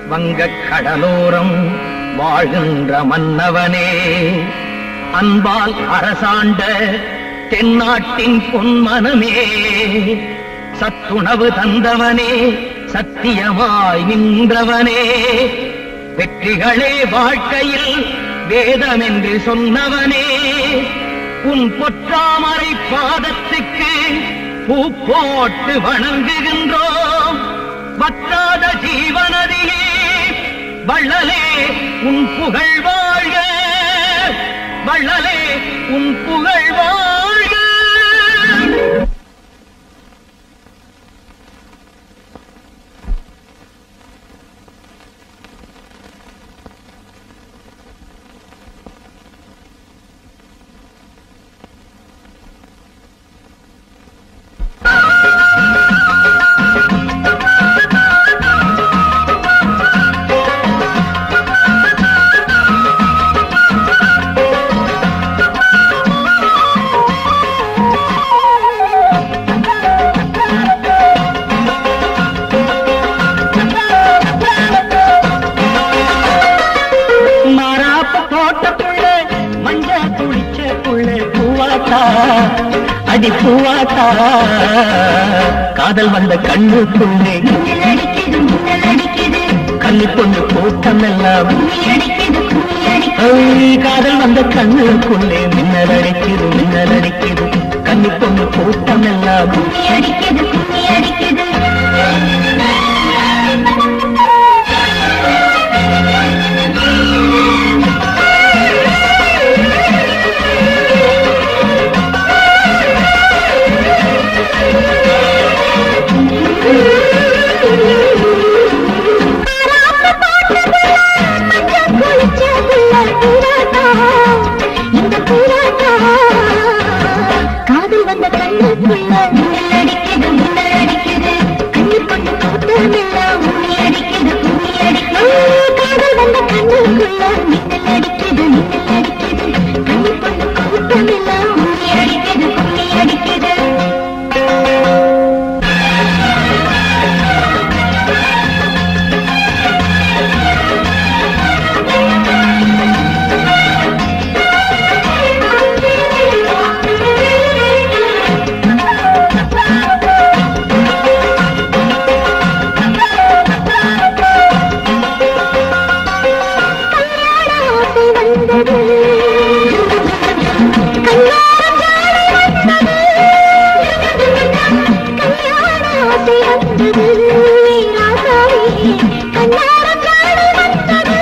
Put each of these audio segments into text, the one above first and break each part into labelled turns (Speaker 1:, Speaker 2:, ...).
Speaker 1: வங்கக் கடலோரம் வாழ்கின்ற மன்னவனே அன்பால் அரசாண்ட தென்னாட்டின் பொன்மனமே சத்துணவு தந்தவனே சத்தியமாய் நின்றவனே வெற்றிகளே வாழ்க்கையில் வேதம் என்று சொன்னவனே உன் பொற்றாமரை பாதத்துக்கு பூ போட்டு வணங்குகின்றோம் வற்றாத ஜீவனதியே வள்ளலே உன் புகழ் வாழ்க வள்ளலே உன் புகழ் வாழ்க மாறாப்ப போட்ட புள்ள மஞ்ச குளிச்ச புள்ள பூவாத்தா அடி பூவாத்தா காதல் வந்த கண்ணுக்குள்ளே
Speaker 2: அடிக்குது முன்னல் அடிக்குது
Speaker 1: கன்னி பொண்ணு கூட்டம் எல்லாம்
Speaker 2: கும்மி அடிக்குது கும்மி அடிக்குது
Speaker 1: ஐ, காதல் வந்த கண்ணுக்குள்ளே மின்னல் அடிக்குது மின்னல் அடிக்குது கன்னி பொண்ணு கூட்டம் எல்லாம்
Speaker 2: கும்மி அடிக்குது கும்மி அடிக்குது குளிச்ச புள்ள பூராட்டா இந்த பூராட்டா காதல் வந்த கண்ணுக்குள்ள மின்னல் அடிக்குது மின்னல் அடிக்குது கண்ணு பொண்ணு கூட்டமெல்லாம் உம்மி அடிக்குது கும்மி அடிக்குது காதல் வந்த கண்ணுக்குள்ள மின்னல் அடிக்குது மின்னல் அடிக்குது கண்ணு பொண்ணு கூட்டமெல்லாம் உம்மி அடிக்குது கும்மி அடிக்குது கல்யாண ஆசை வந்தது கல்யாணம் ஜாடை வந்தது கல்யாண ஆசை வந்தது ராசாவே கல்யாணம் ஜாடை வந்தது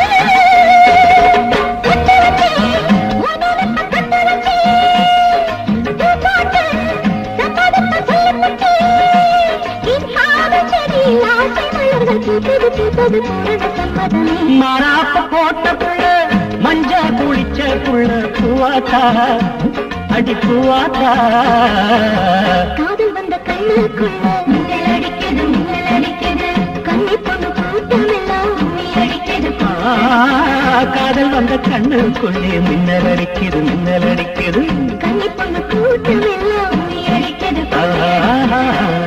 Speaker 2: கட்டு வச்சே உனக்கு கட்டு வச்சே பூ போட்டு சம்மதத்தை சொல்லப்பட்டே என் காதல் செடி ஆசை மலர்கள் பூத்தது பூத்தது பூரண சம்மதமே
Speaker 1: மாறாப்ப போட்ட புள்ள மஞ்ச குளிச்ச புள்ள பூவாத்தா அடி பூவாத்தா
Speaker 2: காதல் வந்த கண்ணுக்குள்ள மின்னல் அடிக்குது மின்னல் அடிக்குது கண்ணி பொண்ணு கூட்டம் எல்லாம் உம்மி அடிக்குது
Speaker 1: ஆ, காதல் வந்த கண்ணுக்குள்ளே மின்னல் அடிக்குது மின்னல் அடிக்குது
Speaker 2: கண்ணி பொண்ணு கூட்டம் எல்லாம் உம்மி அடிக்குது
Speaker 1: ஆ.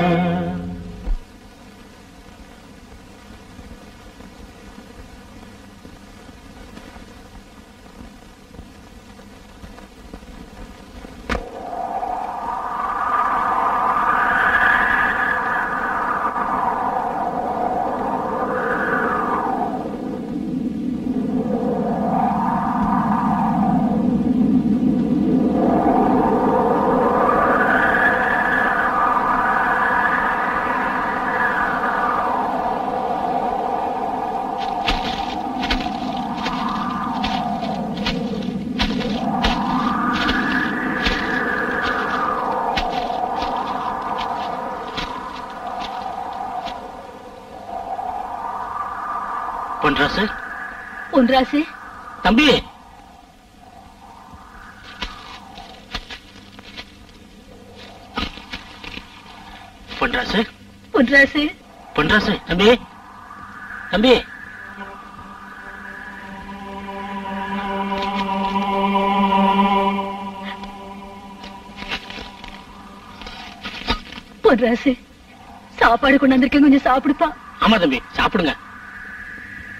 Speaker 1: பொன்ராசு
Speaker 3: பொன்ராசு
Speaker 1: தம்பி பொன்ராசு
Speaker 3: பொன்ராசு
Speaker 1: பொன்ராசு தம்பி தம்பி
Speaker 3: பொன்ராசு சாப்பாடு கொண்டாந்துருக்கேன் கொஞ்சம் சாப்பிடுப்பா
Speaker 1: ஆமா தம்பி சாப்பிடுங்க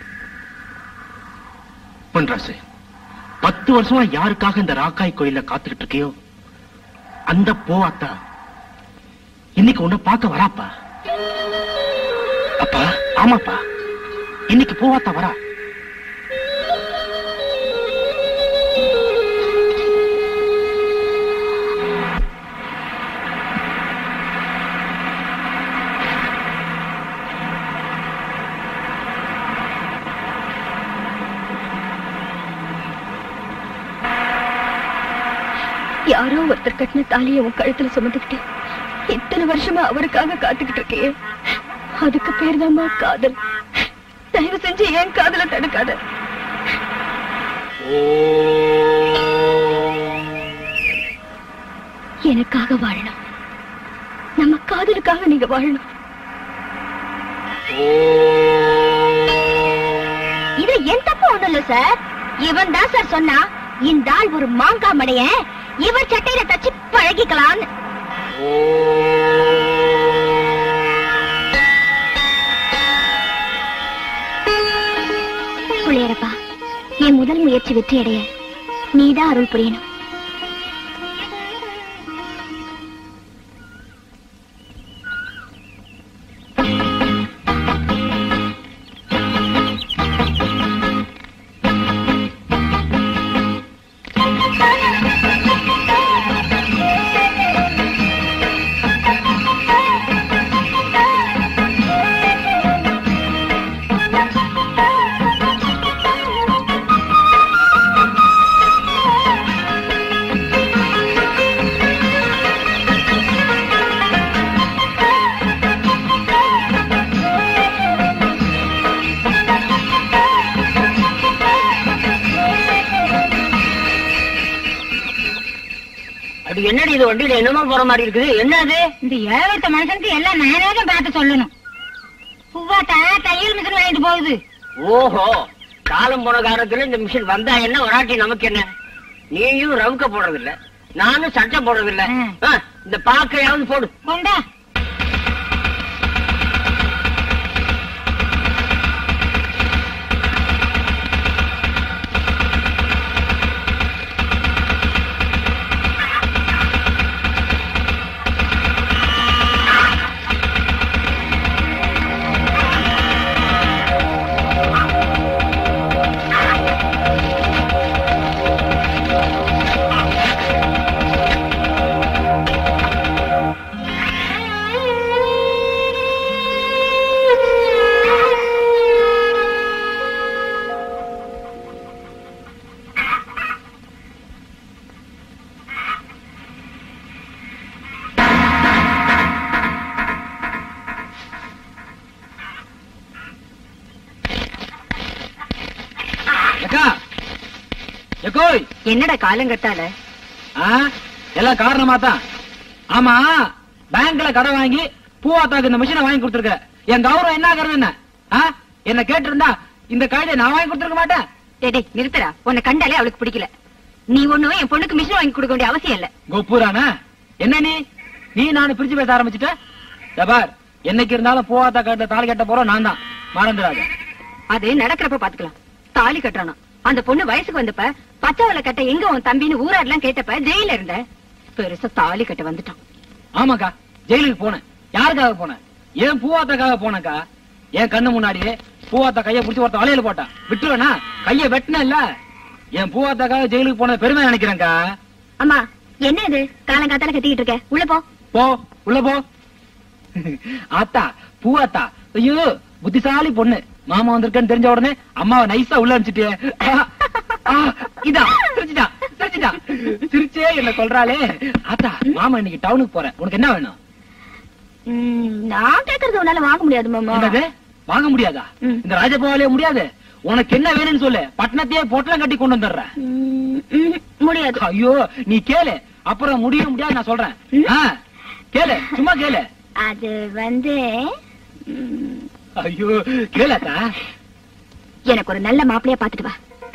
Speaker 4: பொன்ராசு பத்து வருஷமா யாருக்காக இந்த ராக்காய் கோயில்ல காத்துக்கிட்டு இருக்கியோ அந்த போவாத்தா இன்னைக்கு உன்னை பார்க்க வராப்பா அப்பா ஆமாப்பா இன்னைக்கு போவாத்தா வரா
Speaker 3: யாரோ ஒருத்தர் கட்டின தாலியை உன் கழுத்துல சுமந்துக்கிட்டு இத்தனை வருஷமா அவருக்காக காத்துக்கிட்டு இருக்கியே அதுக்கு பேர் காதல் தயவு செஞ்சு ஏன் காதல தடுக்காத எனக்காக வாழணும் நம்ம காதலுக்காக நீங்க வாழணும்
Speaker 2: இது என் தப்பு ஒண்ணும் இல்ல சார் இவன் தான் சார் சொன்னா இந்த ஆள் ஒரு மாங்கா மடைய இவர் சட்டையில தச்சு பழகிக்கலாம்னு புள்ளையரப்பா என் முதல் முயற்சி வெற்றி அடைய நீதான் அருள் புரியணும்
Speaker 5: அது என்னடி இது வண்டியில என்னமோ போற மாதிரி இருக்குது என்ன அது
Speaker 2: இந்த ஏழத்த மனுஷனுக்கு எல்லாம் நானே தான் பார்த்து சொல்லணும் பூவாத்தா தையல் மிஷின் வாங்கிட்டு போகுது
Speaker 5: ஓஹோ காலம் போன காலத்துல இந்த மிஷின் வந்தா என்ன வராட்டி நமக்கு என்ன நீயும் ரவுக்க போடுறது இல்ல நானும் சட்டை போடுறது இல்ல
Speaker 2: ம்.
Speaker 5: ஆ, இந்த பாக்கையாவது போடு
Speaker 2: கொண்டா
Speaker 4: எக்கா எக்கோய்
Speaker 3: என்னடா காலங்கத்தால
Speaker 4: ஆ, எல்லாம் காரணமா தான் ஆமா பேங்க்ல கடன் வாங்கி பூவாத்தாக்கு இந்த மிஷினை வாங்கி கொடுத்துருக்க என் கௌரவம் என்ன ஆகுறது என்ன ஆ? என்ன கேட்டிருந்தா இந்த கழுதை நான் வாங்கி கொடுத்துருக்க மாட்டேன்
Speaker 3: டேய் டேய், நிறுத்துடா உன்னை கண்டாலே அவளுக்கு பிடிக்கல நீ ஒண்ணும் என் பொண்ணுக்கு மிஷின் வாங்கி கொடுக்க வேண்டிய அவசியம் இல்ல
Speaker 4: கொப்புரானா என்ன நீ நீ நானு பிரிச்சு பேச ஆரம்பிச்சுட்ட இதோ பார் என்னைக்கு இருந்தாலும் பூவாத்தா கட்ட தாலி கட்ட போறோம் நான் தான் மறந்துடாத
Speaker 3: அது நடக்கிறப்ப பாத்துக்கலாம் தாலி கட்டுறானா அந்த பொண்ணு வயசுக்கு வந்தப்ப பச்சைவள கட்ட எங்க உன் தம்பின்னு ஊரார்லாம் கேட்டப்ப ஜெயில இருந்த பெருசா தாலி கட்ட வந்துட்டான்
Speaker 4: ஆமாக்கா ஜெயிலுக்கு போனேன் யாருக்காக போனேன் ஏன் பூவாத்தாக்காக போனேக்கா என் கண்ணு முன்னாடியே பூவாத்தா கைய புடிச்சு ஒருத்த வலையில போட்டான் விட்டுருவேனா கைய வெட்டின இல்ல என் பூவாத்தாக்காக ஜெயிலுக்கு போன பெருமை நினைக்கிறேன்க்கா
Speaker 2: அம்மா என்ன இது காலங்காத்தால கத்திக்கிட்டு இருக்க உள்ள போ
Speaker 4: போ உள்ள போ ஆத்தா பூவாத்தா ஐயோ புத்திசாலி பொண்ணு மாமா வந்திருக்கேன்னு தெரிஞ்ச உடனே அம்மாவை நைஸா உள்ள அனுப்பிச்சிட்டியே ஆ, ஆ, இதா சிரிச்சிட்டா சிரிச்சிட்டா சிரிச்சே என்ன சொல்றாளே ஆத்தா மாமா இன்னைக்கு டவுனுக்கு போறேன் உனக்கு என்ன வேணும்
Speaker 2: ம், நான் கேக்குறது உன்னால வாங்க முடியாது மாமா
Speaker 4: என்னது வாங்க முடியாதா
Speaker 2: ம்.
Speaker 4: இந்த ராஜபவாலே முடியாது உனக்கு என்ன வேணும்னு சொல்லு பட்டணத்தையே பொட்டலம் கட்டி கொண்டு வந்துடுறேன்
Speaker 2: ம், ம், முடியாது
Speaker 4: ஐயோ நீ கேளு அப்புறம் முடிய முடியாது நான் சொல்றேன் ஆ, கேளு சும்மா கேளு
Speaker 2: அது வந்து ம்,
Speaker 4: ஐயோ கேளாத்தா
Speaker 2: எனக்கு ஒரு நல்ல மாப்பிளைய பாத்துட்டு வா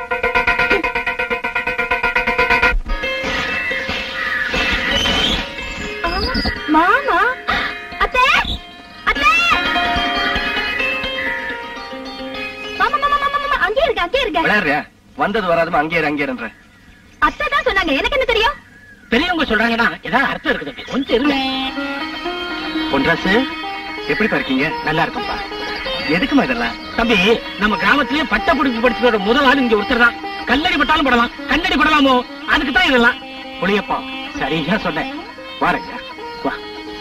Speaker 2: ஆ, மாமா அத்தை அத்தை மாமா மாமா மாமா மாமா அங்கே இருக்க அங்கே இருக்க
Speaker 4: விளையாடுறியா
Speaker 6: வந்தது வராதுமா அங்கே அங்கே இருன்ற
Speaker 3: அத்தை தான் சொன்னாங்க எனக்கு என்ன தெரியும்
Speaker 4: பெரியவங்க சொல்றாங்கன்னா ஏதாவது அர்த்தம் இருக்குது தம்பி. கொஞ்சம் இருங்க
Speaker 6: பொன்ராசு எப்படி இருக்கீங்க
Speaker 4: நல்லா இருக்கும்பா
Speaker 6: எதுக்குமா இதெல்லாம்
Speaker 4: தம்பி நம்ம கிராமத்திலேயே பட்ட படிப்பு படிச்சதோட முதல் ஆள் இங்க ஒருத்தர் தான் கல்லடி பட்டாலும் படலாம் கண்ணடி படலாமோ அதுக்கு தான் இதெல்லாம் புளியப்பா சரியா சொன்னேன் வாரங்க வா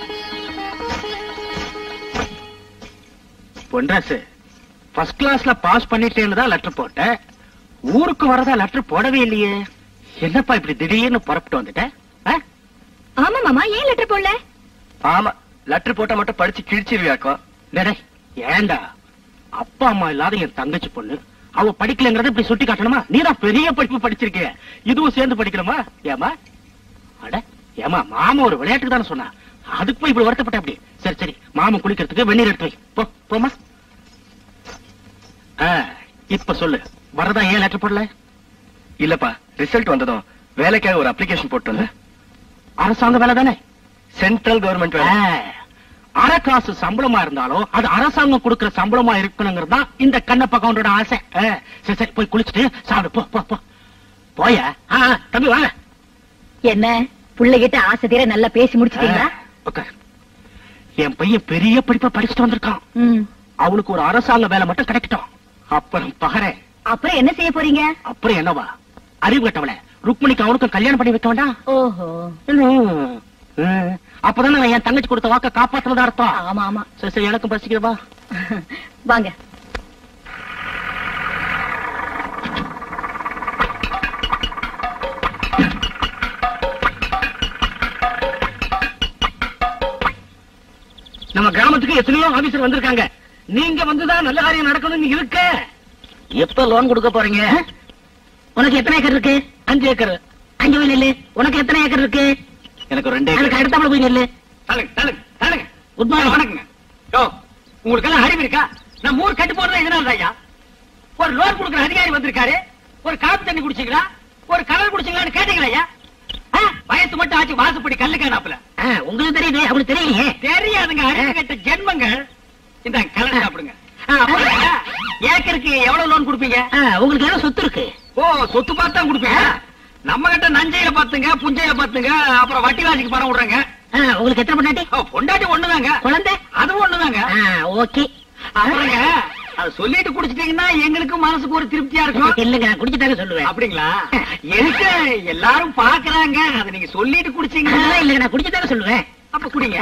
Speaker 4: பொன்ராசு ஃபர்ஸ்ட் கிளாஸ்ல பாஸ் பண்ணிட்டேன்னு தான் லெட்டர் போட்டேன் ஊருக்கு வரதா லெட்டர் போடவே இல்லையே என்னப்பா இப்படி திடீர்னு புறப்பட்டு வந்துட்டேன் ஆ?
Speaker 3: ஆமா மாமா ஏன் லெட்டர் போடல
Speaker 6: ஆமா லெட்டர் போட்டா மட்டும் படிச்சு கிழிச்சிருவியாக்கும்
Speaker 4: டேய், ஏன்டா அப்பா அம்மா இல்லாத என் தங்கச்சி பொண்ணு அவ படிக்கலங்கறத இப்படி சுட்டி காட்டணுமா நீதான் பெரிய படிப்பு படிச்சிருக்க இதுவும் சேர்ந்து படிக்கணுமா ஏமா அட ஏமா மாமா ஒரு விளையாட்டுக்கு தானே சொன்னா அதுக்கு போய் இப்படி வருத்தப்பட்ட அப்படி சரி சரி மாமா குளிக்கிறதுக்கு வெந்நீர் எடுத்து வை போ போமா ஆ, இப்ப சொல்லு வரதா ஏன் லெட்டர் போடல
Speaker 6: இல்லப்பா ரிசல்ட் வந்ததும் வேலைக்காக ஒரு அப்ளிகேஷன் போட்டு வந்தேன்
Speaker 4: அரசாங்க வேலை தானே
Speaker 6: சென்ட்ரல் கவர்மெண்ட் வேலை
Speaker 4: அரை காசு சம்பளமா இருந்தாலும் அது அரசாங்கம் கொடுக்கிற சம்பளமா இருக்கணுங்கிறது தான் இந்த கண்ணப்ப கவுண்டரோட ஆசை ஆ, சரி சரி போய் குளிச்சுட்டு சாப்பிடு போ போ போ போய ஆ, ஆ, தம்பி வாங்க
Speaker 3: என்ன புள்ளைகிட்ட ஆசை தீர நல்லா பேசி முடிச்சிட்டீங்களா
Speaker 4: ஆ, உட்காரு என் பையன் பெரிய படிப்பை படிச்சுட்டு வந்திருக்கான்
Speaker 3: ம்.
Speaker 4: அவனுக்கு ஒரு அரசாங்க வேலை மட்டும் கிடைக்கட்டும் அப்புறம் பாரு
Speaker 3: அப்புறம் என்ன செய்ய போறீங்க
Speaker 4: அப்புறம் என்னவா அறிவு கட்டவள ருக்மணிக்கு அவனுக்கும் கல்யாணம் பண்ணி வைக்க வேண்டாம்
Speaker 3: ஓஹோ
Speaker 4: ம், ம். அப்பதானே நான் என் தங்கச்சி கொடுத்த வாக்க காப்பாத்துனதா அர்த்தம்
Speaker 3: ஆமா ஆமா
Speaker 4: சரி சரி எனக்கும் பசிக்கிறவா
Speaker 3: வாங்க
Speaker 4: நம்ம கிராமத்துக்கு எத்தனையோ ஆபீசர் வந்திருக்காங்க நீங்க வந்துதான் நல்ல காரியம் நடக்கணும்னு இருக்க எப்ப லோன் கொடுக்க போறீங்க உனக்கு எத்தனை ஏக்கர் இருக்கு அஞ்சு ஏக்கர் அஞ்சு போய் நெல்லு உனக்கு எத்தனை ஏக்கர் இருக்கு
Speaker 6: எனக்கு ரெண்டே
Speaker 4: அதுக்கு அடுத்தாப்புல போய் நெல்லு
Speaker 5: தள்ளுங்க தள்ளுங்க தள்ளுங்க
Speaker 4: குட் மார்னிங்
Speaker 5: வணக்கங்க யோ உங்களுக்கு எல்லாம் அறிவு இருக்கா நம்ம ஊர் கட்டு போடுறது இதனால ஐயா ஒரு லோன் கொடுக்குற அதிகாரி வந்திருக்காரு ஒரு காப்பி தண்ணி குடிச்சீங்களா ஒரு கலர் குடிச்சீங்களான்னு கேட்டீங்களா ஐயா ஆ, வயசு மட்டும் ஆச்சு வாசப்படி கல்லு காணாப்புல
Speaker 4: உங்களுக்கு தெரியுது அவளுக்கு தெரியலையே
Speaker 5: தெரியாதுங்க அறிவு கட்ட ஜென்மங்கள் இந்த கலர் சாப்பிடுங்க ஆ, அப்புறம் ஏக்கருக்கு எவ்வளவு லோன் கொடுப்பீங்க
Speaker 4: ஆ, உங்களுக்கு எவ்வளவு சொத்து இருக்கு
Speaker 5: ஓ சொத்து பார்த்து தான் கொடுப்பீங்க நம்ம கிட்ட நஞ்சையில பாத்துங்க புஞ்சையில பாத்துங்க அப்புறம் வட்டி வாசிக்கு பணம் விடுறாங்க
Speaker 4: ஆ, உங்களுக்கு எத்தனை பொண்டாட்டி
Speaker 5: ஓ, பொண்டாட்டி ஒண்ணுதாங்க
Speaker 4: குழந்தை
Speaker 5: அதுவும் ஒண்ணுதாங்க
Speaker 4: ஓகே
Speaker 5: அப்புறங்க அது சொல்லிட்டு குடிச்சிட்டீங்கன்னா எங்களுக்கு மனசுக்கு ஒரு திருப்தியா இருக்கும்
Speaker 4: இல்லங்க நான் குடிச்சுட்டாங்க சொல்லுவேன்
Speaker 5: அப்படிங்களா எதுக்கு எல்லாரும் பாக்குறாங்க அதை நீங்க சொல்லிட்டு குடிச்சீங்கன்னா
Speaker 4: அதெல்லாம் இல்லங்க நான் குடிச்சுட்டாங்க சொல்லுவேன்
Speaker 5: அப்ப குடிங்க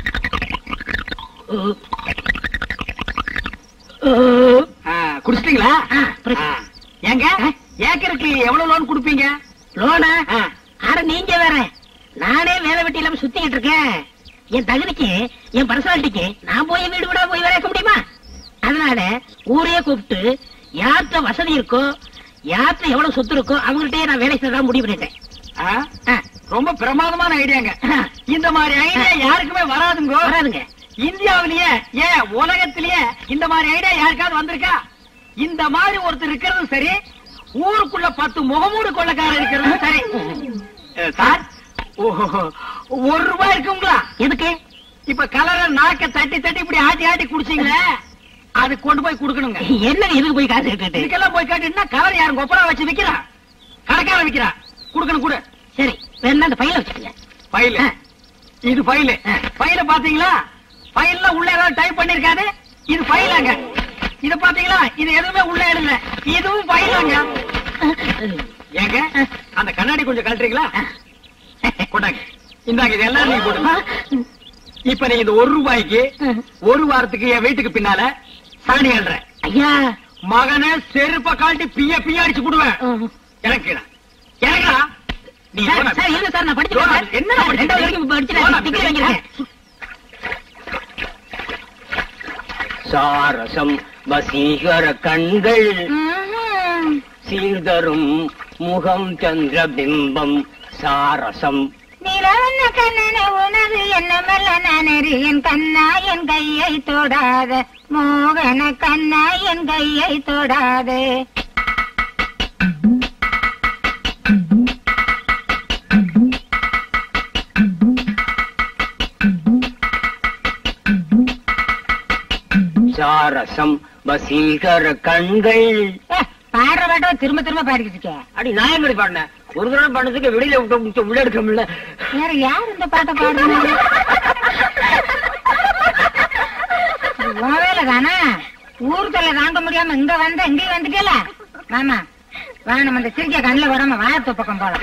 Speaker 5: ஆ, குடிச்சிட்டீங்களா
Speaker 4: ஆ, புரியுது.
Speaker 5: ஆ. ஏங்க ஏக்கருக்கு எவ்வளவு லோன் கொடுப்பீங்க
Speaker 4: லோனா
Speaker 5: ஆ.
Speaker 4: அட நீங்க வேற நானே வேலை வெட்டி இல்லாம சுத்திக்கிட்டு இருக்கேன் என் தகுதிக்கு என் பர்சனாலிட்டிக்கு நான் போய் வீடு விட போய் வேலை இருக்க முடியுமா அதனால ஊரையே கூப்பிட்டு யார்கிட்ட வசதி இருக்கோ யார்கிட்ட எவ்வளவு சொத்து இருக்கோ அவங்கள்ட்டயே நான் வேலை செய்யறதா முடிவு பண்ணிட்டேன்
Speaker 5: ஆ?
Speaker 4: ஆ,
Speaker 5: ரொம்ப பிரமாதமான ஐடியாங்க
Speaker 4: ஆ.
Speaker 5: இந்த மாதிரி ஐடியா யாருக்குமே வராதுங்க
Speaker 4: வராதுங்க
Speaker 5: இந்தியாவிலேயே ஏன் உலகத்திலேயே இந்த மாதிரி ஐடியா யாருக்காவது வந்திருக்கா இந்த மாதிரி ஒருத்தர் இருக்கிறதும் சரி ஊருக்குள்ள பத்து முகமூடு கொள்ளக்காரர் இருக்கிறதும் சரி அஹ், சார் ஓஹோ, ஒரு ரூபாய் இருக்குங்களா
Speaker 4: எதுக்கு
Speaker 5: இப்ப கலரை நாக்க தட்டி தட்டி இப்படி ஆட்டி ஆட்டி குடிச்சீங்களே அது கொண்டு போய் கொடுக்கணுங்க
Speaker 4: என்ன எதுக்கு போய் காசு கேட்டுட்டு
Speaker 5: இதுக்கெல்லாம் போய் காட்டினா கலர் யாரும் கொப்பரா வச்சு விக்கிறா கடைக்காரன் விக்கிறா கொடுக்கணும் கூட
Speaker 4: சரி வேணா அந்த பையில வச்சுக்கங்க
Speaker 5: ஃபைல்
Speaker 4: ஆ.
Speaker 5: இது ஃபைல் ஃபைல பாத்தீங்களா ஃபைல்ல உள்ள ஏதாவது டைப் பண்ணிருக்காது இது ஃபைலாங்க இது பாத்தீங்களா இது எதுவுமே உள்ள எழுதல இதுவும் ஃபைலாங்க ஏங்க அந்த கண்ணாடி கொஞ்சம் கழட்டுறீங்களா கொண்டாங்க இந்தாங்க இது எல்லாம் நீங்க போடுங்க இப்ப நீங்க இந்த ஒரு ரூபாய்க்கு ஒரு வாரத்துக்கு என் வீட்டுக்கு பின்னால சாணி எழுறேன்
Speaker 4: ஐயா
Speaker 5: மகனை செருப்ப காட்டி பிய பிய அடிச்சு போடுவேன் எனக்கு எனக்கா நீ
Speaker 4: சார்,
Speaker 5: போடா.
Speaker 4: சார், இல்ல சார், நான் படிச்சிருக்கேன் சார்.
Speaker 5: என்ன
Speaker 4: சார், ரெண்டாவது வரைக்கும் படிச்சிருக்கேன்.
Speaker 5: போடா,
Speaker 4: டிகிரி வாங்கியிருக்கேன்.
Speaker 5: சாரசம் வசீகர கண்கள் சீர்தரும் முகம் சந்திரபிம்பம் சாரசம்
Speaker 2: நிலவண்ண கண்ணனை உனது என்னமல்ல நனறி என் கண்ணா என் கையை தொடாத மோகன கண்ணா என் கையை தொடாதே
Speaker 5: சாரசம் வசீகர கண்கள்
Speaker 7: பாடுற பாட்டை திரும்ப திரும்ப பாடிக்கிட்டு இருக்க
Speaker 5: அடி நான் எப்படி பாடினேன் ஒரு தடவை பண்ணதுக்கு வெளியில விட்டு விட்டு உள்ள எடுக்க முடியல
Speaker 7: வேற யார் இந்த பாட்டை பாடுறாங்க உன் வேலை தானே ஊர் தொல்லை தாங்க முடியாம இங்க வந்த இங்கேயும் வந்துட்டல வாமா வா நம்ம இந்த சிரிக்க கண்ணில் வராம வாயத்து பக்கம் போலாம்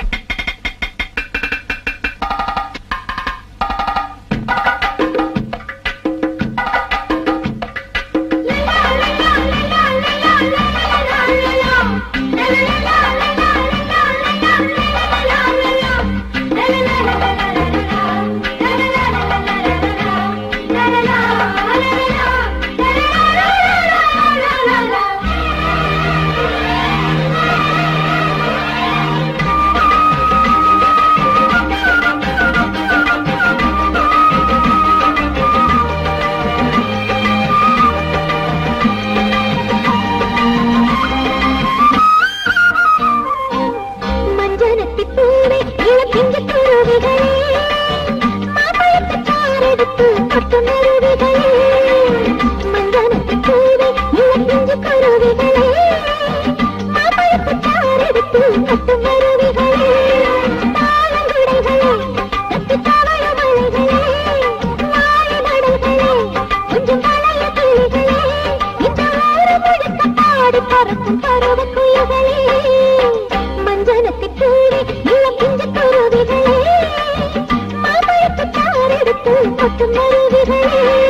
Speaker 2: மஞ்சனத்தி பூவே இளப்பிஞ்சு குருவிகளே மாம்பழத்து சாரெடுத்து கொட்டு மருவிகளே மஞ்சனத்தி பூவே இளப்பிஞ்சு குருவிகளே மாம்பழத்து சாரெடுத்து கொட்டு மருவிகளே தாளங்குடைகளே தத்து தவழ மலைகளே வாழை மடல்களே கொஞ்சம் பழைய கிளிகளே இந்த ஊரு முழுக்க பாடி பறக்கும் பருவ குயில்களே மஞ்சனத்தி பூவே இளப்பிஞ்சு குருவிகளே மாம்பழத்து சாரெடுத்து கொட்டு மருவிகளே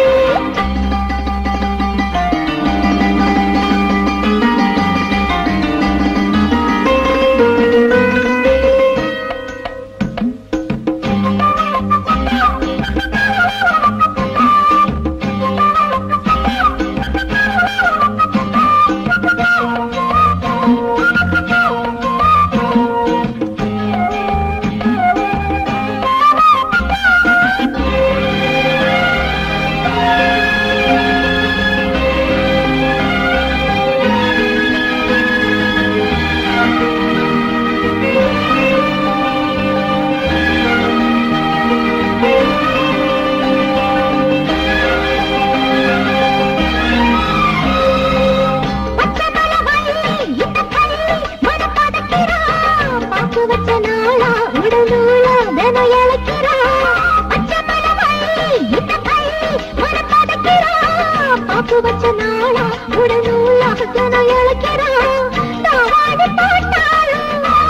Speaker 2: பச்சை மலவள்ளி, இந்த கள்ளி, மன பதக்கிறா. பாக்கு வச்ச நாளா, உடல் நூலா, தினம் இளைக்கிறா. பச்சை மலவள்ளி, இந்த கள்ளி, மன பதக்கிறா. பாக்கு வச்ச நாளா, உடல் நூலா, தினம் இளைக்கிறா. தாவாடி போட்டாலும்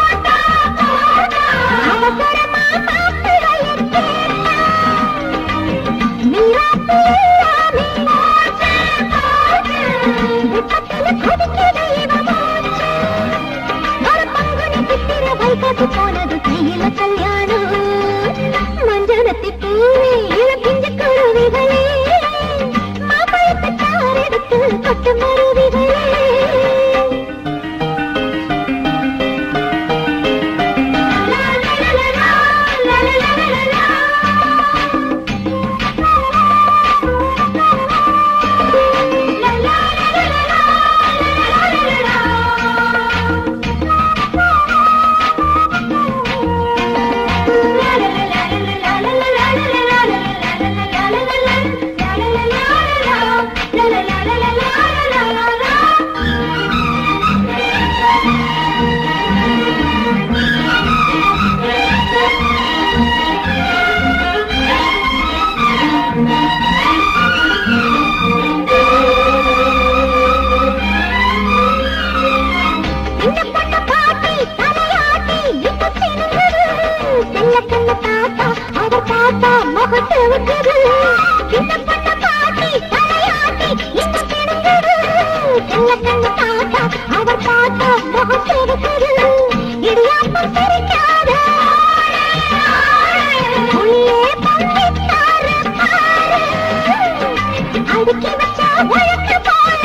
Speaker 2: அவசரமா மாப்பிள்ளையர் கேட்டா. மீராப்பு இல்லாமே வெப்பத்தில கொதிக்குது இவ மூச்சு. ஒரு பங்குனி சித்திர வைகாசி போனது கையில கல்யாணம். மஞ்சனத்தி பூவே, இளப்பிஞ்சு குருவிகளே, மாம்பழத்து சாரெடுத்து கொட்டு மருவிகளே. லா, லா, லா, லா, லா, லா, லா, லா, லா, லா. இந்த பொண்ணு பாட்டி தலையாட்டி இப்ப சின்னது செல்ல கண்ணு தாத்தா அவர் தாத்தா முகத்து விட்டது இந்த பொண்ணு பாட்டி தலையாட்டி இப்ப சின்னது செல்ல கண்ணு தாத்தா அவர் தாத்தா முகத்து விட்டது இடியாப்பம் தெரிக்காத புளியே பங்கிட்டாரு பாரு அடுக்கி வச்சா உழக்கு போல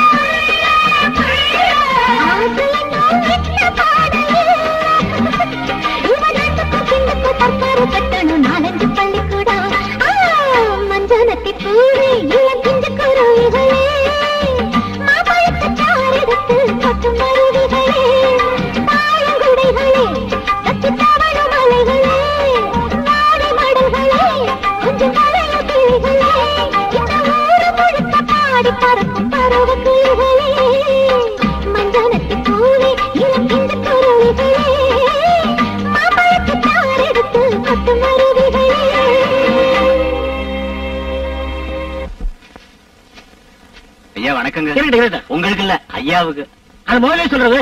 Speaker 2: மஞ்சனத்தி பூவே இளப்பிஞ்சு குருவிகளே மாம்பழத்து சாரெடுத்து கொட்டு மருவிகளே தாழங்குடைகளே தச்சு தவழ மலைகளே வாடை மடல்களே கொஞ்சம் பழைய கிளிகளே இந்த ஊரு முழுக்க பாடி பறக்கும் பருவ கிளிகளே மஞ்சனத்தி பூ
Speaker 6: வணக்கங்க
Speaker 4: இருக்கட்டும், இருக்கட்டும்.
Speaker 6: உங்களுக்கு இல்ல ஐயாவுக்கு
Speaker 4: அது முதல்ல சொல்றது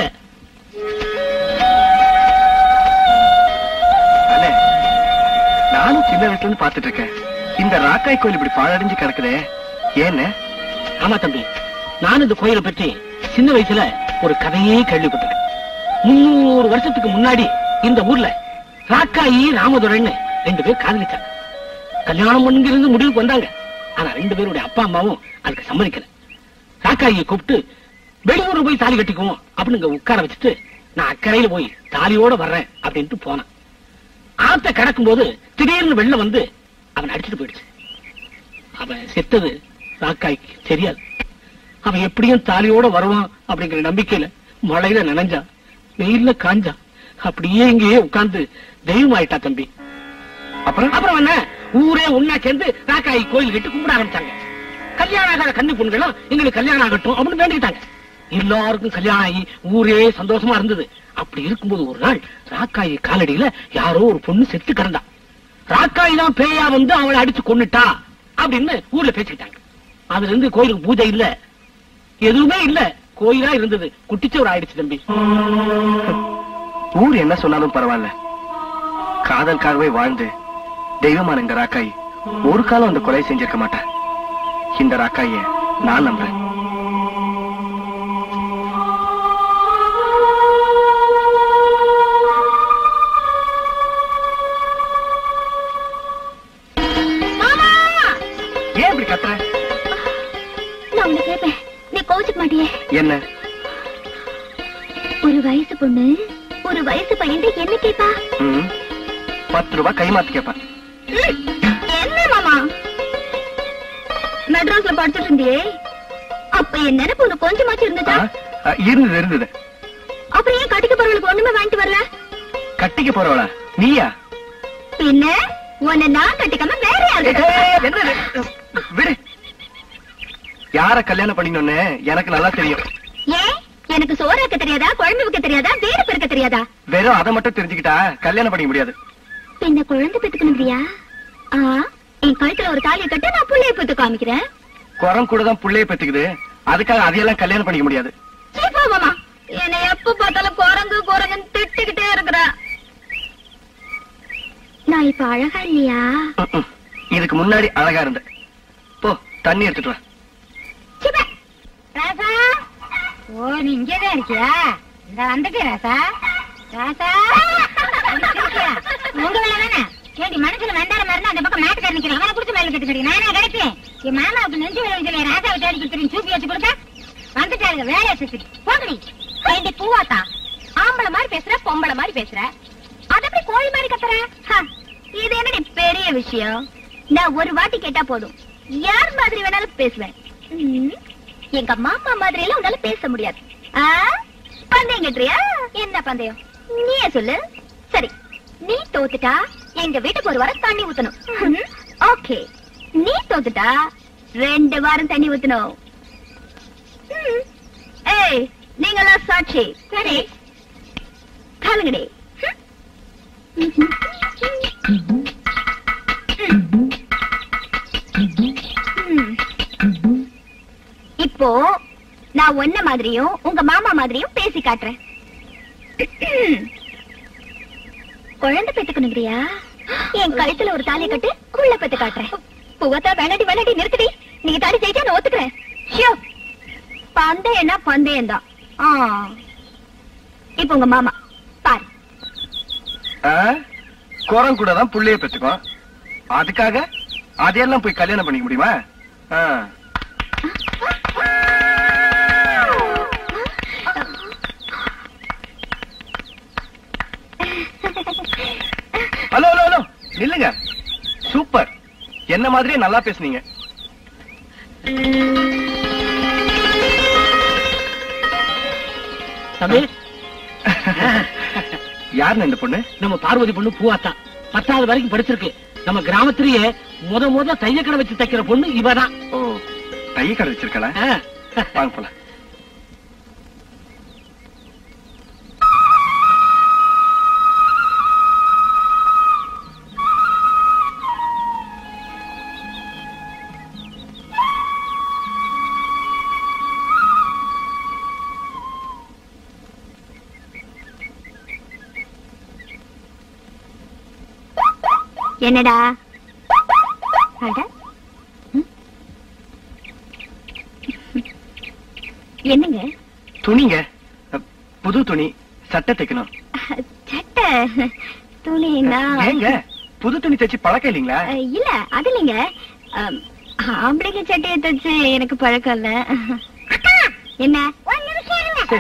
Speaker 6: அண்ணே நானும் சின்ன வயசுல இருந்து பாத்துட்டு இருக்கேன் இந்த ராக்காய் கோயில் இப்படி பாழடைஞ்சு கிடக்குதே ஏன்னு
Speaker 4: ஆமா தம்பி நான் இந்த கோயிலை பற்றி சின்ன வயசுல ஒரு கதையே கேள்விப்பட்டிருக்கேன் முன்னூறு வருஷத்துக்கு முன்னாடி இந்த ஊர்ல ராக்காயி ராமதுரைன்னு ரெண்டு பேர் காதலிச்சாங்க கல்யாணம் பண்ணிருந்து முடிவுக்கு வந்தாங்க ஆனா ரெண்டு பேருடைய அப்பா அம்மாவும் அதுக்கு சம்மதிக்கல ராக்காயை கூப்பிட்டு வெளியூர்ல போய் தாலி கட்டிக்குவோம் அப்படின்னு இங்க உட்கார வச்சுட்டு நான் அக்கறையில போய் தாலியோட வர்றேன் அப்படின்ட்டு போனேன் ஆத்த கடக்கும் போது திடீர்னு வெள்ளம் வந்து அவன் அடிச்சிட்டு போயிடுச்சு அவன் செத்தது ராக்காய்க்கு தெரியாது அவன் எப்படியும் தாலியோட வருவான் அப்படிங்கிற நம்பிக்கையில மழையில நனைஞ்சான் வெயில்ல காஞ்சான் அப்படியே இங்கேயே உட்கார்ந்து தெய்வம் ஆயிட்டா தம்பி
Speaker 6: அப்புறம்
Speaker 4: அப்புறம் என்ன ஊரே ஒன்னா சேர்ந்து ராக்காய் கோயில் கிட்ட கும்பிட ஆரம்பிச்சாங்க கல்யாணம் ஆகாத கண்ணு பொண்ணுகளும் எங்களுக்கு கல்யாணம் ஆகட்டும் அப்படின்னு வேண்டிக்கிட்டாங்க எல்லாருக்கும் கல்யாணம் ஆகி ஊரே சந்தோஷமா இருந்தது அப்படி இருக்கும்போது ஒரு நாள் ராக்காய் காலடியில யாரோ ஒரு பொண்ணு செத்து கிடந்தா ராக்காய் தான் பேயா வந்து அவளை அடிச்சு கொன்னுட்டா அப்படின்னு ஊர்ல பேசிக்கிட்டாங்க அதுல இருந்து கோயிலுக்கு பூஜை இல்ல எதுவுமே இல்ல கோயிலா இருந்தது குட்டிச்சோர் ஆயிடுச்சு தம்பி
Speaker 6: ஊர் என்ன சொன்னாலும் பரவாயில்ல காதலுக்காகவே வாழ்ந்து தெய்வமான இந்த ராக்காய் ஒரு காலம் அந்த கொலை செஞ்சிருக்க மாட்டேன் இந்த ராக்காய நான் நம்புறேன் ஏன் இப்படி கத்துற
Speaker 2: நான் உன்னை கேட்பேன் நீ கோச்சுக்க மாட்டியே
Speaker 6: என்ன
Speaker 2: ஒரு வயசு பொண்ணு ஒரு வயசு பையன் என்ன கேப்பா
Speaker 6: ம், பத்து ரூபாய் கைமாத்து கேப்பேன்
Speaker 2: என்ன மாமா மெட்ராஸ்ல படிச்சிட்டு இருந்தியே அப்ப என் நினைப்பு உனக்கு கொஞ்சமாச்சும் இருந்துச்சா
Speaker 6: ஆ, ஆ, இருந்தது இருந்தது
Speaker 2: அப்புறம் ஏன் கட்டிக்க போறவளுக்கு ஒண்ணுமே வாங்கிட்டு வரல
Speaker 6: கட்டிக்க போறவளா நீயா
Speaker 2: பின்ன உன்னை நான் கட்டிக்காம வேற யாரு
Speaker 6: ஏய், ஏய், என்ன இது? விடு யார கல்யாணம் பண்ணிக்கணும்னு எனக்கு நல்லா தெரியும்
Speaker 2: ஏன் எனக்கு சோறு வைக்க தெரியாதா குழம்பு வைக்க தெரியாதா வீடு பெருக்க தெரியாதா
Speaker 6: வெறும் அதை மட்டும் தெரிஞ்சுக்கிட்டா கல்யாணம் பண்ணிக்க முடியாது
Speaker 2: பின்ன குழந்தை பெத்துக்கணுங்கிறியா ஆ என் கழுத்துல ஒரு தாலியை கட்ட நான் புள்ளைய பெத்து காமிக்கிறேன்
Speaker 6: குரம் கூட தான் புள்ளைய பெத்துக்குது அதுக்காக அதையெல்லாம் கல்யாணம் பண்ணிக்க முடியாது
Speaker 2: சீ, போ மாமா என்னை எப்ப பார்த்தாலும் குரங்கு குரங்குன்னு திட்டிக்கிட்டே இருக்கிற நான் இப்ப அழகா இல்லையா
Speaker 6: ம், ம். இதுக்கு முன்னாடி அழகா இருந்த போ தண்ணி எடுத்துட்டு வா
Speaker 2: சீ, பே.
Speaker 7: ராசா ஓ நீ இங்கேதான் இருக்கியா இந்த வந்துட்டு ராசா ராசா வந்து சிரிக்கியா? உங்க வேலை தானே ஏடி மனசுல வந்தார மாதிரி அந்த பக்கம் மேட்டுக்கார நிக்கிறேன் அவனை குடிச்சு மேல கட்டுக்கடி நானே கிடைச்சேன் என் மாமாவுக்கு நெஞ்சு விழுந்து சொல்லி ராசாவை தேடி கொடுத்துருன்னு சூப்பி வச்சு கொடுத்தா வந்துட்டாருங்க வேலையை சுத்தி போகடி
Speaker 2: ஏண்டி பூவாத்தா ஆம்பளை மாதிரி பேசுற பொம்பளை மாதிரி பேசுற அது எப்படி கோழி மாதிரி கத்துற ஹ, இது என்னடி பெரிய விஷயம் நான் ஒரு வாட்டி கேட்டா போதும் யார் மாதிரி வேணாலும் பேசுவேன் ம், எங்க மாமா மாதிரி எல்லாம் உன்னால பேச முடியாது ஆ? பந்தயம் கட்டுறியா என்ன பந்தயம் நீயே சொல்லு சரி நீ தோத்துட்டா எங்க வீட்டுக்கு ஒரு வாரம் தண்ணி ஊத்தணும் ஓகே நீ தோத்துட்டா ரெண்டு வாரம் தண்ணி ஊத்தணும் ம். ஏய் நீங்களாம் சாட்சி சரி காலுங்கடி இப்போ நான் ஒன்ன மாதிரியும் உங்க மாமா மாதிரியும் பேசி காட்டுறேன் குழந்தை பெத்துக்கணுங்கிறியா என் கழுத்துல ஒரு தாலியை கட்டு குள்ள பெத்து காட்டுறேன் புகத்தா வேணாடி வேணாடி நிறுத்துடி நீங்க தாடி ஜெயிச்சா நான் ஒத்துக்கிறேன் ஷியோ பந்தயம்னா பந்தயம் தான் இப்ப உங்க மாமா பாரு
Speaker 6: ஆ? குரம் கூட தான் புள்ளைய பெத்துக்கும் அதுக்காக அதையெல்லாம் போய் கல்யாணம் பண்ணிக்க முடியுமா ஆ. ஹலோ ஹலோ ஹலோ நில்லுங்க சூப்பர் என்ன மாதிரியே நல்லா பேசுனீங்க
Speaker 4: தம்பி
Speaker 6: யாருன்னு இந்த பொண்ணு
Speaker 4: நம்ம பார்வதி பொண்ணு பூவாத்தா பத்தாவது வரைக்கும் படிச்சிருக்கு நம்ம கிராமத்திலேயே முத முத தையக்கடை வச்சு தைக்கிற பொண்ணு இவதான்
Speaker 6: ஓ தைய கடை வச்சிருக்கல
Speaker 4: ஆ.
Speaker 6: வாங்க போலாம்
Speaker 2: என்னடா அட. ம். என்னங்க
Speaker 6: துணிங்க அ, புது துணி சட்டை தைக்கணும்
Speaker 2: சட்டை துணினா
Speaker 6: ஏங்க புது துணி தைச்சு பழக்கம் இல்லைங்களா
Speaker 2: அஹ், இல்ல அது இல்லைங்க அம், ஆம்பளைங்க சட்டையை தச்சு எனக்கு பழக்கம் இல்ல என்ன
Speaker 6: சரி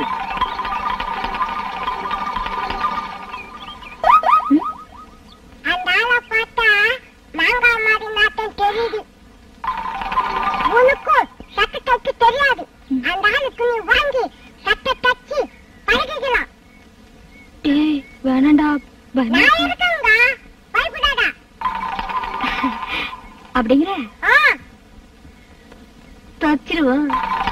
Speaker 7: அந்த ஆளை பார்த்தா மாங்காய் மாதிரி நாட்டம் தெரியுது உனக்கும் சட்டை தைக்க தெரியாது அந்த ஆளுக்கு நீ வாங்கி சட்டை தச்சு பழகிக்கலாம்
Speaker 2: ஏய் வேணாண்டா
Speaker 7: நான்
Speaker 2: பயமா
Speaker 7: இருக்கேங்க பயப்படாதா
Speaker 2: அப்படிங்கிற
Speaker 7: ஆ
Speaker 2: தச்சிருவோம்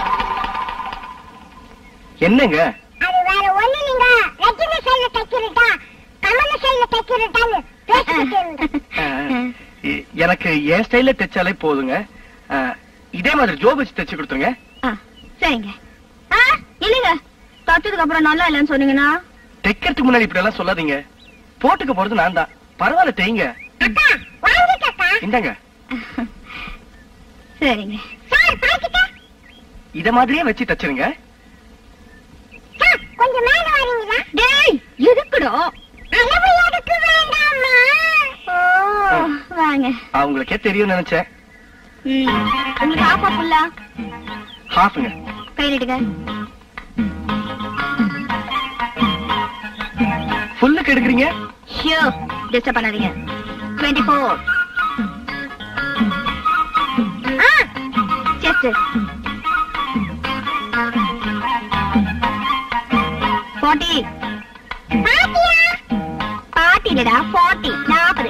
Speaker 6: என்னங்க
Speaker 7: அது வேற ஒண்ணு நீங்க ரஜினி சைடுல தைக்கிறதா கமல சைடுல தைக்கிறதான்னு பேசிக்கிட்டு இருந்தேன்
Speaker 6: அ, எ- எனக்கு என் ஸ்டைல்ல தைச்சாலே போதுங்க அ, இதே மாதிரி ஜோப் வச்சு தைச்சு கொடுத்துருங்க
Speaker 2: ஆ, சரிங்க ஆ, இல்லைங்க தச்சதுக்கு அப்புறம் நல்லா இல்லைன்னு சொன்னீங்கன்னா
Speaker 6: தைக்கிறதுக்கு முன்னாடி இப்படி எல்லாம் சொல்லாதீங்க போட்டுக்க போறது நான் தான் பரவாயில்ல தைங்க
Speaker 7: அக்கா வாங்கிக்கக்கா
Speaker 6: இந்தாங்க
Speaker 2: சரிங்க
Speaker 7: சார் பாக்கிட்ட
Speaker 6: இத மாதிரியே வச்சு தச்சிருங்க
Speaker 7: சார் கொஞ்சம் மேல வரீங்களா
Speaker 2: டேய் எதுக்குடா
Speaker 7: அளவு எடுக்க வேண்டாமா
Speaker 2: ஓ வாங்க
Speaker 6: அவங்களுக்கே தெரியும் நினைச்சேன்
Speaker 2: ம், உங்களுக்கு ஆஃபா ஃபுல்லா
Speaker 6: ஹாஃப்ங்க
Speaker 2: கை நீட்டுங்க
Speaker 6: ஃபுல்லுக்கு எடுக்கிறீங்க
Speaker 2: ஷியோ டிஸ்டர்ப் பண்ணாதீங்க டுவெண்ட்டி ஃபோர் செஸ்ட் ஃபார்ட்டி பாட்டி இல்லடா ஃபார்ட்டி நாற்பது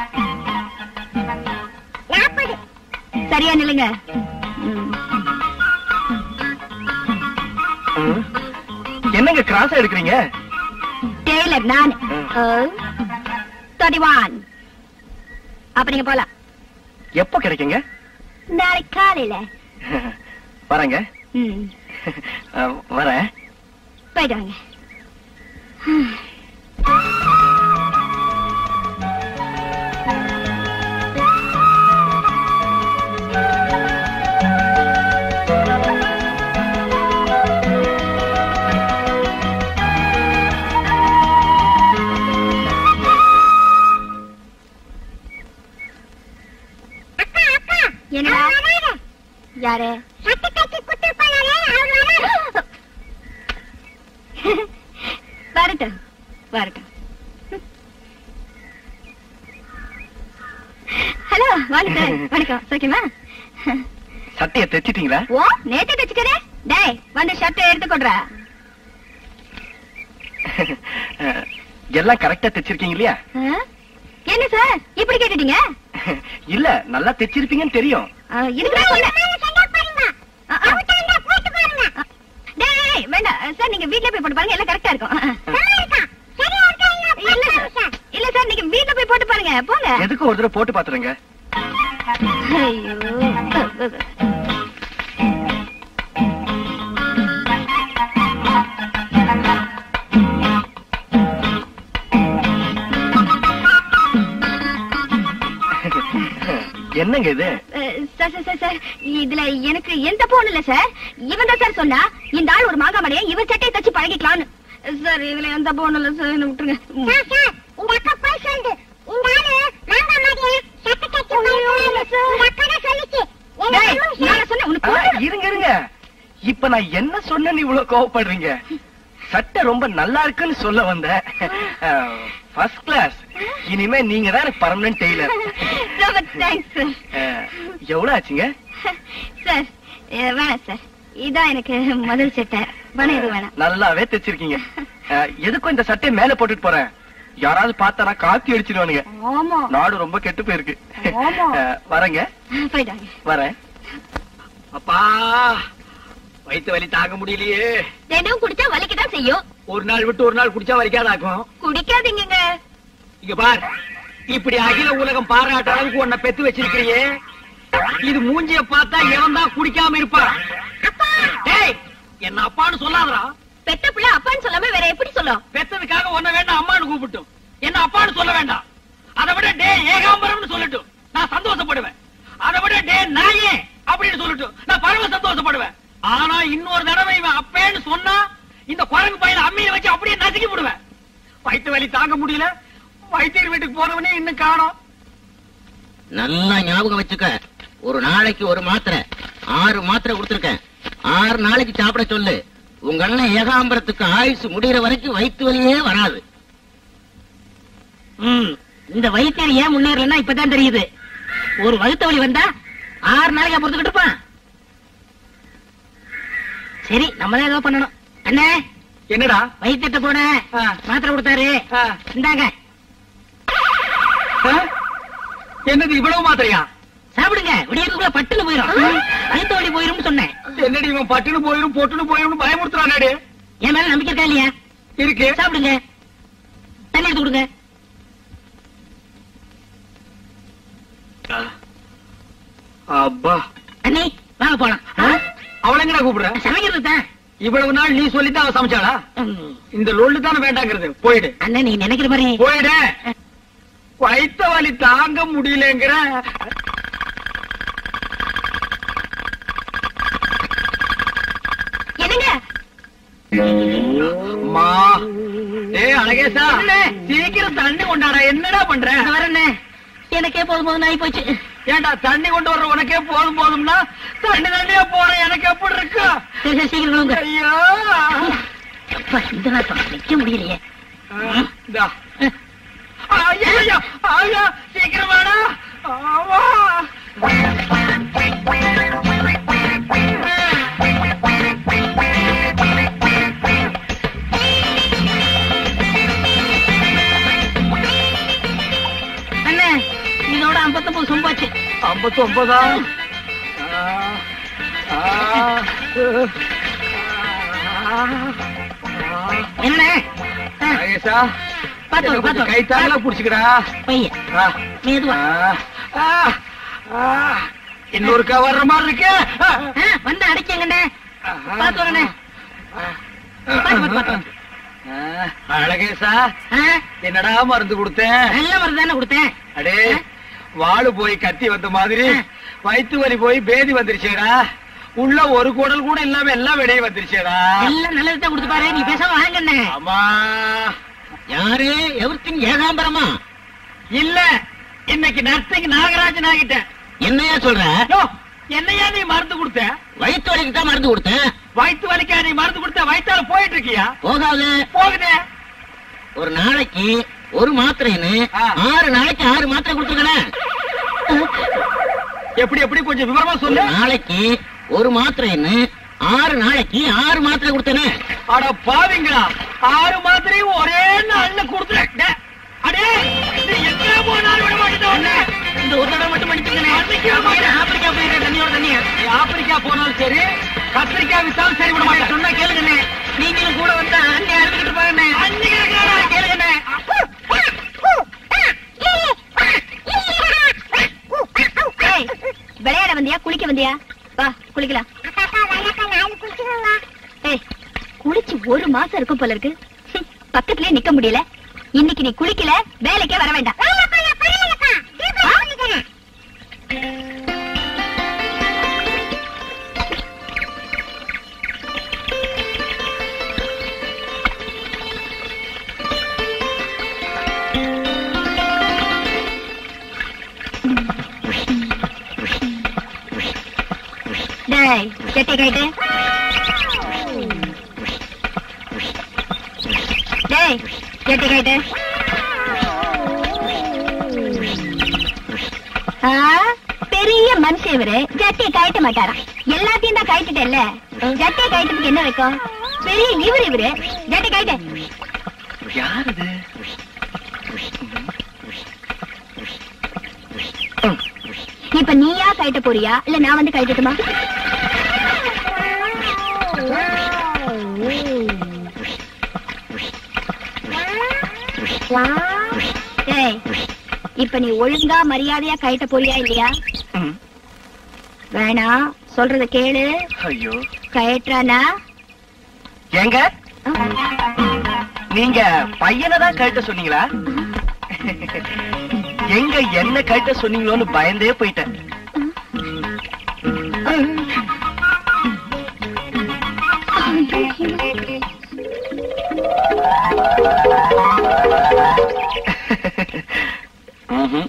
Speaker 7: நாற்பது
Speaker 2: சரியா நில்லுங்க ம்.
Speaker 6: ம். என்னங்க கிராஸா எடுக்கிறீங்க
Speaker 2: டெய்லர் நான்
Speaker 6: ம்.
Speaker 2: தேர்ட்டி ஒன் அப்ப நீங்க போலாம்
Speaker 6: எப்ப கிடைக்குங்க
Speaker 2: நாளைக்கு காலையில
Speaker 6: வரேங்க
Speaker 2: ம்
Speaker 6: அ, வரேன்
Speaker 2: போயிட்டு வாங்க
Speaker 7: அக்கா அக்கா
Speaker 2: என்னடா
Speaker 7: அவர் வராரு.
Speaker 2: யாரு
Speaker 7: சட்டை தைச்சு குத்து போனாரே அவர் வராரு.
Speaker 2: வரட்டும் வரட்டும் ஹலோ வாங்க சார் வணக்கம் சோக்கியமா
Speaker 6: சட்டையை தைச்சிட்டீங்களா
Speaker 2: ஓ நேத்தே தச்சுக்கிறேன் டேய் வந்து ஷர்ட் எடுத்து கொடுறா
Speaker 6: அ, எல்லாம் கரெக்டா தைச்சிருக்கீங்க இல்லையா
Speaker 2: ஆ? என்ன சார் இப்படி கேட்டுட்டீங்க
Speaker 6: இல்ல நல்லா தைச்சிருப்பீங்கன்னு தெரியும்
Speaker 2: ஆ, இதுக்குதான்
Speaker 7: இந்த
Speaker 2: சொன்னேன்.
Speaker 7: மேல சண்டை போடுங்க.
Speaker 2: ஆ, ஆ.
Speaker 7: அவுத்தாண்டா போட்டு பாருங்க.
Speaker 2: டேய், டேய், வேண்டாம் சார் நீங்க வீட்ல போய் போட்டு பாருங்க எல்லாம் கரெக்டா இருக்கும்
Speaker 7: நல்லா இருக்கா? சரியா இருக்கா இல்லையா
Speaker 2: இல்ல
Speaker 7: பாருங்க
Speaker 2: சார்
Speaker 7: சார்.
Speaker 2: இல்ல சார் நீங்க வீட்ல போய் போட்டு பாருங்க போங்க
Speaker 6: எதுக்கு ஒரு தடவை போட்டு பாத்துருங்க
Speaker 2: ஐயோ
Speaker 6: என்னங்க இது
Speaker 2: அஹ், சார் சார் சார் சார் இதுல எனக்கு எந்த போன் இல்ல சார் இவன் தான் சார் சொன்னா இந்த ஆள் ஒரு மாங்காமலையா இவன் சட்டையை தச்சு பழகிக்கலாம்னு சார் இதுல எந்த போன் இல்ல சார் என்ன விட்டுருங்க ம்.
Speaker 7: சார், சார், இந்த அக்கா போய் சொல்லுது. இந்த ஆளு மாங்காய் மாதிரியே சட்டை தைச்சு பழகுறாரு. இந்த அக்கா தான் சொல்லுச்சு. என்ன
Speaker 2: டேய்,
Speaker 7: பண்ணும்
Speaker 2: நான் சொன்னேன் உனக்கு
Speaker 6: ஆ,
Speaker 2: கொல்லுவேன்.
Speaker 6: இருங்க இருங்க இப்ப நான் என்ன சொன்னேன்னு இவ்வளவு கோவப்படுறீங்க சட்டை ரொம்ப நல்லா இருக்குன்னு சொல்ல வந்தேன் ஃபர்ஸ்ட் கிளாஸ் இனிமே நீங்க தான் எனக்கு பர்மனன்ட் டெய்லர்
Speaker 2: ரொம்ப தேங்க்ஸ் சார்
Speaker 6: எவ்வளவு ஆச்சுங்க
Speaker 2: சார் அஹ், வேணாம் சார் இதான் எனக்கு முதல் சட்டை பணம் எதுவும் வேணாம்
Speaker 6: நல்லாவே தைச்சிருக்கீங்க அஹ், எதுக்கும் இந்த சட்டையை மேல போட்டுட்டு போறேன் யாராவது பார்த்தானா காத்தி அடிச்சிருவானுங்க
Speaker 2: ஆமா
Speaker 6: நாடு ரொம்ப கெட்டு போயிருக்கு
Speaker 2: ஆமா.
Speaker 6: அஹ், வரேங்க
Speaker 2: போயிட்டாங்க
Speaker 6: வரேன்
Speaker 5: அப்பா வயித்து வலி தாங்க முடியலையே
Speaker 2: ரெண்டும் குடிச்சா வலிக்கதான் செய்யும்
Speaker 5: ஒரு நாள் விட்டு ஒரு நாள் குடிச்சா வலிக்காதாக்கும்
Speaker 2: குடிக்காதீங்க
Speaker 5: இங்க பார் இப்படி அகில உலகம் பாராட்ட அளவுக்கு உன்னை பெத்து வச்சிருக்கிறியே இது மூஞ்சிய பார்த்தா எவன் தான் குடிக்காம இருப்பான் டேய் என்ன அப்பான்னு சொல்லாதடா
Speaker 2: பெத்த பிள்ளை அப்பான்னு சொல்லாம வேற எப்படி சொல்லும்
Speaker 5: பெத்ததுக்காக உன்னை வேண்டாம் அம்மான்னு கூப்பிட்டும் என்ன அப்பான்னு சொல்ல வேண்டாம் அதை விட டே ஏகாம்பரம்னு சொல்லட்டும் நான் சந்தோஷப்படுவேன் அதை விட டே நாயே அப்படின்னு சொல்லட்டும் நான் பரவ சந்தோஷப்படுவேன் ஆனா இன்னொரு தடவை இவன் அப்பேன்னு சொன்னா இந்த குரங்கு பையில அம்மியை வச்சு அப்படியே நசுக்கி விடுவேன் வயிற்று வலி தாங்க முடியல வைத்தியர் வீட்டுக்கு போனவனே இன்னும் காணோம்
Speaker 8: நல்லா ஞாபகம் வச்சுக்க ஒரு நாளைக்கு ஒரு மாத்திரை ஆறு மாத்திரை கொடுத்திருக்கேன் ஆறு நாளைக்கு சாப்பிட சொல்லு உங்க அண்ணன் ஏகாம்பரத்துக்கு ஆயுசு முடிகிற வரைக்கும் வயிற்று வலியே வராது
Speaker 7: ம், இந்த வைத்தியர் ஏன் முன்னேறலன்னா இப்பதான் தெரியுது ஒரு வகுத்த வலி வந்தா ஆறு நாளைக்கு பொறுத்துக்கிட்டு இருப்பான் சரி நம்ம தான் ஏதோ பண்ணணும் அண்ணே
Speaker 5: என்னடா
Speaker 7: வைத்தியத்தை போன
Speaker 5: ஆ.
Speaker 7: மாத்திரை கொடுத்தாரு
Speaker 5: ஆ.
Speaker 7: இந்தாங்க
Speaker 5: ஆ? என்னது இவ்வளவு மாத்திரையா
Speaker 7: சாப்பிடுங்க விடியறதுக்குள்ள பட்டுன்னு போயிரும் வகுத்த வலி போயிரும்னு சொன்னேன்
Speaker 5: என்னடி இவன் பட்டுன்னு போயிரும் பொட்டுன்னு போயிரும் பயமுறுத்துறானே
Speaker 7: என் மேல நம்பிக்கை இருக்கா இல்லையா
Speaker 5: இருக்கு
Speaker 7: சாப்பிடுங்க தண்ணி எடுத்து கொடுங்க
Speaker 5: அப்பா
Speaker 7: அண்ணி வாங்க போலாம்
Speaker 5: அவளை எங்கடா கூப்பிடுற
Speaker 7: சமைக்கிறது தான்
Speaker 5: இவ்வளவு நாள் நீ சொல்லித்தான் அவ சமைச்சாளா இந்த லொல்லு தானே வேண்டாங்கிறது போயிடு
Speaker 7: அண்ணன் நீ நினைக்கிற மாதிரி
Speaker 5: போயிடு வயித்த வலி தாங்க முடியலங்கிற
Speaker 3: என்னங்க
Speaker 5: அம்மா ஏ அழகேசா சீக்கிரம் தண்ணி கொண்டாடா என்னடா பண்ற
Speaker 7: வரண்ணே எனக்கே போதும் போதும் ஆகி போச்சு
Speaker 5: ஏன்டா தண்ணி கொண்டு வர்ற உனக்கே போதும் போதும்னா தண்ணி தண்ணியா போற எனக்கு எப்படி இருக்கு
Speaker 7: சரி சரி சீக்கிரம் கொடுங்க
Speaker 5: ஐயோ
Speaker 7: அப்பா, இந்த நாட்டம் நிக்க முடியலையே
Speaker 5: இந்தா. ஐயா, ஐயா, ஐயா, சீக்கிரம் வாடா ஆமா.
Speaker 7: அண்ணே இதோட ஐம்பத்தொன்பது சொம்பாச்சு
Speaker 5: ஐம்பத்தி ஒன்பதா
Speaker 7: என்ன
Speaker 5: ஐயசா
Speaker 7: பாத்து வா, பாத்து வா.
Speaker 5: கை தாங்களா புடிச்சுக்கடா
Speaker 7: பையன்
Speaker 5: ஆ.
Speaker 7: மெதுவா
Speaker 5: ஆ, ஆ, இன்னொருக்கா வர்ற மாதிரி இருக்கு
Speaker 7: ஆ, வந்து அடைக்கங்கண்ணே பாத்து வரண்ணே பாத்து, பாத்து, பாத்து.
Speaker 5: ஆ, அழகேசா
Speaker 7: ஆ,
Speaker 5: என்னடா மருந்து கொடுத்தேன்
Speaker 7: நல்ல மருந்து தானே கொடுத்தேன்
Speaker 5: அடே வாளு போய் கத்தி வந்த மாதிரி வயிற்று வலி போய் பேதி வந்துருச்சேடா உள்ள ஒரு குடல் கூட இல்லாம எல்லாம் வெளியே வந்துருச்சேடா
Speaker 7: எல்லாம் நல்லது தான் கொடுத்து பாரு நீ பேசாம வாங்கண்ணே
Speaker 5: ஆமா
Speaker 8: யாரு எவர்த்தின் ஏகாம்பரமா
Speaker 5: இல்ல இன்னைக்கு நர்சிங் நாகராஜன் ஆகிட்டேன்
Speaker 8: என்னையா சொல்ற
Speaker 5: யோ, என்னையா நீ மருந்து கொடுத்த
Speaker 8: வயிற்று வலிக்கு தான் மருந்து கொடுத்தேன்
Speaker 5: வயிற்று வலிக்கா நீ மருந்து கொடுத்த வயிற்றால போயிட்டு இருக்கியா
Speaker 8: போகாது
Speaker 5: போகுதே
Speaker 8: ஒரு நாளைக்கு ஒரு மாத்திரைன்னு
Speaker 5: ஆ.
Speaker 8: ஆறு நாளைக்கு ஆறு மாத்திரை கொடுத்துருக்கேன்
Speaker 5: எப்படி எப்படி கொஞ்சம் விவரமா
Speaker 8: ஒரு
Speaker 5: சொல்லு
Speaker 8: நாளைக்கு ஒரு மாத்திரைன்னு ஆறு நாளைக்கு ஆறு மாத்திரை கொடுத்தேனே
Speaker 5: அட பாவிங்களா ஆறு மாத்திரையும் ஒரே நாள்ல கொடுத்துறேன் அடே நீ எங்க போனாலும் விட மாட்டேன்
Speaker 7: இந்த ஒரு தடவை மட்டும் மன்னிச்சுக்கண்ணே ஆப்பிரிக்கா போயிருக்க தண்ணியோட தண்ணியா
Speaker 5: நீ ஆப்பிரிக்கா போனாலும் சரி கத்திரிக்காய் வித்தாலும் சரி விட மாட்டேன்
Speaker 7: சொன்னா கேளுங்கண்ணே நீங்களும் கூட வந்தா அண்ணே அழுதுகிட்டு பாருண்ணே
Speaker 5: அன்னைக்கு கேக்குறாடா,
Speaker 7: கேளுங்கண்ணே
Speaker 3: ஏய், விளையாட வந்தியா குளிக்க வந்தியா வா குளிக்கலாம் ஏய் குளிச்சு ஒரு மாசம் இருக்கும் போல இருக்கு ஹம், பக்கத்துலயே நிக்க முடியல இன்னைக்கு நீ குளிக்கல வேலைக்கே வர வேண்டாம் டேய் செட்டை கைட்டு டேய் செட்டை கைட்டு ஆ, பெரிய மனுஷன் இவரு ஜட்டியை கழட்ட மாட்டாராம் எல்லாத்தையும் தான் கழட்டிட்டேல்ல ஜட்டியை கழட்டதுக்கு என்ன வைக்கும் பெரிய இவரு இவரு ஜட்டை கழட்ட
Speaker 6: யார் இது
Speaker 3: இப்ப நீயா கழட்ட போறியா இல்ல நான் வந்து கழட்டட்டுமா ஏய் இப்ப நீ ஒழுங்கா மரியாதையா கழட்ட போறியா இல்லையா
Speaker 6: ம்.
Speaker 3: வேணாம் சொல்றத கேளு
Speaker 6: ஐயோ
Speaker 3: கழட்டுறானா
Speaker 6: ஏங்க நீங்க பையனை தான் கழட்ட சொன்னீங்களா எங்க என்ன கட்ட சொன்னீங்களோன்னு பயந்தே போயிட்டேன் ம்ஹும்.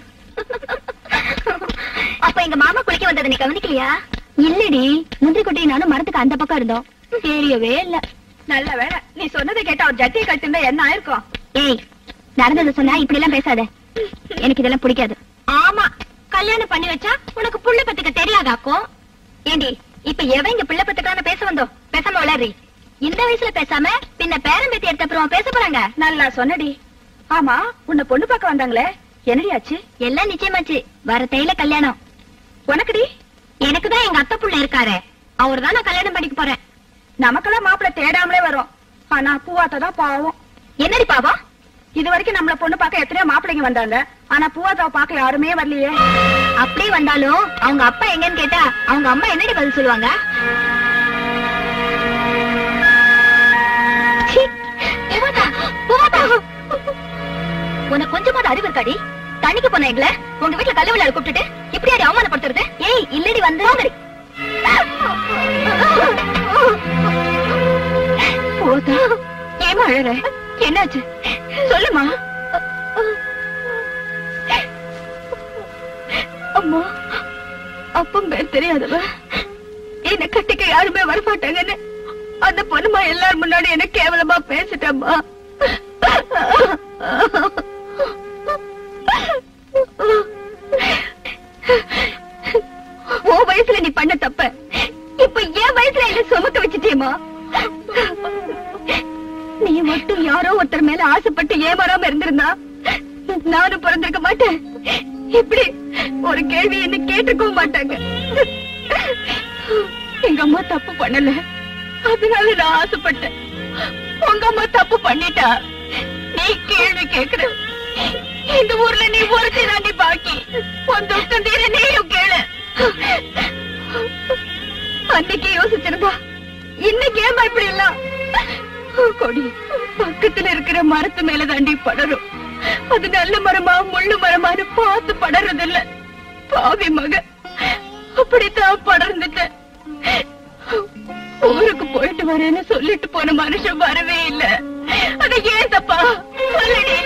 Speaker 3: அப்ப எங்க மாமா குளிக்க வந்ததை நீ கவனிக்கலையா இல்லடி முந்திரி கொட்டி நானும் மரத்துக்கு அந்த பக்கம் இருந்தோம் தெரியவே இல்ல நல்ல வேலை நீ சொன்னதை கேட்ட அவர் ஜட்டியை கட்டிருந்தா என்ன ஆயிருக்கும் ஏய் நடந்ததை சொன்னா இப்படி எல்லாம் பேசாத எனக்கு இதெல்லாம் பிடிக்காது ஆமா கல்யாணம் பண்ணி வச்சா உனக்கு புள்ள பத்துக்க தெரியாதாக்கும் ஏண்டி இப்ப எவன் இங்க பிள்ளை பத்துக்கான பேச வந்தோம் பேசாம வளர்றி இந்த வயசுல பேசாம பின்ன பேரம் பேத்தி எடுத்த அப்புறம் பேச போறாங்க நல்லா சொன்னடி ஆமா உன்னை பொண்ணு பார்க்க வந்தாங்களே என்னடி ஆச்சு எல்லாம் நிச்சயமாச்சு வர தையில கல்யாணம் உனக்குடி எனக்கு தான் எங்க அத்தை புள்ள இருக்காரு அவர் தான் நான் கல்யாணம் பண்ணிக்க போறேன் நமக்கெல்லாம் மாப்பிள்ள தேடாமலே வரும் ஆனா பூவாத்தா தான் பாவம் என்னடி பாவம் இது வரைக்கும் நம்மள பொண்ணு பார்க்க எத்தனையோ மாப்பிள்ளைங்க வந்தாங்க ஆனா பூவாத்தாவை பார்க்க யாருமே வரலையே அப்படியே வந்தாலும் அவங்க அப்பா எங்கன்னு கேட்டா அவங்க அம்மா என்னடி பதில் சொல்லுவாங்க சீ, பூவாத்தா, பூவாத்தா. உனக்கு கொஞ்சமாவது அறிவு இருக்காடி தண்ணிக்கு போன எங்கள உங்க வீட்டுல கல்ல விளையாட கூப்பிட்டுட்டு இப்படி அடி அவமானப்படுத்துறது ஏய் இல்லடி வந்து போதா ஏமா அழற என்னாச்சு சொல்லுமா அம்மா அப்பம் பேர் தெரியாதவ என்ன கட்டிக்க யாருமே வரமாட்டாங்கன்னு அந்த பொண்ணுமா எல்லாரும் முன்னாடி என்ன கேவலமா பேசிட்டம்மா ஓ வயசுல நீ பண்ண தப்ப இப்ப என் வயசுல என்ன சுமக்க வச்சுட்டேமா நீ மட்டும் யாரோ ஒருத்தர் மேல ஆசைப்பட்டு ஏமாறாம இருந்திருந்தா நானும் பிறந்திருக்க மாட்டேன் இப்படி ஒரு கேள்வி என்ன கேட்டுக்கவும் மாட்டாங்க எங்க அம்மா தப்பு பண்ணல அதனால நான் ஆசைப்பட்டேன் உங்க அம்மா தப்பு பண்ணிட்டா நீ கேள்வி கேக்குற இந்த ஊர்ல நீ ஒருத்தி தாண்டி பாக்கி உன் துஷ்டம் தீர நீயும் கேளு அன்னைக்கு யோசிச்சிருந்தா இன்னைக்கு ஏமா இப்படி எல்லாம் கொடி பக்கத்துல இருக்கிற மரத்து மேல தாண்டி படரும் அது நல்ல மரமா முள்ளு மரமான்னு பார்த்து படறது இல்ல பாவி மக அப்படித்தான் படர்ந்துட்டேன் ஊருக்கு போயிட்டு வரேன்னு சொல்லிட்டு போன மனுஷன் வரவே இல்ல அது ஏன் தப்பா சொல்லடி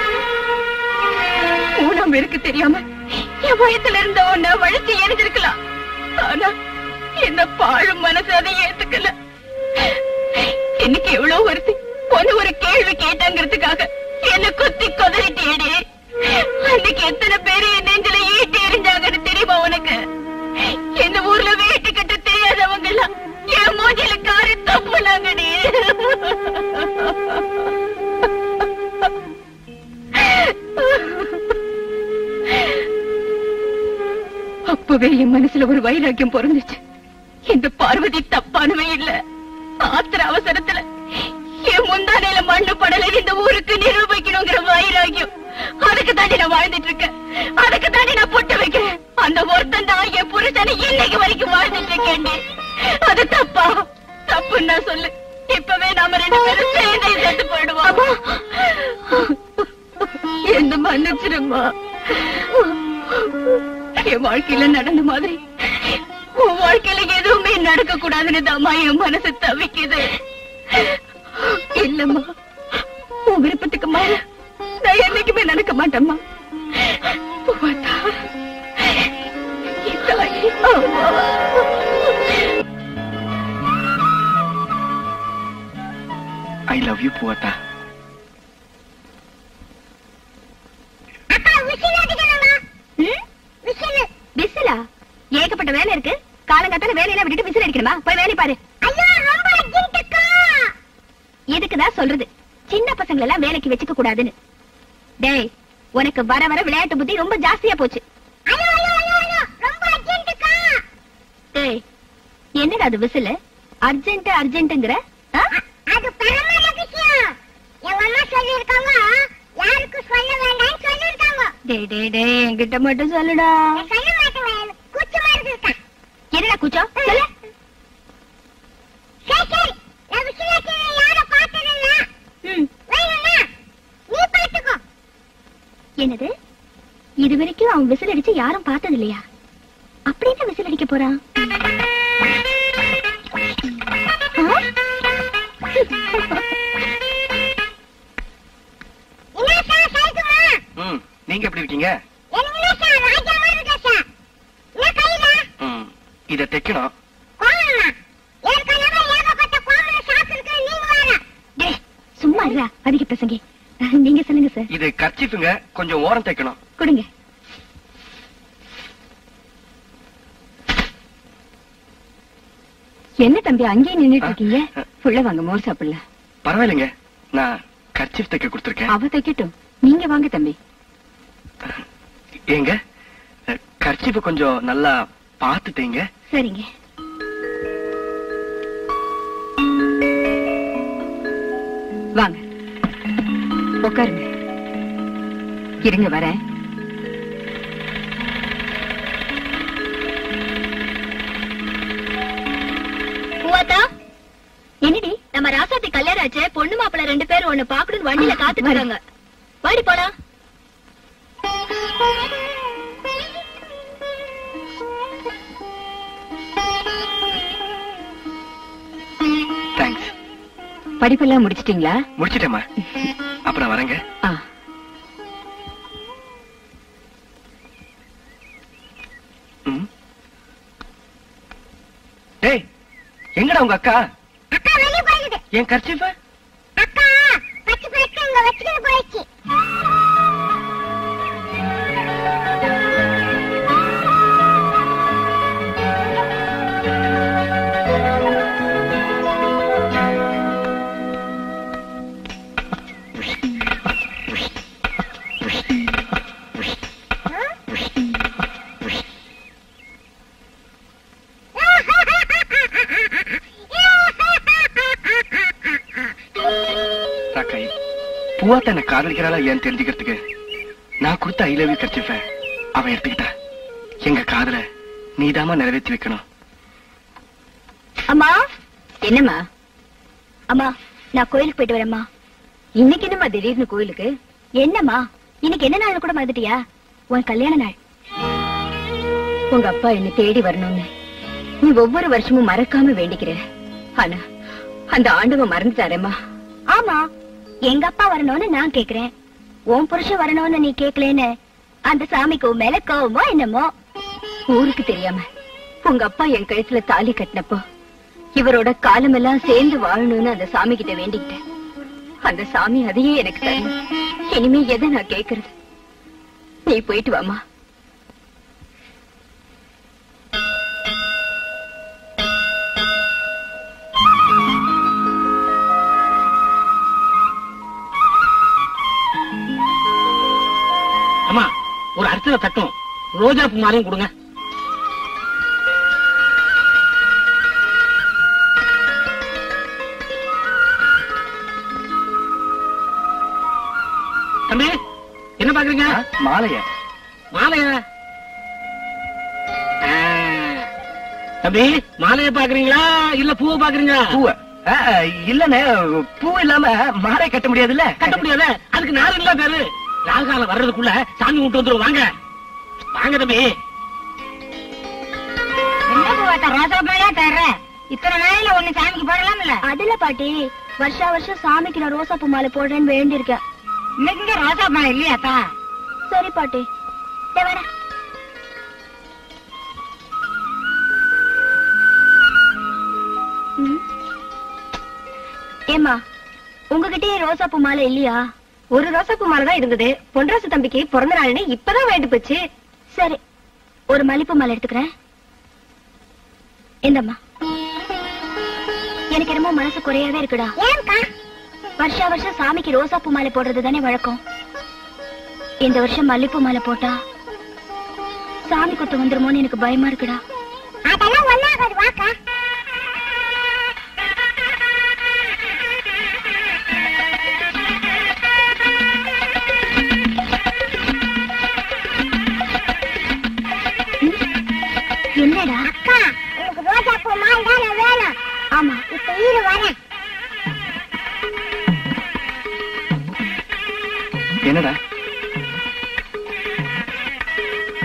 Speaker 3: ஊனம் இருக்கு தெரியாம என் வயத்துல இருந்த உன்ன வழிச்சு எரிஞ்சிருக்கலாம் ஆனா என்ன பாழும் மனசு அதை ஏத்துக்கல இன்னைக்கு எவ்வளவு வருது ஒண்ணு ஒரு கேள்வி கேட்டாங்கிறதுக்காக என்ன குத்தி கொதறிட்டேடி அன்னைக்கு எத்தனை பேரு என் நெஞ்சில ஈட்டி எரிஞ்சாங்கன்னு தெரியுமா உனக்கு இந்த ஊர்ல வேட்டு கட்ட தெரியாதவங்க எல்லாம் என் மூஞ்சில காரி தப்புனாங்கடி அப்பவே என் மனசுல ஒரு வைராக்கியம் பிறந்துச்சு இந்த பார்வதி தப்பானவே இல்ல ஆத்திர அவசரத்துல என் முந்தானையில மண்ணு படல இந்த ஊருக்கு நிரூபிக்கணுங்கிற வைராக்கியம் அதுக்கு தாண்டி நான் வாழ்ந்துட்டு இருக்கேன் அதுக்கு தாண்டி நான் பொட்டு வைக்கிறேன் அந்த ஒருத்தன் தான் என் புருஷனை இன்னைக்கு வரைக்கும் வாழ்ந்துட்டு இருக்கேன் அது தப்பா தப்புன்னு நான் சொல்லு இப்பவே நாம ரெண்டு பேரும் சேர்ந்தே செத்து போயிடுவோம் என்ன மன்னிச்சிருமா என் வாழ்க்கையில நடந்த மாதிரி உன் வாழ்க்கையில எதுவுமே நடக்க கூடாதுன்னு தாமா என் மனசு தவிக்குது இல்லம்மா உன் விருப்பத்துக்கு மேல நான் என்னைக்குமே நடக்க மாட்டேம்மா பூவாத்தா, என் தாயி, அம்மா.
Speaker 6: ஐ லவ் யூ பூவத்தா
Speaker 3: ம்? விசிலா ஏகப்பட்ட வேலை இருக்கு காலங்காத்தால வேலையெல்லாம் விட்டுட்டு விசில் அடிக்கணுமா போய் வேலை பாரு இதுக்குதான் சொல்றது சின்ன பசங்களை எல்லாம் வேலைக்கு வச்சுக்க கூடாதுன்னு டேய் உனக்கு வர வர விளையாட்டு புத்தி ரொம்ப ஜாஸ்தியா போச்சு டேய் என்னடா அது விசில் அர்ஜென்ட் அர்ஜென்ட்ங்கிற ஆ?
Speaker 2: அது பரமான விஷயம் எங்க அம்மா சொல்லிருக்காங்க யாருக்கும் சொல்ல வேண்டாம்னு சொல்லிருக்காங்க
Speaker 3: டேய் டேய் டேய் என்கிட்ட மட்டும் சொல்லுடா
Speaker 2: நான் சொல்ல மாட்டேன் கூச்சமா இருக்கா
Speaker 3: என்னடா கூச்சம் சொல்லு
Speaker 2: சரி சரி நான் விசிலாச்சியை யாரும் பார்த்ததில்ல
Speaker 3: ம்
Speaker 2: வேணும்னா நீ பார்த்துக்கோ
Speaker 3: என்னது அவன் விசில் அடிச்சு யாரும் பார்த்தது இல்லையா அப்படி என்ன விசில் அடிக்க போறான் ஆ?
Speaker 2: என்ன சார் சைக்குமா
Speaker 6: ம் நீங்க எப்படி இருக்கீங்க
Speaker 2: எனக்கு என்ன சார் ராஜா மாதிரி இருக்கா சார் என்ன கையில
Speaker 6: ம் இத தைக்கணும்
Speaker 2: கோமலமா ஏற்கனவே ஏகப்பட்ட கோமலை சாப்பிட்டு நீங்க வேற
Speaker 3: டேய், சும்மா இருடா அதிக பிரசங்கி நீங்க சொல்லுங்க சார்
Speaker 6: இது கர்ச்சிஃபுங்க கொஞ்சம் ஓரம் தைக்கணும்
Speaker 3: கொடுங்க என்ன தம்பி அங்கேயே நின்னுட்டு இருக்கீங்க புள்ள வாங்க மோர் சாப்பிடலாம்
Speaker 6: பரவாயில்லைங்க நான் கர்ச்சிஃப் தைக்க கொடுத்துருக்கேன்
Speaker 3: அவ தைக்கட்டும் நீங்க வாங்க தம்பி
Speaker 6: ஏங்க கர்ச்சிஃப கொஞ்சம் நல்லா பார்த்து தைங்க
Speaker 3: சரிங்க வாங்க உட்காருங்க இருங்க வரேன்
Speaker 2: பூவாத்தா
Speaker 3: என்னடி
Speaker 2: நம்ம ராசாத்தி கல்யாணம் ஆச்சு பொண்ணு மாப்பிள்ள ரெண்டு பேரும் ஒண்ணு பாக்கணும் வண்டியில காத்துட்டு இருக்காங்க வாடி போலாம்
Speaker 6: தேங்க்ஸ்
Speaker 3: படிப்பெல்லாம் முடிச்சிட்டீங்களா
Speaker 6: முடிச்சிட்டேம்மா அப்புறம் வரேங்க
Speaker 3: ஆ
Speaker 6: ம். டேய் எங்கடா உங்க அக்கா
Speaker 2: அக்கா வெளிய போயிடுது
Speaker 6: என் கர்ச்சிஃப
Speaker 2: அக்கா பச்சை பழக்கம் இங்க வச்சுக்கிட்டு போயிடுச்சு
Speaker 6: ராக்காய் பூவாத்த என்ன காதலிக்கிறாளா ஏன் தெரிஞ்சுக்கிறதுக்கு நான் கொடுத்த ஐ லவ் யூ கர்ச்சிஃப அவன் எடுத்துக்கிட்டா எங்க காதல நீதாம்மா நிறைவேற்றி வைக்கணும்
Speaker 3: அம்மா என்னம்மா
Speaker 2: அம்மா நான் கோயிலுக்கு போயிட்டு வரேம்மா
Speaker 3: இன்னைக்கு என்னம்மா திடீர்னு கோயிலுக்கு
Speaker 2: என்னம்மா இன்னைக்கு என்ன நாள் கூட மறந்துட்டியா உன் கல்யாண நாள்
Speaker 3: உங்க அப்பா என்ன தேடி வரணும்னு நீ ஒவ்வொரு வருஷமும் மறக்காம வேண்டிக்கிற ஆனா அந்த ஆண்டவன் மறந்துட்டாரேம்மா
Speaker 2: ஆமா எங்க அப்பா வரணும்னு நான் கேக்குறேன் உன் புருஷன் வரணும்னு நீ கேக்கலேன்னு அந்த சாமிக்கு உன் மேல கோவமோ என்னமோ
Speaker 3: ஊருக்கு தெரியாம உங்க அப்பா என் கழுத்துல தாலி கட்டினப்போ இவரோட காலமெல்லாம் சேர்ந்து வாழணும்னு அந்த சாமி கிட்ட வேண்டிக்கிட்டேன் அந்த சாமி அதையே எனக்கு தரணும் இனிமே எதை நான் கேக்குறது நீ போயிட்டு வாமா
Speaker 8: அம்மா ஒரு அர்ச்சனை தட்டும் ரோஜா பூ மாலையும் கொடுங்க தம்பி என்ன பாக்குறீங்க
Speaker 6: ஆ, மாலைய
Speaker 8: மாலையா ஆ. தம்பி மாலைய பாக்குறீங்களா இல்ல பூவை பாக்குறீங்களா
Speaker 6: பூவ ஆ, இல்லண்ணே பூ இல்லாம மாலை கட்ட முடியாதுல்ல
Speaker 8: கட்ட முடியாத அதுக்கு நாள் இல்ல பேரு ராகாலம் வர்றதுக்குள்ள சாமி விட்டு வந்துரும் வாங்க வாங்க தம்பி
Speaker 7: என்ன பூவாத்தா ரோசா பூவையா தர்ற இத்தனை நாளையில ஒண்ணு சாமிக்கு போடலாம்ல
Speaker 2: அதுல பாட்டி வருஷா வருஷம் சாமிக்கு நான் ரோசா பூ மாலை போடுறேன்னு வேண்டியிருக்கேன்
Speaker 7: இன்னைக்கு இங்க ரோசா மழை இல்லையாத்தா
Speaker 2: சரி பாட்டி இதோ வரேன். ம். ஏம்மா உங்ககிட்டயே ரோசா பூ மாலை இல்லையா
Speaker 3: ஒரு ரோசாப்பூ மாலை தான் இருந்தது பொன்ராசு தம்பிக்கு பிறந்த நாள்னு இப்பதான் வேண்டு போச்சு
Speaker 2: சரி ஒரு மல்லிப்பூ மாலை எடுத்துக்கிறேன் இந்தம்மா எனக்கு என்னமோ மனசு குறையாவே இருக்குடா வருஷா வருஷம் சாமிக்கு ரோசா பூ மாலை போடுறது தானே வழக்கம் இந்த வருஷம் மல்லிப்பூ மாலை போட்டா சாமி குத்து வந்துருமோன்னு எனக்கு பயமா இருக்குடா
Speaker 7: அதெல்லாம் ஒன்னாகாது வாக்கா
Speaker 2: என்னடா
Speaker 7: அக்கா உனக்கு ரோஜா பூ மாலை தானே வேணும்
Speaker 2: ஆமா
Speaker 7: இப்ப இரு வரேன்
Speaker 6: என்னடா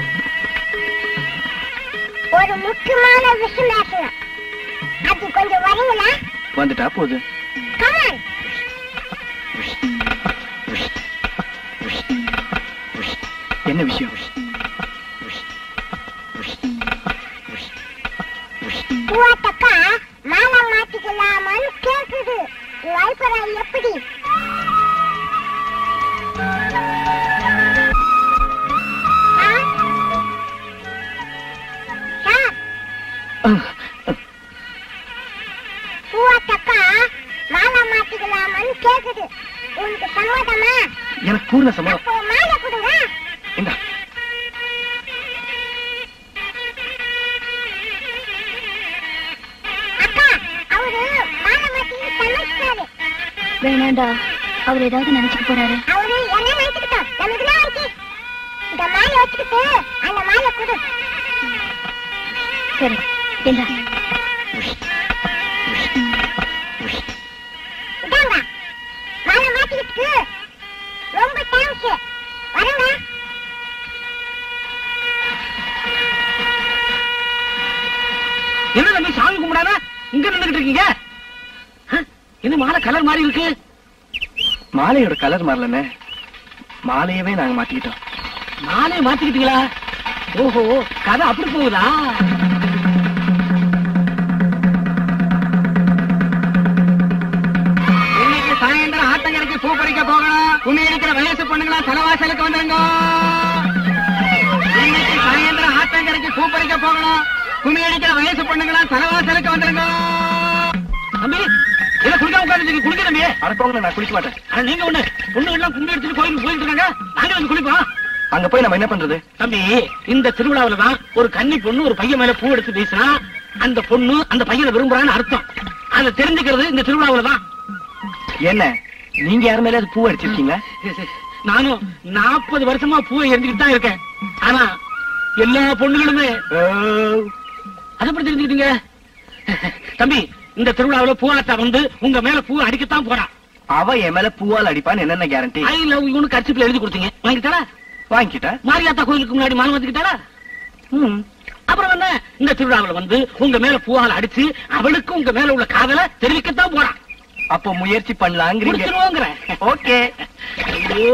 Speaker 2: ஒரு முக்கியமான விஷயம் பேசணும் அது கொஞ்சம் வரீங்களா
Speaker 6: வந்துட்டா போகுது
Speaker 2: கமான்
Speaker 6: என்ன விஷயம்
Speaker 2: பூவாத்தக்கா மாலை மாத்திக்கலாமான்னு கேக்குது உன் அபிப்பிராயம் எப்படி ஆ? சார் பூவாத்தக்கா மாலை மாத்திக்கலாமான்னு கேக்குது உனக்கு சம்மதமா
Speaker 6: எனக்கு பூர்ண சம்மதம்
Speaker 2: அப்போ மாலை கொடுங்க
Speaker 6: இந்த
Speaker 2: அக்கா அவரு மாலை மாத்தி சமைச்சாரு
Speaker 3: வேணாண்டா அவர் ஏதாவது நினைச்சுக்க போறாரு
Speaker 2: அவரு என்ன நினைச்சுக்கிட்டோம் நமக்கு தான் இருக்கு இந்த மாலை வச்சுக்கிட்டு அந்த மாலை கொடு
Speaker 3: சரி இந்தா
Speaker 2: இதாங்க மாலை மாத்திக்கிட்டு ரொம்ப தேங்க்ஸ் வரங்க
Speaker 5: என்ன தம்பி சாமி கும்பிடாத இங்க நின்னுகிட்டு இருக்கீங்க ஆ? என்ன மாலை கலர் மாறி இருக்கு
Speaker 6: மாலையோட கலர் மாறலண்ணே மாலையவே நாங்க மாத்திக்கிட்டோம்
Speaker 5: மாலையை மாத்திக்கிட்டீங்களா ஓஹோ கதை அப்படி போகுதா இன்னைக்கு சாயந்தரம் ஆத்தங்கரைக்கு பூ பறிக்க போகணும் கும்மி அடிக்கிற வயசு பொண்ணுங்களா தலைவாசலுக்கு வந்துருங்க இன்னைக்கு சாயந்தரம் ஆத்தங்கரைக்கு பூ பறிக்க போகணும் கும்மி அடிக்கிற வயசு பொண்ணுங்களா தலைவாசலுக்கு வந்துருங்க தம்பி இதை குளிக்க உட்காந்து குளிக்க தம்பி
Speaker 6: அடப்பவங்க நான் குளிக்க மாட்டேன்
Speaker 5: ஆனா நீங்க ஒண்ணு பொண்ணு எல்லாம் கும்பி எடுத்துட்டு கோயிலுக்கு போயிட்டு இருக்காங்க நாங்க வந்து குளிப்போம்
Speaker 6: அங்க போய் நம்ம என்ன பண்றது
Speaker 5: தம்பி இந்த திருவிழாவில தான் ஒரு கன்னி பொண்ணு ஒரு பையன் மேல பூ எடுத்து வீசினா அந்த பொண்ணு அந்த பையனை விரும்புறான்னு அர்த்தம் அதை தெரிஞ்சுக்கிறது இந்த திருவிழாவில தான்
Speaker 6: என்ன நீங்க யார் மேல பூ அடிச்சிருக்கீங்க
Speaker 5: நானும் நாற்பது வருஷமா பூவை எரிஞ்சுக்கிட்டு தான் இருக்கேன் ஆனா எல்லா பொண்ணுகளுமே அதை எப்படி தெரிஞ்சுக்கிட்டீங்க தம்பி இந்த திருவிழாவில பூவாத்தா வந்து உங்க மேல பூ அடிக்கத்தான் போறான்
Speaker 6: அவ என் மேல பூவால் அடிப்பான்னு என்னென்ன கேரண்டி
Speaker 5: ஐ லவ் யூன்னு கட்சிப்பில் எழுதி கொடுத்தீங்க வாங்கிட்டாரா
Speaker 6: வாங்கிக்கிட்ட
Speaker 5: மாரியாத்தா கோயிலுக்கு முன்னாடி மாலை வந்துக்கிட்டாரா
Speaker 6: ம்.
Speaker 5: அப்புறம் என்ன இந்த திருவிழாவில் வந்து உங்க மேல பூவால் அடிச்சு அவளுக்கு உங்க மேல உள்ள காதலை தெரிவிக்கத்தான் போறான்
Speaker 6: அப்போ முயற்சி பண்ணலாங்கிறீங்க
Speaker 5: முடிச்சிருவோங்கிற
Speaker 6: ஓகே
Speaker 5: ஐயோ.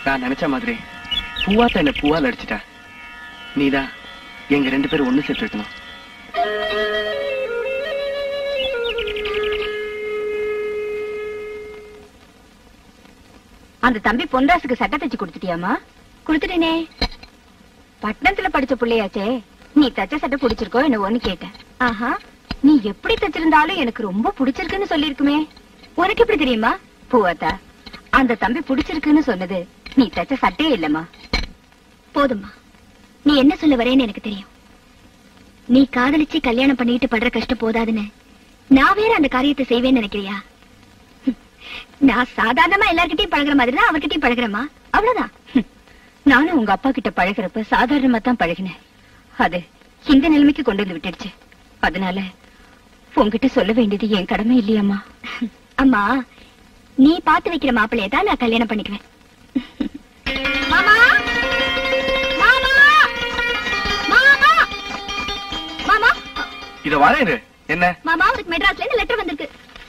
Speaker 6: நான் நினைச்ச மாதிரி பூவாத்த என்ன பூவால் அடிச்சிட்டா நீதான் எங்க ரெண்டு பேரும் ஒண்ணு சேர்த்து வைக்கணும்
Speaker 3: அந்த தம்பி பொன்ராசுக்கு சட்டை தச்சு கொடுத்துட்டியாமா கொடுத்துட்டேனே பட்டணத்துல படிச்ச புள்ளையாச்சே நீ தச்ச சட்டை பிடிச்சிருக்கோ என்னவோன்னு கேட்டேன் ஆஹா நீ எப்படி தச்சிருந்தாலும் எனக்கு ரொம்ப பிடிச்சிருக்குன்னு சொல்லிருக்குமே உனக்கு எப்படி தெரியுமா பூவாத்தா அந்த தம்பி பிடிச்சிருக்குன்னு சொன்னது நீ தச்ச சட்டையே இல்லம்மா போதும்மா நீ என்ன சொல்ல வரேன்னு எனக்கு தெரியும் நீ காதலிச்சு கல்யாணம் பண்ணிட்டு படுற கஷ்டம் போதாதுன்னு நான் வேற அந்த காரியத்தை செய்வேன்னு நினைக்கிறியா நான் சாதாரணமா எல்லார்கிட்டயும் பழகுற மாதிரி தான் அவர்கிட்டயும் பழகுறேமா அவ்வளவுதான் ஹம். நானும் உங்க அப்பா கிட்ட பழகுறப்ப சாதாரணமா தான் பழகினேன் அது இந்த நிலைமைக்கு கொண்டு வந்து விட்டுடுச்சு அதனால உங்ககிட்ட சொல்ல வேண்டியது என் கடமை இல்லையம்மா அம்மா நீ பார்த்து வைக்கிற மாப்பிள்ளைய தான் நான் கல்யாணம் பண்ணிக்குவேன் மாமா மாமா மாமா மாமா
Speaker 6: இத வரேன் என்ன
Speaker 3: மாமா அவருக்கு மெட்ராஸ்ல இருந்து லெட்டர் வந்திருக்கு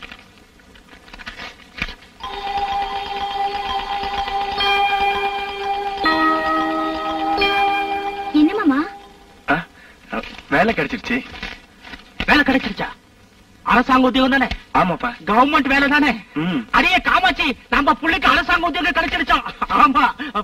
Speaker 3: என்ன மாமா
Speaker 6: ஆ? வேலை கிடைச்சிருச்சு
Speaker 5: வேலை கிடைச்சிருச்சா அரசாங்க உத்தியோகம் தானே
Speaker 6: ஆமாப்பா
Speaker 5: கவர்மெண்ட் வேலை தானே
Speaker 6: ம்
Speaker 5: அடியே காமாட்சி நம்ம புள்ளைக்கு அரசாங்க உத்தியோகம் கிடைச்சிருச்சோம் ஆமா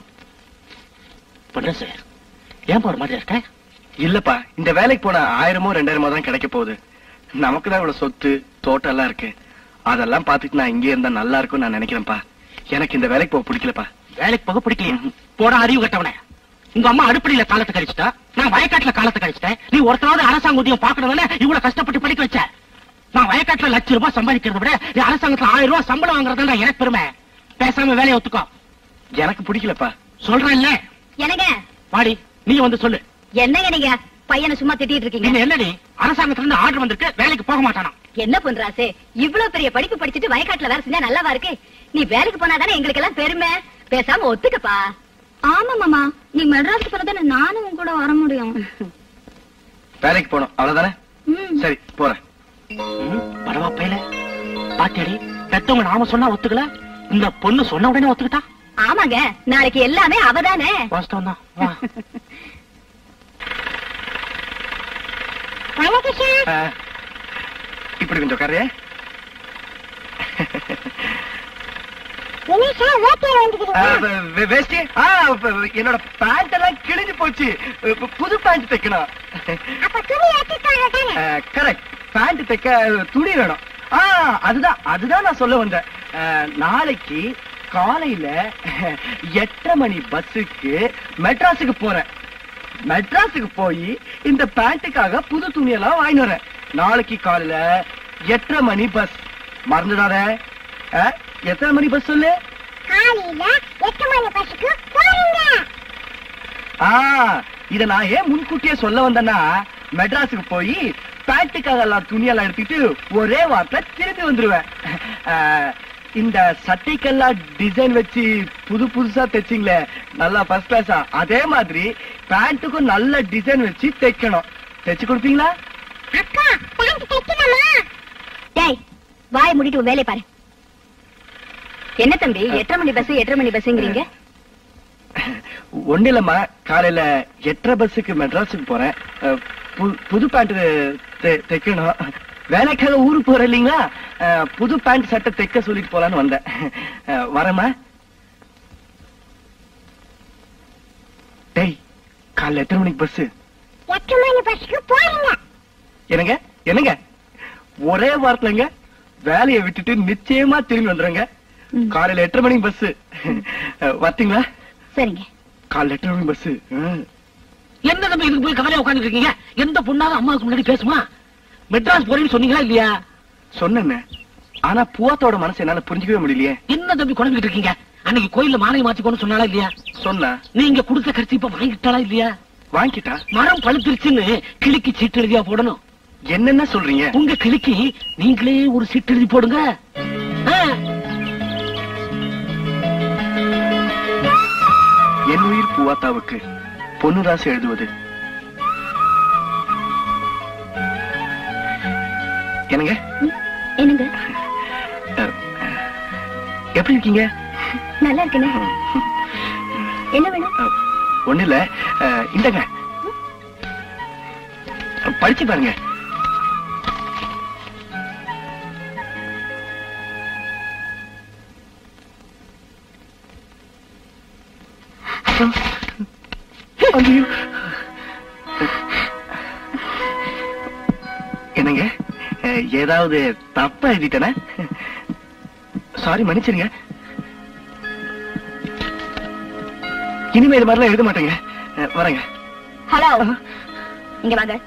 Speaker 5: பண்ண சார் ஏன் ஒரு மாதிரி இருக்க
Speaker 6: இல்லப்பா இந்த வேலைக்கு போனா ஆயிரமோ ரெண்டாயிரமோ தான் கிடைக்க போகுது நமக்கு தான் இவ்வளவு சொத்து தோட்டம் எல்லாம் இருக்கு அதெல்லாம் பாத்துட்டு நான் இங்கே இருந்தா நல்லா இருக்கும்னு நான் நினைக்கிறேன்ப்பா எனக்கு இந்த வேலைக்கு போக பிடிக்கலப்பா
Speaker 5: வேலைக்கு போக பிடிக்கலையா போட அறிவு கட்டவனே உங்க அம்மா அடுப்படியில காலத்தை கழிச்சிட்டா நான் வயக்காட்டுல காலத்தை கழிச்சிட்டேன் நீ ஒருத்தராவது அரசாங்க உத்தியோகம் பாக்கணும்னு இவ்வளவு கஷ்டப்பட்டு படிக்க வச்ச நான் வயக்காட்டுல லட்சம் ரூபாய் சம்பாதிக்கிறத விட நீ அரசாங்கத்துல ஆயிரம் ரூபாய் சம்பளம் வாங்குறதா எனக்கு பெருமை பேசாம வேலையை ஒத்துக்கோ
Speaker 6: எனக்கு பிடிக்கலப்பா
Speaker 5: சொல்றேன்ல
Speaker 3: என்னங்க
Speaker 5: வாடி நீ வந்து சொல்லு
Speaker 3: என்னங்க நீங்க பையனை சும்மா திட்டிட்டு இருக்கீங்க
Speaker 5: நீங்க என்னடி அரசாங்கத்துல இருந்து ஆர்டர் வந்திருக்கு வேலைக்கு போக மாட்டானா
Speaker 3: என்ன பண்றாசே இவ்வளவு பெரிய படிப்பு படிச்சுட்டு வயக்காட்டுல வேலை செஞ்சா நல்லாவா இருக்கு நீ வேலைக்கு போனாதானே எங்களுக்கு எல்லாம் பெருமை பேசாம ஒத்துக்கப்பா ஆமா மாமா நீ மெட்ராஸ்க்கு போனதானே நானும் உன் கூட வர முடியும்
Speaker 6: வேலைக்கு போகணும் அவ்வளவுதானே சரி போறேன்
Speaker 5: பரவா பையல பாத்தியாடி பெத்தவங்க நாம சொன்னா ஒத்துக்கல இந்த பொண்ணு சொன்ன உடனே ஒத்துக்கிட்டா
Speaker 3: ஆமாங்க நாளைக்கு எல்லாமே அவதானே
Speaker 5: வாஸ்தவம் தான் வா
Speaker 6: ஆ, இப்படி கொஞ்சம் உட்காரு ஆ, வே- வே- வேஷ்டி ஆ, இப்ப என்னோட பேண்ட் எல்லாம் கிழிஞ்சு போச்சு இப்ப புது பேண்ட் தைக்கணும் கரெக்ட் பேண்ட் தைக்க துணி வேணும் ஆ அதுதான் அதுதான் நான் சொல்ல வந்தேன் ஆ, நாளைக்கு காலையில எட்டரை மணி பஸ்ஸுக்கு மெட்ராஸுக்கு போறேன் மெட்ராஸுக்கு போய் இந்த பேண்ட்டுக்காக புது துணியெல்லாம் வாங்கி வரேன் நாளைக்கு காலையில எட்டரை மணி பஸ் மறந்துடாத ஆ, எத்தனை மணி பஸ் சொல்லு ஆ இத நான் ஏன் முன்கூட்டியே சொல்ல வந்தேன்னா மெட்ராஸுக்கு போய் பேண்ட்டுக்காக எல்லாம் துணியெல்லாம் எடுத்துட்டு ஒரே வாரத்துல திரும்பி வந்துருவேன் ஆ, இந்த சட்டைக்கெல்லாம் டிசைன் வச்சு புது புதுசா தைச்சிங்களே நல்லா ஃபர்ஸ்ட் கிளாஸா அதே மாதிரி பேண்ட்டுக்கும் நல்ல டிசைன் வச்சு தைக்கணும் தைச்சு கொடுப்பீங்களா
Speaker 3: டேய் வாயை மூடிட்டு உன் வேலையை பாரு என்ன தம்பி எட்டரை மணி பஸ் எட்டரை மணி பஸ்ங்கிறீங்க
Speaker 6: ஒண்ணு இல்லம்மா காலையில எட்டரை பஸ்ஸுக்கு மெட்ராஸுக்கு போறேன் அஹ், பு- புது பேண்ட் தைக்கணும் வேலைக்காக ஊருக்கு போறேன் இல்லைங்களா அஹ், புது பேண்ட் சட்டை தைக்க சொல்லிட்டு போலான்னு வந்தேன் அஹ், வரேம்மா டேய் காலைல எத்தனை மணிக்கு பஸ் என்னங்க என்னங்க ஒரே வாரத்துலங்க வேலையை விட்டுட்டு நிச்சயமா திரும்பி வந்துருங்க
Speaker 3: ம்.
Speaker 6: காலையில எட்டரை மணிக்கு பஸ் வரீங்களா
Speaker 3: சரிங்க
Speaker 6: காலைல எட்டரை மணி பஸ்
Speaker 5: என்ன தம்பி இதுக்கு போய் கவலையா உட்கார்ந்துட்டு இருக்கீங்க எந்த பொண்ணாவது அம்மாவுக்கு முன்னாடி பேசுமா மெட்ராஸ் போறேன்னு சொன்னீங்களா இல்லையா
Speaker 6: சொன்னேன்னு ஆனா பூவாத்தோட மனசு என்னால புரிஞ்சுக்கவே முடியலையே
Speaker 5: என்ன தம்பி குழம்பிட்டு இருக்கீங்க அன்னைக்கு கோயில்ல மாலை மாத்திக்கோன்னு சொன்னாலா இல்லையா
Speaker 6: சொன்னா
Speaker 5: நீங்க கொடுத்த கருத்து இப்ப வாங்கிட்டாளா இல்லையா
Speaker 6: வாங்கிட்டா
Speaker 5: மரம் பழுத்துருச்சுன்னு கிளிக்கு சீட்டு எழுதியா போடணும்
Speaker 6: என்னென்ன சொல்றீங்க
Speaker 5: உங்க கிளிக்கு நீங்களே ஒரு சீட்டு எழுதி போடுங்க ஆ,
Speaker 6: என் உயிர் பூவாத்தாவுக்கு பொன்னுராசு எழுதுவது என்னங்க
Speaker 3: என்னங்க
Speaker 6: அஹ், எப்படி இருக்கீங்க
Speaker 3: நல்லா இருக்குண்ணே என்ன வேணும்
Speaker 6: ஒண்ணு இல்ல அஹ், இந்தங்க படிச்சு பாருங்க ஐயோ. என்னங்க அஹ், ஏதாவது தப்பா எழுதிட்டேனா சாரி மன்னிச்சிருங்க இனிமே இது மாதிரிலாம் எழுத மாட்டேங்க அஹ், வரேங்க
Speaker 3: ஹலோ இங்க வாங்க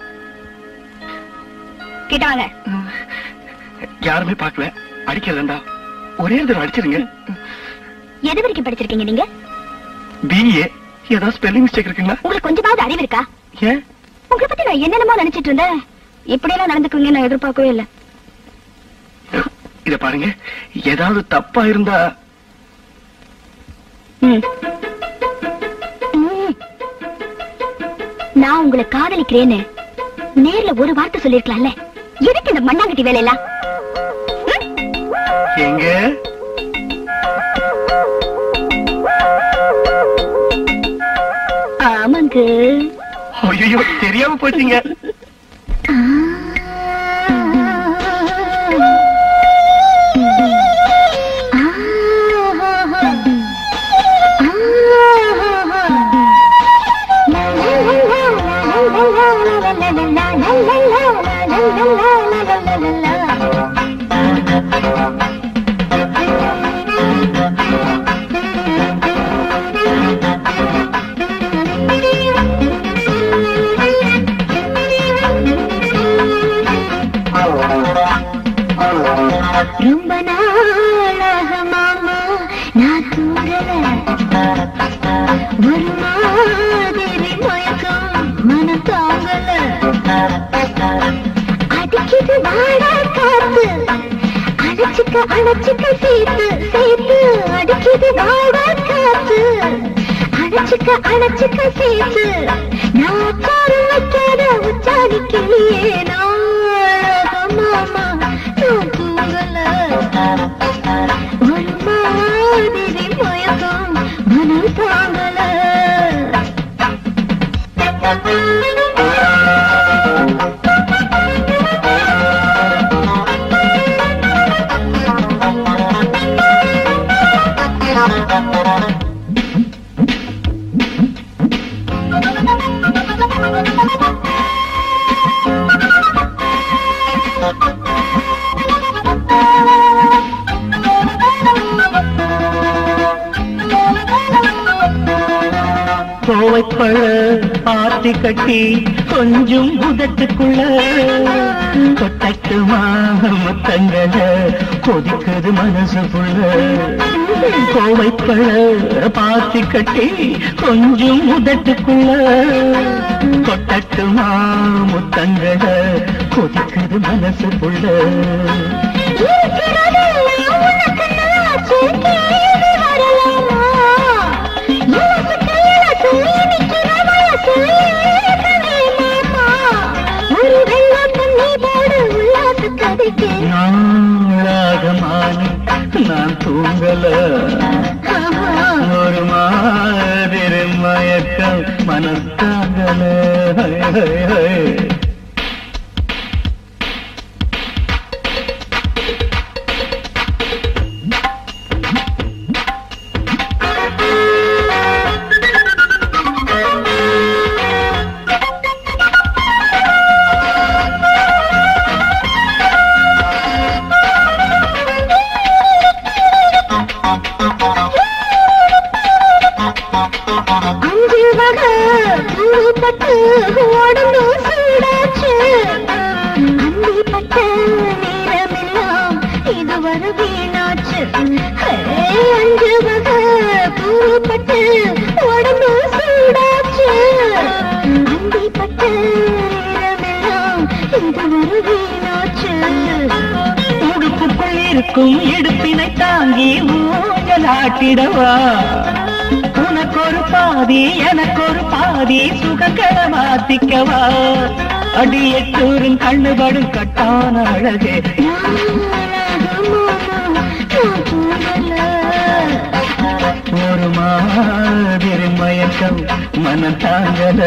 Speaker 3: கிட்ட வாங்க
Speaker 6: யாருமே பார்க்கல அடிக்கிறதா ஒரே ஒரு தடவை அடிச்சிருங்க
Speaker 3: எது வரைக்கும் படிச்சிருக்கீங்க நீங்க
Speaker 6: பிஏ ஏதாவது ஸ்பெல்லிங் மிஸ்டேக் இருக்குங்களா
Speaker 3: உங்களுக்கு கொஞ்சமாவது அறிவு இருக்கா
Speaker 6: ஏன்
Speaker 3: உங்களை பத்தி நான் என்னென்னமோ நினைச்சிட்டு இருந்தேன் இப்படி எல்லாம் நடந்துக்குவீங்க நான் எதிர்பார்க்கவே இல்ல
Speaker 6: இத பாருங்க ஏதாவது தப்பா இருந்தா
Speaker 3: ம். ம். நான் உங்களை காதலிக்கிறேன்னு நேர்ல ஒரு வார்த்தை சொல்லிருக்கலாம்ல எதுக்கு இந்த மண்ணாங்கட்டி வேலையெல்லாம் ம்?
Speaker 6: எங்க
Speaker 3: ஆமாங்க
Speaker 6: ஐயோ தெரியாம போச்சீங்க
Speaker 2: ரொம்ப நாளாக மாமா நான் தூங்கல ஒரு மாதிரி மயக்கம் மனம் தாங்கல அடிக்குது வாடா காத்து அடைச்சுக்க அடைச்சுக்க சேர்த்து சேர்த்து அடிக்குது வாடா காத்து அடைச்சுக்க அடைச்சுக்க சேர்த்து நான் உச்சாரம் வைக்காத உச்சாரி கிளியே நாளாக மாமா நான் தூங்கல ஒரு மாதிரி மயக்கம் மனம் தாங்கல
Speaker 1: கோவைப்பழ ஆத்தி கட்டி கொஞ்சம் புதட்டுக்குள்ள கொட்டட்டுமா முத்தங்கள கொதிக்குது மனசுக்குள்ள கோவைப்பழ பாத்தி கட்டி கொஞ்சம் முதட்டுக்குள்ள கொட்டட்டுமா முத்தங்கள கொதிக்குது மனசுக்குள்ள
Speaker 2: இருக்கிறதெல்லாம் உனக்கு நாச்சு கேள்வி வரலாமா இலசு கையிலசு நிக்கிற வயசு ஏற்கனவே மாமா ஒரு வெள்ளோட்டம் நீ போடு உல்லாச கதைக்கு
Speaker 1: நாளாக மானி நான் தூங்கல ஒரு மாதிரி மயக்கம் மனத்தாங்கல ஹை, ஹை, ஹை.
Speaker 2: அஞ்சு வகை பட்டு உடம்பு சூடாச்சு அந்தி பட்ட நேரமெல்லாம் இதுவரை வீணாச்சு ஹே, அஞ்சு வகை பூப்பட்டு உடம்பு சூடாச்சு அந்தி பட்ட நேரமெல்லாம் இதுவரை வீணாச்சு
Speaker 1: உடுப்புக்குள் இருக்கும் இடுப்பினை தாங்கி ஊஞ்சலாட்டிடவா உனக்கு ஒரு பாதி எனக்கு ஒரு பாதி சுகங்களை மாத்திக்கவா அடி எட்டூரின் கண்ணுபடும் கட்டான அழகே ஒரு மாதிரி மயக்கம் மனம் தாங்கல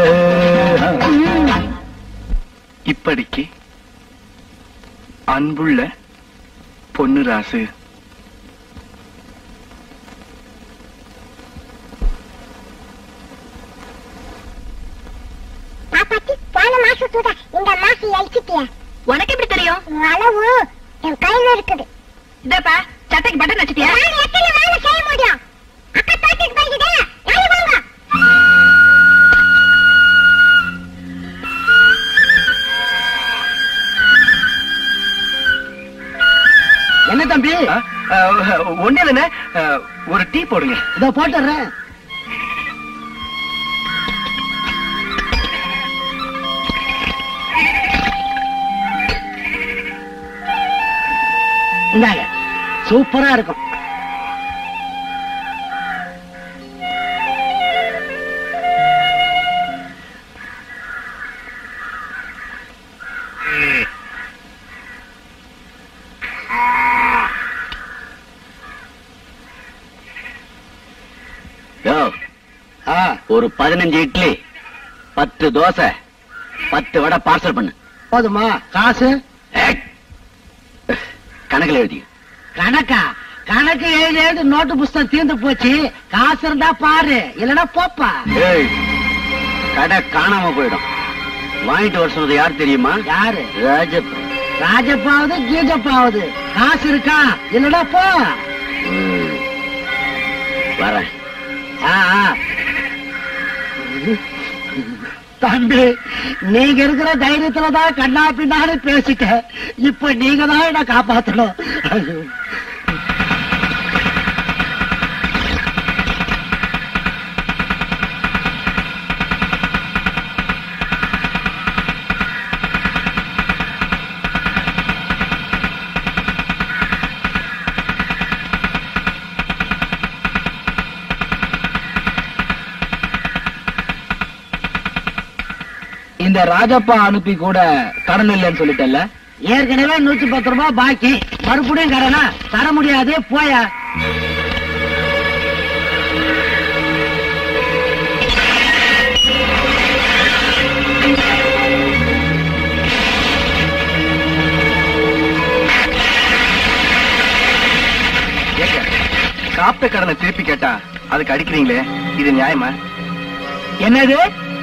Speaker 6: இப்படிக்கு அன்புள்ள பொன்னுராசு
Speaker 2: பாப்பாத்தி போன மாசத்தோட இந்த மாசம் அழிச்சிட்டியா
Speaker 3: உனக்கு எப்படி தெரியும்
Speaker 2: அளவு என் கையில இருக்குது
Speaker 3: இதப்பா சட்டைக்கு பட்டன் வச்சிட்டியா
Speaker 2: நான் எத்தனை வேலை செய்ய முடியும் அக்கா தோட்டத்துக்கு போய்கிட்டே நாளை வாங்க
Speaker 5: என்ன தம்பி
Speaker 6: ஒண்ணு இல்லைண்ணே அஹ், ஒரு டீ போடுங்க
Speaker 5: இதோ போட்டுறேன் இந்தாங்க சூப்பரா இருக்கும்
Speaker 8: யோ,
Speaker 5: ஆ,
Speaker 8: ஒரு பதினஞ்சு இட்லி பத்து தோசை பத்து வடை பார்சல் பண்ணு
Speaker 5: போதுமா காசு
Speaker 8: ஏய். கணக்குல எழுதி
Speaker 5: கணக்கா கணக்கு எழுதி எழுதி நோட்டு புஸ்தகம் தீர்ந்து போச்சு காசு இருந்தா பாரு இல்லனா போப்பா
Speaker 8: ஏய் கடை காணாம போயிடும் வாங்கிட்டு வர சொன்னது யார் தெரியுமா
Speaker 5: யாரு
Speaker 8: ராஜப்ப
Speaker 5: ராஜப்பாவது கீஜப்பாவது காசு இருக்கா இல்லடா போ
Speaker 8: ம். வரேன்
Speaker 5: ஆ, ஆ. தம்பி நீங்க இருக்கிற தைரியத்துல தான் கண்ணா பின்னாடி பேசிட்டேன் இப்ப நீங்க தான் என்ன காப்பாத்தணும்
Speaker 4: இந்த ராஜப்பா அனுப்பி கூட கடன் இல்லைன்னு சொல்லிட்டல்ல
Speaker 5: ஏற்கனவே நூத்தி பத்து ரூபாய் பாக்கி மறுபடியும் கடனா தர முடியாது போயா
Speaker 6: ஏங்க சாப்பிட்ட கடனை திருப்பி கேட்டா அதுக்கு அடிக்கிறீங்களே இது நியாயமா
Speaker 4: என்னது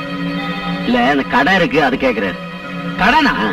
Speaker 8: இல்ல இந்த கடை இருக்கு அது கேக்குறாரு
Speaker 4: கடனா
Speaker 8: ஆ.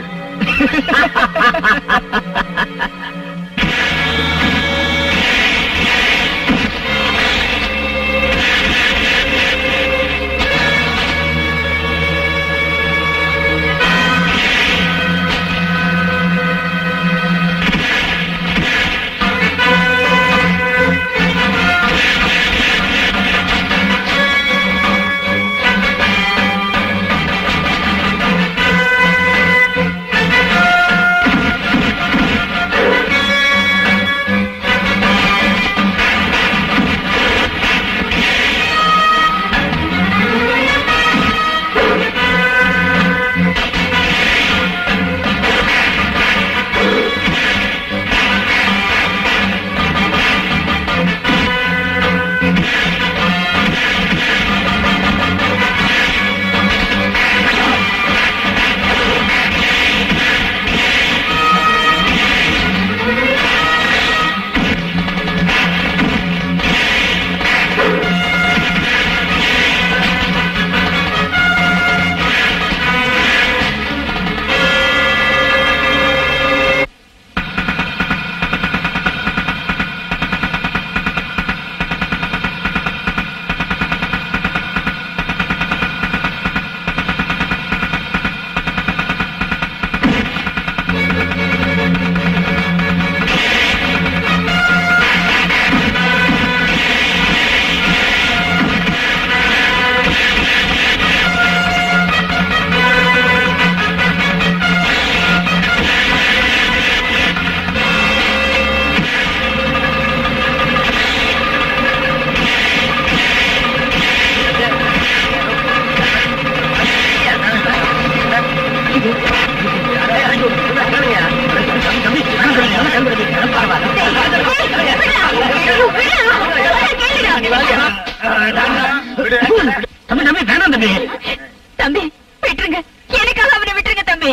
Speaker 2: விடு.
Speaker 4: தம்பி தம்பி வேணாம் தம்பி
Speaker 3: தம்பி விட்டுருங்க எனக்காக அவனை விட்டுருங்க தம்பி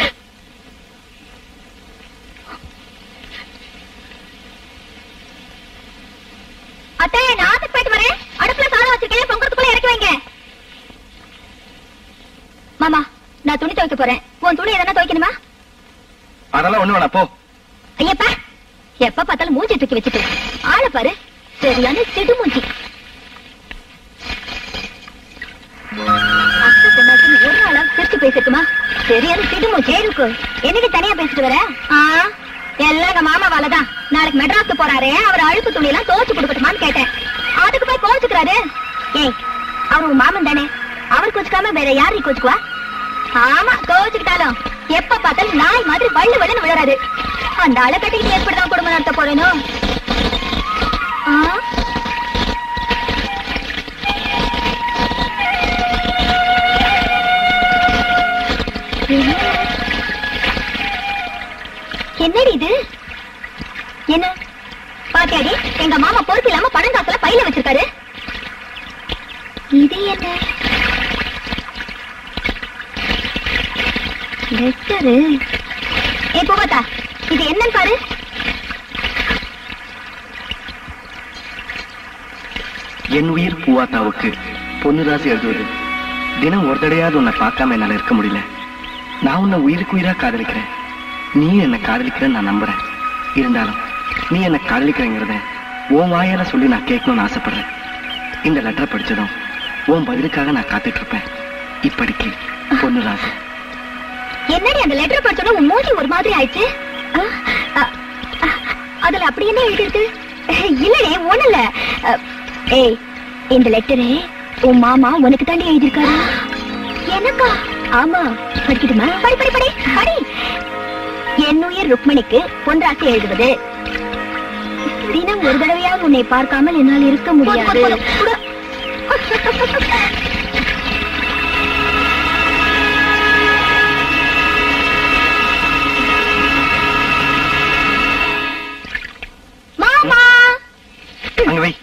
Speaker 3: அத்தை நான் ஆத்துக்கு போயிட்டு வரேன் அடுப்புல சாதம் வச்சிருக்கேன் பொங்கறதுக்குள்ள இறக்கி வைங்க மாமா நான் துணி துவைக்க போறேன் உன் துணி எதனா துவைக்கணுமா
Speaker 6: அதெல்லாம் ஒண்ணு வேணாம் போ
Speaker 3: ஐயப்பா எப்ப பார்த்தாலும் மூஞ்சி தூக்கி வச்சுட்டு ஆளை பாரு சரியான சிடு மூஞ்சி அத்தை பொண்ணாச்சுன்னு ஒரு நாளா சிரிச்சு பேசிருக்குமா சரியான சிடு மூஞ்சி இருக்கு என்னடி தனியா பேசிட்டு வர ஆ, எல்லாம் எங்க மாமா வேலைதான் நாளைக்கு மெட்ராஸ்க்கு போறாரு அவர் அழுக்கு துணி எல்லாம் துவச்சு கொடுக்கட்டுமான்னு கேட்டேன் அதுக்கு போய் கோச்சுக்கிறாரு ஏய் அவர் உன் மாமன் தானே அவர் கோச்சுக்காம வேற யாரு கோச்சுக்குவா ஆமா கோச்சுக்கிட்டாலும் எப்ப பார்த்தாலும் நாய் மாதிரி வள்ளு வள்ளுன்னு விழறாரு அந்த ஆளை கட்டிக்கிட்டு எப்படிதான் குடும்பம் நடத்த போறேனோ ஆ? என்ன? என்னடி இது என்ன பாத்தியாடி எங்க மாமா பொறுப்பு இல்லாம பணம் காசுல பையில வச்சிருக்காரு இது என்ன லெட்டரு ஏ பூபாத்தா இது என்னன்னு பாரு
Speaker 6: என் உயிர் பூவாத்தாவுக்கு பொன்னுராசி எழுதுவது தினம் ஒரு தடையாவது உன்னை பார்க்காம என்னால இருக்க முடியல நான் உன்னை உயிருக்கு உயிரா காதலிக்கிறேன் நீ என்னை காதலிக்கிறேன்னு நான் நம்புறேன் இருந்தாலும் நீ என்னை காதலிக்கிறேங்கிறத உன் வாயால சொல்லி நான் கேட்கணும்னு ஆசைப்படுறேன் இந்த லெட்டரை படிச்சதும் உன் பதிலுக்காக நான் காத்துட்டு இருப்பேன் இப்படிக்கு பொன்னுராசி
Speaker 3: என்னடி அந்த லெட்டர் படிச்சோட உன் மூஞ்சி ஒரு மாதிரி ஆயிடுச்சு ஆ, ஆ, ஆ, அதுல அப்படி என்ன எழுதிருக்கு இல்லடே ஒண்ணு இல்ல அ, ஏய் இந்த லெட்டரு உன் மாமா உனக்கு தாண்டி எழுதியிருக்காரு எனக்கா ஆமா படிக்கட்டுமா படி படி படி படி என்னுயிர் ருக்மணிக்கு பொன்ராசி எழுதுவது தினம் ஒரு தடவையாக உன்னை பார்க்காமல் என்னால் இருக்க முடியாது மாமா
Speaker 6: அங்க வை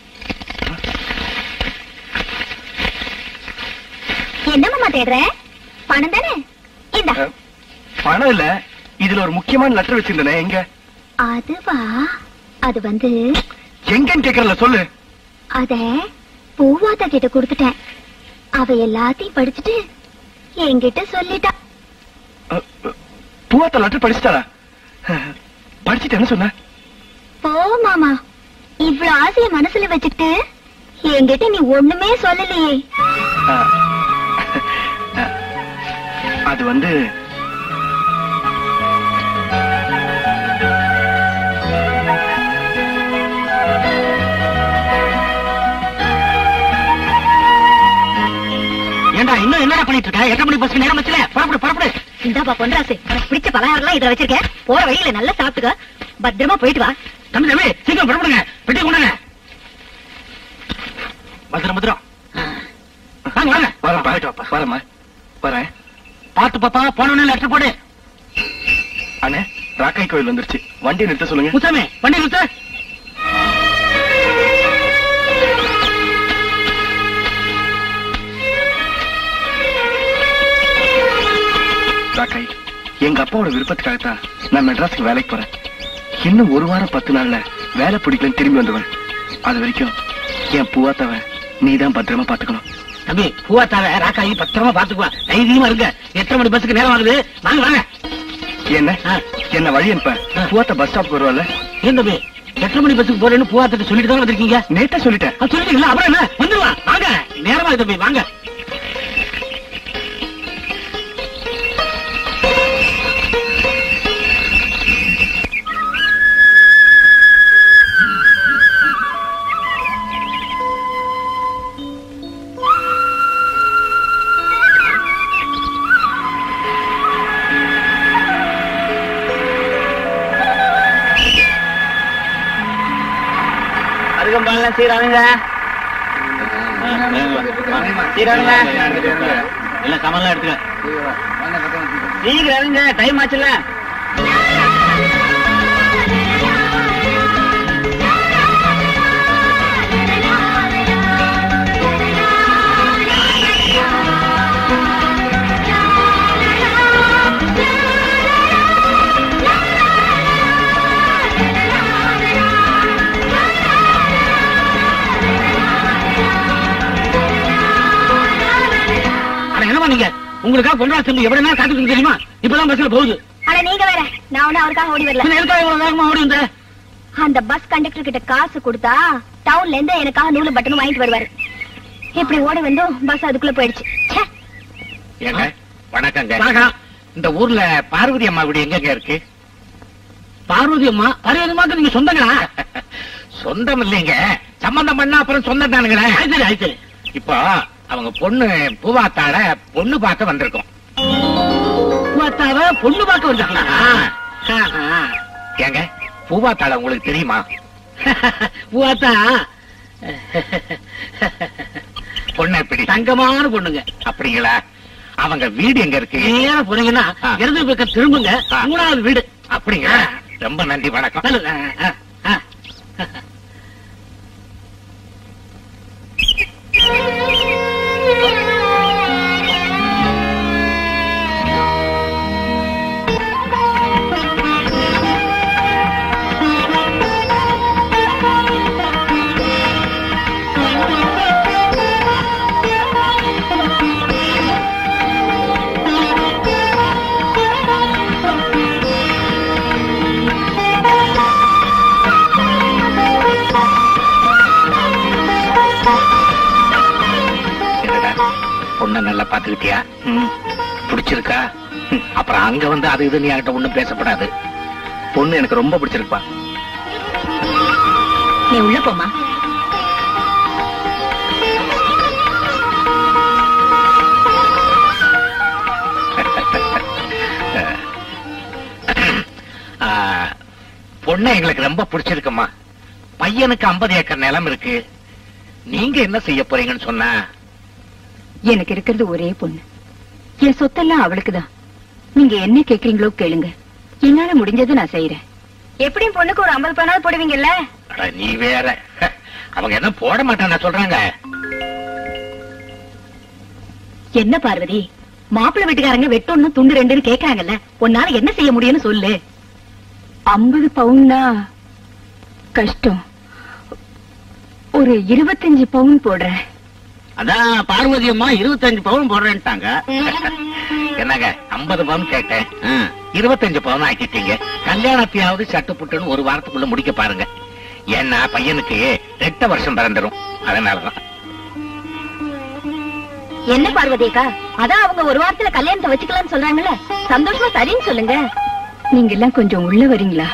Speaker 3: என்ன மாமா தேடுற பணம் தானே இந்த
Speaker 6: அஹ், பணம் இல்ல இதுல ஒரு முக்கியமான லெட்டர் வச்சிருந்தேனே எங்க
Speaker 3: அதுவா அது வந்து
Speaker 6: எங்கன்னு கேக்குறல சொல்லு
Speaker 3: அத பூவாத்தா கிட்ட கொடுத்துட்டேன் அவ எல்லாத்தையும் படிச்சுட்டு என்கிட்ட சொல்லிட்டா
Speaker 6: அஹ், அஹ், பூவாத்தா லெட்டர் படிச்சுட்டாரா அஹ், படிச்சுட்டு என்ன சொன்ன
Speaker 3: போ மாமா இவ்வளவு ஆசைய மனசுல வச்சுட்டு என்கிட்ட நீ ஒண்ணுமே சொல்லலையே
Speaker 6: அஹ், அஹ், அது வந்து
Speaker 4: ஏண்டா இன்னும் என்னடா பண்ணிட்டு இருக்க எட்டரை மணி பஸ்க்கு நேரம் வச்சுல புறப்படு புறப்படு
Speaker 3: இந்தாப்பா பொன்ராசு உனக்கு பிடிச்ச பலகாரம் இதுல வச்சிருக்கேன் போற வழியில நல்லா சாப்பிட்டுக்க பத்திரமா போயிட்டு வா
Speaker 4: தம்பி தம்பி சீக்கிரம் புறப்படுங்க பெட்டி கொண்டாங்க பத்திரம் பத்திரம் வாங்க வாங்க
Speaker 6: வரேன் வரேம்மா வரேன்
Speaker 4: பார்த்து பாப்பா போனவனே லெட்டர் போடு
Speaker 6: அண்ணே ராக்காய் கோயில் வந்துருச்சு வண்டி நிறுத்த சொல்லுங்க
Speaker 4: முசாமி வண்டி நிறுத்து
Speaker 6: ராக்காய் எங்க அப்பாவோட விருப்பத்துக்காகத்தான் நான் மெட்ராஸ்க்கு வேலைக்கு போறேன் இன்னும் ஒரு வாரம் பத்து நாள்ல வேலை பிடிக்கலன்னு திரும்பி வந்துடுவேன் அது வரைக்கும் என் பூவாத்தாவ நீதான் பத்திரமா பாத்துக்கணும்
Speaker 4: தம்பி பூவாத்தாவ ராக்காயி பத்திரமா பாத்துக்குவா தைரியமா இருங்க எத்தனை மணி பஸ்ஸுக்கு நேரம் ஆகுது வாங்க வாங்க
Speaker 6: என்ன
Speaker 4: ஆ.
Speaker 6: என்ன வழி அனுப்ப
Speaker 4: ஆ.
Speaker 6: பூவாத்தா பஸ் ஸ்டாப் வருவாள்ல
Speaker 4: ஏன் தம்பி எத்தனை மணி பஸ்ஸுக்கு போறேன்னு பூவாத்திட்ட சொல்லிட்டு தான் வந்திருக்கீங்க
Speaker 6: நேத்தா சொல்லிட்டேன்
Speaker 4: அது சொல்லிட்டீங்களா அப்புறம் என்ன வந்துருவா வாங்க நேரமா இருக்கு தம்பி வாங்க
Speaker 5: அருகம்பாலாம் சீரானுங்க சீரானுங்க
Speaker 4: எல்லாம் சமன்லாம் எடுத்துக்க
Speaker 5: சீக்கிரம் இறங்க டைம் ஆச்சுல்ல உங்களுக்காக பொன்ராஜ் தம்பி எவ்வளவு நேரம் காத்துட்டு தெரியுமா இப்பதான் பஸ்ல போகுது
Speaker 3: ஆனா நீங்க வேற நான் ஒண்ணு அவருக்காக ஓடி வரல
Speaker 5: பின்ன எதுக்காக இவ்வளவு வேகமா ஓடி வந்த
Speaker 3: அந்த பஸ் கண்டக்டர் கிட்ட காசு கொடுத்தா டவுன்ல இருந்து எனக்காக நூலு பட்டனும் வாங்கிட்டு வருவாரு இப்படி ஓடி வந்தும் பஸ் அதுக்குள்ள போயிடுச்சு ச்சே.
Speaker 8: ஏங்க வணக்கங்க
Speaker 5: வணக்கம்.
Speaker 8: இந்த ஊர்ல பார்வதி அம்மா வீடு எங்கங்க இருக்கு
Speaker 5: பார்வதி அம்மா பார்வதி அம்மாக்கு நீங்க சொந்தங்களா
Speaker 8: சொந்தம் இல்லைங்க சம்பந்தம் பண்ணா அப்புறம் சொந்தம் தானுங்களே
Speaker 5: ஆயிச்சரி ஆயிச்சரி
Speaker 8: இப்போ அவங்க பொண்ணு பூவாத்தாட பொண்ணு பார்க்க வந்திருக்கோம்
Speaker 5: பூவாத்தாவ பொண்ணு பார்க்க வந்தாங்களா
Speaker 8: ஏங்க பூவாத்தாட உங்களுக்கு தெரியுமா
Speaker 5: பூவாத்தா
Speaker 8: பொண்ணு எப்படி
Speaker 5: தங்கமான பொண்ணுங்க
Speaker 8: அப்படிங்களா அவங்க வீடு எங்க இருக்கு
Speaker 5: நேரா போனீங்கன்னா
Speaker 8: ஆ.
Speaker 5: இடது பக்கம் திரும்புங்க
Speaker 8: ஆ.
Speaker 5: மூணாவது வீடு
Speaker 8: அப்படிங்களா ரொம்ப நன்றி வணக்கம்
Speaker 5: நல்லது. ஆ, ஆ, ஆ.
Speaker 8: என்னடா, பொண்ணை நல்லா பாத்துக்கிட்டியா பிடிச்சிருக்கா ம், அப்புறம் அங்க வந்து அது இதுன்னு என்கிட்ட ஒண்ணும் பேசப்படாது பொண்ணு எனக்கு ரொம்ப பிடிச்சிருப்பா
Speaker 3: நீ உள்ள போமா
Speaker 8: ஆ, பொண்ணு எங்களுக்கு ரொம்ப பிடிச்சிருக்குமா பையனுக்கு 50 ஏக்கர் நிலம் இருக்கு நீங்க என்ன செய்ய போறீங்கன்னு சொன்னா
Speaker 9: எனக்கு இருக்கிறது ஒரே பொண்ணு என் சொத்தெல்லாம் அவளுக்குதான் நீங்க என்ன கேக்குறீங்களோ கேளுங்க என்னால முடிஞ்சதை நான் செய்யறேன்
Speaker 3: எப்படியும் பொண்ணுக்கு ஒரு ஐம்பது பணம் போடுவீங்கல்ல
Speaker 8: அட, நீ வேற அவங்க என்ன போட மாட்டாங்க சொல்றாங்க
Speaker 9: என்ன பார்வதி மாப்பிள்ளை வீட்டுக்காரங்க வெட்டொன்னு துண்டு ரெண்டுன்னு கேக்குறாங்கல்ல உன்னால என்ன செய்ய முடியும்னு சொல்லு ஐம்பது பவுன்னா கஷ்டம் ஒரு இருபத்தஞ்சு பவுன் போடுறேன்
Speaker 8: அதான் பார்வதி அம்மா இருபத்தஞ்சு பவுன் போடுறேன்ட்டாங்க என்னங்க 50 பவுன் கேட்டேன் இருபத்தஞ்சு பவுன் ஆக்கிட்டீங்க கல்யாணத்தையாவது சட்டுப்புட்டுன்னு ஒரு வாரத்துக்குள்ள முடிக்க பாருங்க ஏன்னா பையனுக்கு ரெட்ட வருஷம் பிறந்துரும் அதனாலதான்
Speaker 3: என்ன பார்வதியக்கா அதான் அவங்க ஒரு வாரத்துல கல்யாணத்தை வச்சுக்கலாம்னு சொல்றாங்கல்ல சந்தோஷமா சரின்னு சொல்லுங்க
Speaker 9: நீங்க எல்லாம் கொஞ்சம் உள்ள வரீங்களா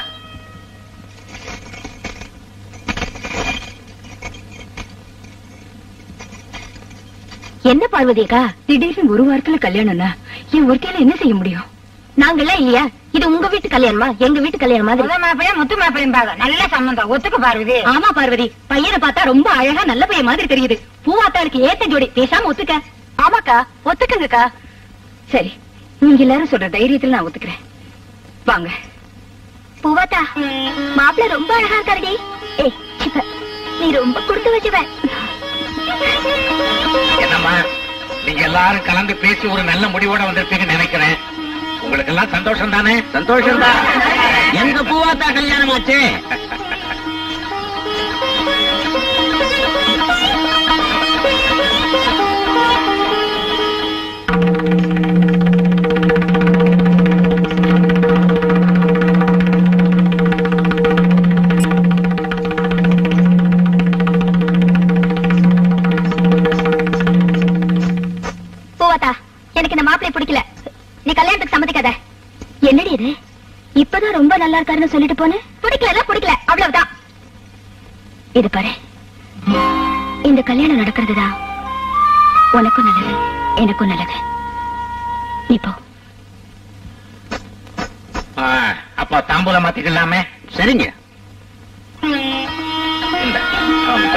Speaker 3: என்ன பார்வதியக்கா
Speaker 9: திடீர்னு ஒரு வாரத்துல கல்யாணம்னா என் ஒருத்தையில என்ன செய்ய முடியும்
Speaker 3: நாங்கெல்லாம் இல்லையா இது உங்க வீட்டு கல்யாணமா எங்க வீட்டு கல்யாணம் மாதிரி
Speaker 7: முத மாப்பிளையும் முத்து மாப்பிளையும் பாக்க நல்ல சம்பந்தம் ஒத்துக்கு பார்வதி
Speaker 9: ஆமா பார்வதி பையனை பார்த்தா ரொம்ப அழகா நல்ல பையன் மாதிரி தெரியுது பூவாத்தாளுக்கு ஏத்த ஜோடி பேசாம ஒத்துக்க
Speaker 3: ஆமாக்கா ஒத்துக்குங்கக்கா
Speaker 9: சரி நீங்க எல்லாரும் சொல்ற தைரியத்துல நான் ஒத்துக்கிறேன் வாங்க
Speaker 3: பூவாத்தா மாப்பிள்ள ரொம்ப அழகா இருக்காருடி ஏய் சிப்ப நீ ரொம்ப கொடுத்து வச்சுவ
Speaker 8: என்னம்மா நீங்க எல்லாரும் கலந்து பேசி ஒரு நல்ல முடிவோட வந்திருப்பீங்கன்னு நினைக்கிறேன் உங்களுக்கு எல்லாம் சந்தோஷம் தானே சந்தோஷம் தான்
Speaker 5: எங்க பூவாத்தா கல்யாணம் ஆச்சு
Speaker 3: பூவாத்தா எனக்கு இந்த மாப்பிள்ளை பிடிக்கல நீ கல்யாணத்துக்கு சம்மதிக்காத என்னடி இது இப்பதான் ரொம்ப நல்லா இருக்காருன்னு சொல்லிட்டு போனேன் பிடிக்கல பிடிக்கல அவ்வளவுதான் இது பாரு இந்த கல்யாணம் நடக்கிறதுதான் உனக்கும் நல்லது எனக்கும் நல்லது நீ போ
Speaker 8: ஆ, அப்ப தாம்பூலம் மாத்திக்கலாமே சரிங்க இந்தா, அவங்க.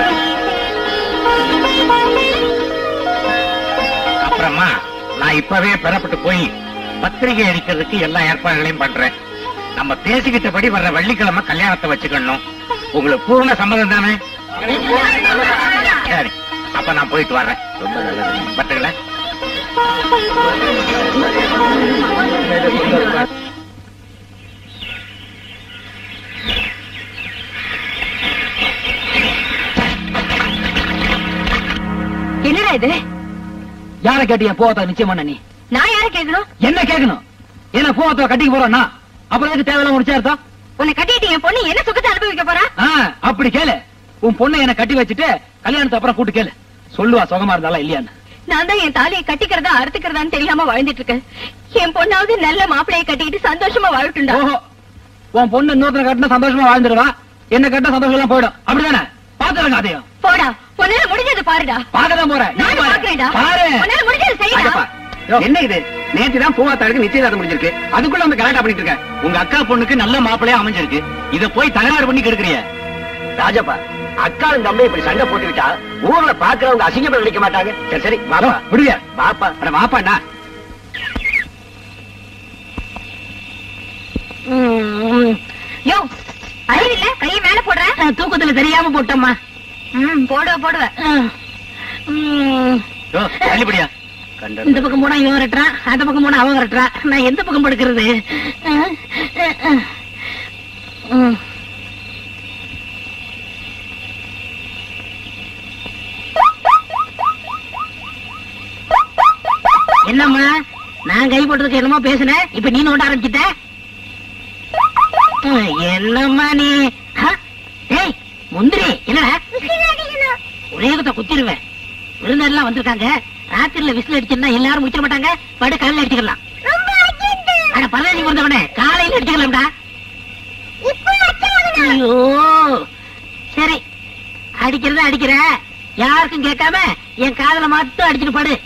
Speaker 8: அப்புறமா நான் இப்பவே பெறப்பட்டு போய் பத்திரிகை அடிக்கிறதுக்கு எல்லா ஏற்பாடுகளையும் பண்றேன் நம்ம பேசிக்கிட்டபடி வர்ற வெள்ளிக்கிழமை கல்யாணத்தை வச்சுக்கணும் உங்களுக்கு பூர்ண சம்மதம் தானே சரி அப்ப நான் போயிட்டு வர்றேன் ரொம்ப நல்லது பத்துக்கல
Speaker 9: என்னடா இது
Speaker 5: யாரை கேட்டியா பூவாத்தா நிச்சயம் பண்ண நீ
Speaker 7: நான் யாரை கேட்கணும்
Speaker 4: என்ன கேட்கணும் ஏன்னா பூவாத்தா கட்டிக்க போறோம்னா அப்புறம் எதுக்கு தேவையில்லாம முடிச்சா அர்த்தம்
Speaker 7: உன்னை கட்டிட்டு என் பொண்ணு என்ன சுகத்தை அனுபவிக்க போறா
Speaker 4: ஆ, அப்படி கேளு உன் பொண்ணை என்ன கட்டி வச்சுட்டு கல்யாணத்துக்கு அப்புறம் கூட்டு கேளு சொல்லுவா சுகமா இருந்தாலும் இல்லையான்னு
Speaker 3: நான் தான் என் தாலியை கட்டிக்கிறதா அறுத்துக்கிறதான்னு தெரியாம வாழ்ந்துட்டு இருக்கேன் என் பொண்ணாவது நல்ல மாப்பிளையை கட்டிக்கிட்டு சந்தோஷமா வாழட்டும்டா
Speaker 4: ஓஹோ உன் பொண்ணு இன்னொருத்தனை கட்டினா சந்தோஷமா வாழ்ந்துருவா என்ன கட்டினா சந்தோஷம் எல்லாம் போயிடும் அப்படிதானே பாத்துருங்க அதையும்
Speaker 3: போடா உன்னால முடிஞ்சது பாருடா
Speaker 4: பார்க்கதான் போறேன் நீ
Speaker 3: நானும்
Speaker 4: பாரு.
Speaker 3: பாக்குறேன்டா
Speaker 4: பாரு
Speaker 3: உன்னால முடிஞ்சது செய்யடா
Speaker 6: ஐயப்பா, என்ன இது நேத்து தான் பூவாத்தாருக்கு நிச்சயதார்த்தம் முடிஞ்சிருக்கு அதுக்குள்ள வந்து கலாட்டா பண்ணிட்டு இருக்க
Speaker 5: உங்க அக்கா பொண்ணுக்கு நல்ல மாப்பிளையா அமைஞ்சிருக்கு இத போய் தகராறு பண்ணி கெடுக்கிறிய
Speaker 6: ராஜப்பா அக்காளும் தம்பி இப்படி சண்டை போட்டுக்கிட்டா ஊர்ல பாக்குறவங்க அசிங்கப்பட நினைக்க மாட்டாங்க சரி சரி வாப்பா
Speaker 4: விடுவியா
Speaker 6: வாப்பா
Speaker 5: அட வாப்பாண்ணா
Speaker 7: யோ அறிவில்ல கையை மேல போடுற
Speaker 3: தூக்கத்துல தெரியாம போட்டோம்மா
Speaker 7: ம் போடுவ போடுவ
Speaker 5: யோ, தள்ளிப்படியா
Speaker 3: இந்த பக்கம் போனா இவன் விரட்டுறான் அந்த பக்கம் போனா அவன் விரட்டுறான் நான் எந்த பக்கம் படுக்கிறது அஹ், அஹ், அஹ். உம். என்னம்மா நான் கை போட்டதுக்கு என்னமோ பேசுனேன் இப்ப நீ நோட்ட ஆரம்பிச்சிட்ட அஹ், என்னம்மா நீ ஆ? ஏய் முந்திரி என்னடா ஒரே குத்த குத்திடுவேன் விருந்தெல்லாம் வந்திருக்காங்க ராத்திரில விசில் அடிச்சிருந்தா எல்லாரும் முடிச்சிட மாட்டாங்க படு காலையில அடிச்சுக்கலாம் அட பரவாயில்ல பிறந்தவனே காலையில அடிச்சுக்கலாம்டா ஐயோ சரி அடிக்கிறத அடிக்கிற யாருக்கும் கேட்காம என் காதுல மட்டும் அடிச்சுட்டு படு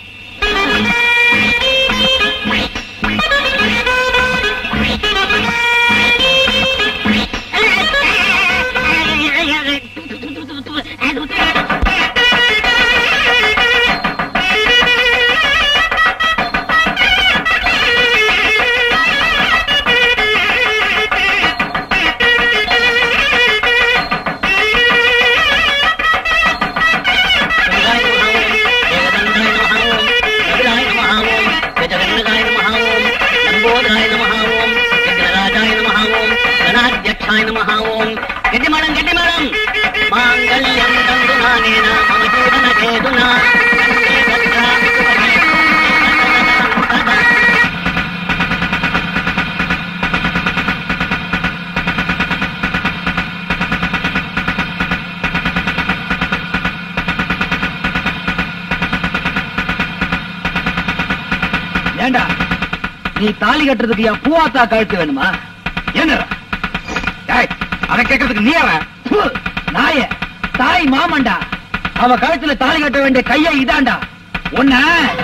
Speaker 8: கெட்டிமடம் கெட்டிமடம் மாங்கல்யம் தந்து நானேன மம ஜீவன கேதுனா
Speaker 4: ஏண்டா நீ தாலி கட்டுறதுக்கு என் பூவாத்தா கழுத்து வேணுமா என்ன
Speaker 5: அதை கேட்கறதுக்கு நீ அவன்
Speaker 4: பு, நாயே தாய் மாமன்டா அவ கழுத்துல தாலி கட்ட வேண்டிய கையை இதாண்டா உன்ன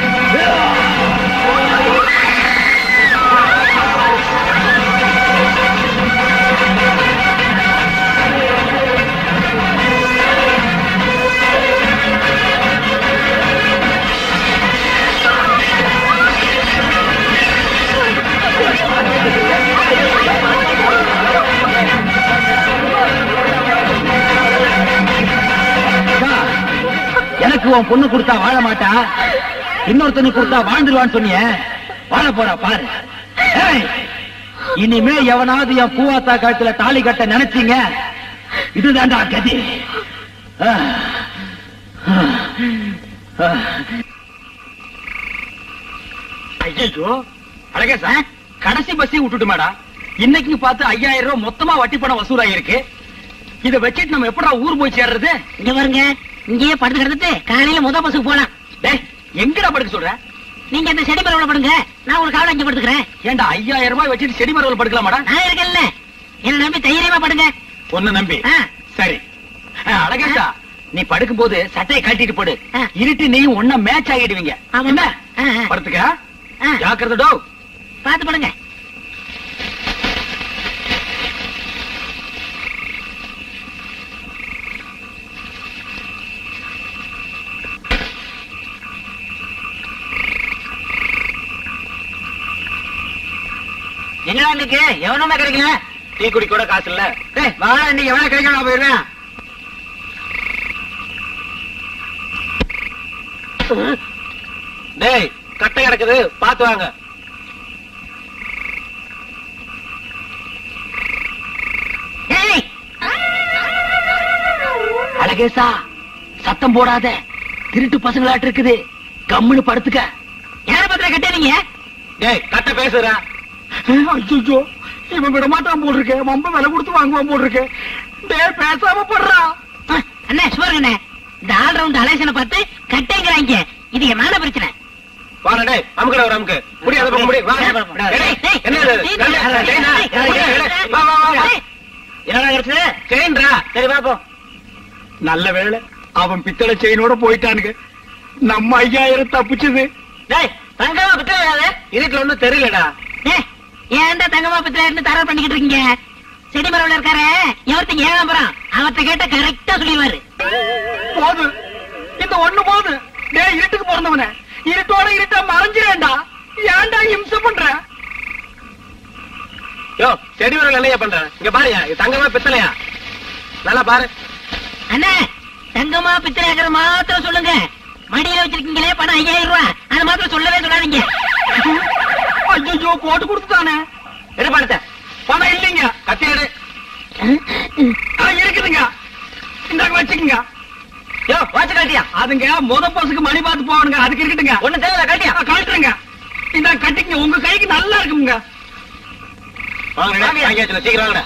Speaker 4: அக்கா, எனக்கு உன் பொண்ணு கொடுத்தா வாழ மாட்டா இன்னொருத்தனுக்கு கொடுத்தா வாழ்ந்துருவான்னு சொன்னியே வாழ போறா பாரு ஏய், இனிமே எவனாவது என் பூவாத்தா கழுத்துல தாலி கட்ட நினைச்சீங்க இதுதான்டா கதி ஆ. ஆ. ஆ.
Speaker 5: ஐயோ அழகேசா கடைசி பஸ்ஸையும் விட்டுட்டுமாடா இன்னைக்கு பார்த்து ஐயாயிரம் ரூபாய் மொத்தமா வட்டி பணம் வசூலாயிருக்கு இத வச்சுட்டு நம்ம எப்படா ஊர் போய் சேர்றது
Speaker 3: இங்க பாருங்க இங்கேயே படுத்து கிடந்துட்டு காலையில முத பஸ்ஸுக்கு போலாம்
Speaker 5: டேய் எங்கடா படுக்க சொல்ற
Speaker 3: நீங்க அந்த செடி மரவுல படுங்க நான் ஒரு காவல அஞ்சு படுத்துக்கிறேன்
Speaker 5: ஏன்டா ஐயாயிரம் ரூபாய் வச்சுட்டு செடி மரவில் படுக்கலாமாடா
Speaker 3: நான் இருக்கேன்ல என்ன நம்பி தைரியமா படுங்க
Speaker 5: ஒன்னு நம்பி
Speaker 3: ஆ.
Speaker 5: சரி ஆ, அழகேசா நீ படுக்கும்போது சட்டையை கட்டிட்டு படு
Speaker 3: ஆ.
Speaker 5: இருட்டு நீயும் ஒன்னா மேட்ச் ஆகிடுவீங்க
Speaker 3: ஆமா.
Speaker 5: என்ன
Speaker 3: ஆ, ஆ.
Speaker 5: படுத்துக்க
Speaker 3: ஆ,
Speaker 5: ஜாக்கிரதை டோ
Speaker 3: பார்த்து படுங்க
Speaker 8: என்னடா இன்னைக்கு எவனுமே கிடைக்கல
Speaker 5: டீ குடி கூட காசு இல்ல
Speaker 8: டேய் வாடா இன்னைக்கு எவனா கிடைக்கணும் போயிருவேன்
Speaker 5: டேய் கட்டை கிடக்குது பாத்து வாங்க
Speaker 3: ஏய்,
Speaker 5: அழகேசா சத்தம் போடாத திருட்டு பசங்களாட்டு இருக்குது கம்முன்னு படுத்துக்க யார பத்திர கட்டீங்க
Speaker 6: டேய் கட்ட பேசுறா
Speaker 5: ஐயோ இவன் விட மாட்டான் போல் இருக்கு ரொம்ப விலை கொடுத்து வாங்குவான் போல் இருக்கு டேய் பேசாம போடுறா அண்ணே சுவருங்கண்ணே இந்த ஆல் ரவுண்ட் அலேசனை பார்த்து கட்டேங்கிறாங்க இது என் மேல பிரச்சனை
Speaker 6: வாடா டேய் அமுக்கடா ஒரு அமுக்கு முடியாத பக்கம் முடி வா டேய், டேய், என்ன இது? கல்லு, செயினா? டேய், டேய், டேய், வா, வா, வா, வா.
Speaker 5: என்னடா கிடைச்சது
Speaker 6: செயின்டா சரி வா போ
Speaker 5: நல்ல வேளை அவன் பித்தளை செயினோட போயிட்டானுங்க நம்ம ஐயாயிரம் தப்பிச்சது
Speaker 6: டேய் தங்கமா பித்தளையாது இதுக்கு ஒண்ணும் தெரியலடா
Speaker 5: ஏன்டா தங்கமா பித்தளை தர பண்ணிக்கிட்டு இருக்கீங்க செடி மரம்ல இருக்காரு எவர்த்தங்க ஏகாம்பரம் அவர்த்த கேட்ட கரெக்டா சொல்லிடுவாரு போது இந்த ஒண்ணு போது டேய் இருட்டுக்கு பிறந்தவன இருட்டோட இருட்டா மறைஞ்சிரேன்டா ஏன்டா இம்சை பண்ற
Speaker 6: யோ செடி ஒரு நிலைய பண்றேன் இங்க பாருயா இது தங்கமா பித்தளையா நல்லா பாரு
Speaker 5: அண்ணா தங்கமா பித்தளைங்கிற மாத்திரம் சொல்லுங்க மடியில வச்சிருக்கீங்களே பணம் ஐயாயிரம் ரூபாய் அது மாத்திரம் சொல்லவே சொல்லாதீங்க ஐயோ போட்டு கொடுத்துட்டானே
Speaker 6: எடு பணத்தை
Speaker 5: பணம் இல்லைங்க
Speaker 6: கத்தி எடு
Speaker 5: ஆ, இருக்குதுங்க இந்தாங்க வச்சுக்கோங்க
Speaker 6: யோ வாட்ச் காட்டியா
Speaker 5: அதுங்க முத பஸ்ஸுக்கு மணி பார்த்து போவானுங்க அதுக்கு இருக்கட்டுங்க
Speaker 6: ஒண்ணு தேவையில்ல காட்டியா
Speaker 5: ஆ, கழட்டுறேங்க இந்த கட்டிங்க உங்க கைக்கு நல்லா இருக்குங்க
Speaker 6: வாங்க வாங்கியாச்சு சீக்கிரம் வாங்கடா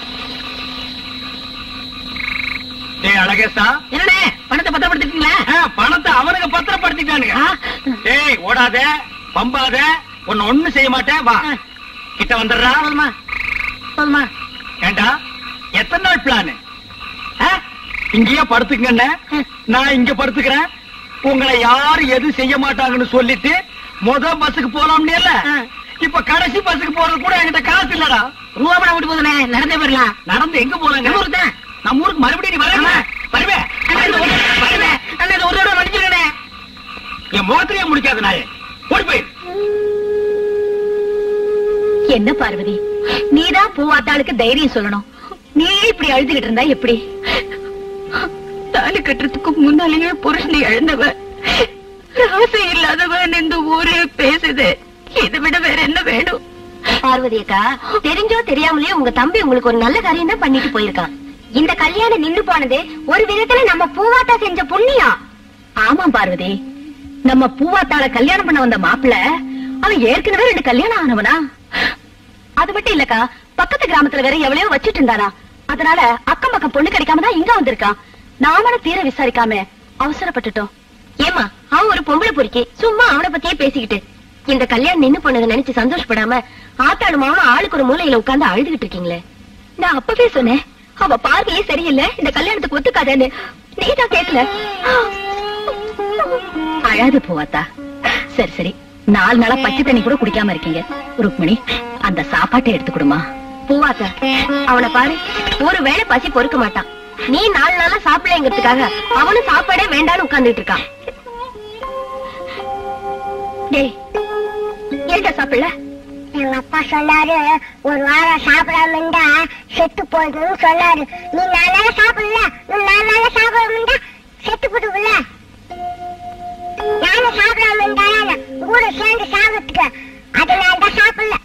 Speaker 5: டேய் அழகேசா
Speaker 10: என்னண்ணே பணத்தை பத்திரப்படுத்திட்டீங்களா
Speaker 5: ஆ, பணத்தை அவனுங்க பத்திரப்படுத்திட்டானுங்க டேய் ஓடாத பம்பாத உன்னை ஒண்ணு செய்ய மாட்டேன் வா கிட்ட வந்துடுறா
Speaker 10: போதுமா போதுமா
Speaker 5: ஏண்டா எத்தனை நாள் பிளான் இங்கேயே படுத்துக்கங்க நான் இங்க படுத்துக்கிறேன் உங்களை யாரு எது செய்ய மாட்டாங்கன்னு சொல்லிட்டு முத பஸ்ஸுக்கு போலாம்னு இல்ல இப்ப கடைசி பஸ்ஸுக்கு போறது கூட என்கிட்ட காசு இல்லடா
Speaker 10: ரூபா பணம் விட்டு போதுண்ணே நடந்தே போயிடலாம்
Speaker 5: நடந்து எங்க போறாங்க
Speaker 10: நம்ம ஊருக்கு தான்.
Speaker 5: நம்ம ஊருக்கு மறுபடியும் நீ வரவே வருவே வருவே
Speaker 10: அண்ணே இது ஒரு தடவை மன்னிச்சிருக்கண்ணே
Speaker 5: என் முகத்திலேயே முடிக்காத நாயே ஓடி போயிரு
Speaker 3: என்ன பார்வதி நீதான் பூவாத்தாளுக்கு தைரியம் சொல்லணும் நீ இப்படி அழுதுகிட்டு இருந்தா எப்படி தாலி கட்டுறதுக்கு முன்னாலேயே புருஷனை இழந்தவ ராசை இல்லாதவன் இந்த ஊரே பேசுது இதை விட வேற என்ன வேணும்
Speaker 2: பார்வதி அக்கா தெரிஞ்சோ தெரியாமலயோ உங்க தம்பி உங்களுக்கு ஒரு நல்ல காரியம் தான் பண்ணிட்டு போயிருக்கான் இந்த கல்யாணம் நின்னு போனது ஒரு விதத்துல நம்ம பூவாத்தா செஞ்ச புண்ணியம்
Speaker 3: ஆமா பார்வதி நம்ம பூவாத்தாள கல்யாணம் பண்ண வந்த மாப்பிள அவன் ஏற்கனவே ரெண்டு கல்யாணம் ஆனவனா அது மட்டும் இல்லக்கா பக்கத்து கிராமத்துல வேற எவ்வளவோ வச்சிட்டு இருந்தானா அதனால அக்கம் பக்கம் பொண்ணு கிடைக்காம தான் இங்க வந்திருக்கான் நாமளும் தீர விசாரிக்காம அவசரப்பட்டுட்டோம்
Speaker 2: ஏமா அவன் ஒரு பொம்பளை பொறுக்கி சும்மா அவனை பத்தியே பேசிக்கிட்டு இந்த கல்யாணம் நின்னு போனதை நினைச்சு சந்தோஷப்படாம ஆத்தாளும் அவனும் ஆளுக்கு ஒரு மூலையில உட்கார்ந்து அழுதுகிட்டு இருக்கீங்களே
Speaker 3: நான் அப்பவே சொன்னேன் அவ பார்வையே சரியில்லை இந்த கல்யாணத்துக்கு ஒத்துக்காதேன்னு நீதான் கேட்கல அழாது போவாத்தா சரி சரி நாலு நாளா பச்சை தண்ணி கூட குடிக்காம இருக்கீங்க ருக்மணி அந்த சாப்பாட்டை எடுத்து கொடுமா
Speaker 2: பூவாத்தா அவனை பாரு ஒரு வேளை பசி பொறுக்க மாட்டான் நீ நாலு நாளா சாப்பிடலைங்கிறதுக்காக அவனும் சாப்பாடே வேண்டான்னு உட்கார்ந்துட்டு இருக்கான்
Speaker 3: டேய் ஏன்டா சாப்பிடல
Speaker 2: எங்க அப்பா சொன்னாரு ஒரு வாரம் சாப்பிடாம இருந்தா செத்து போயிடுன்னு சொன்னாரு நீ நாலு நாளா சாப்பிடல நீ நாலு நாளா சாப்பிடாம இருந்தா செத்து போடுவில்ல நானும் சாப்பிடாம இருந்தா கூட சேர்ந்து சாப்பிட்டுக்க அதனால தான் சாப்பிடல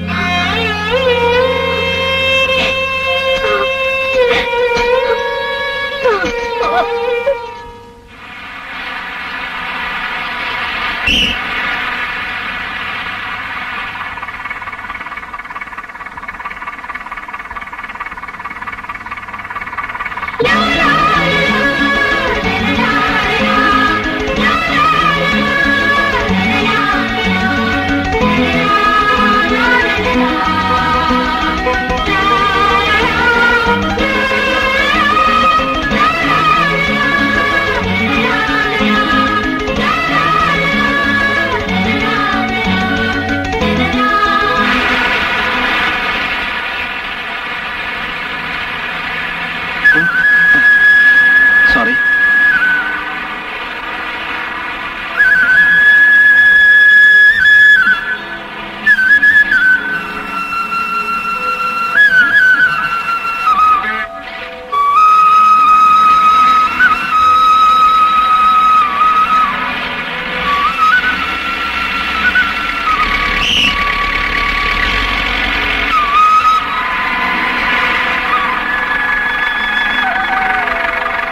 Speaker 5: சாரி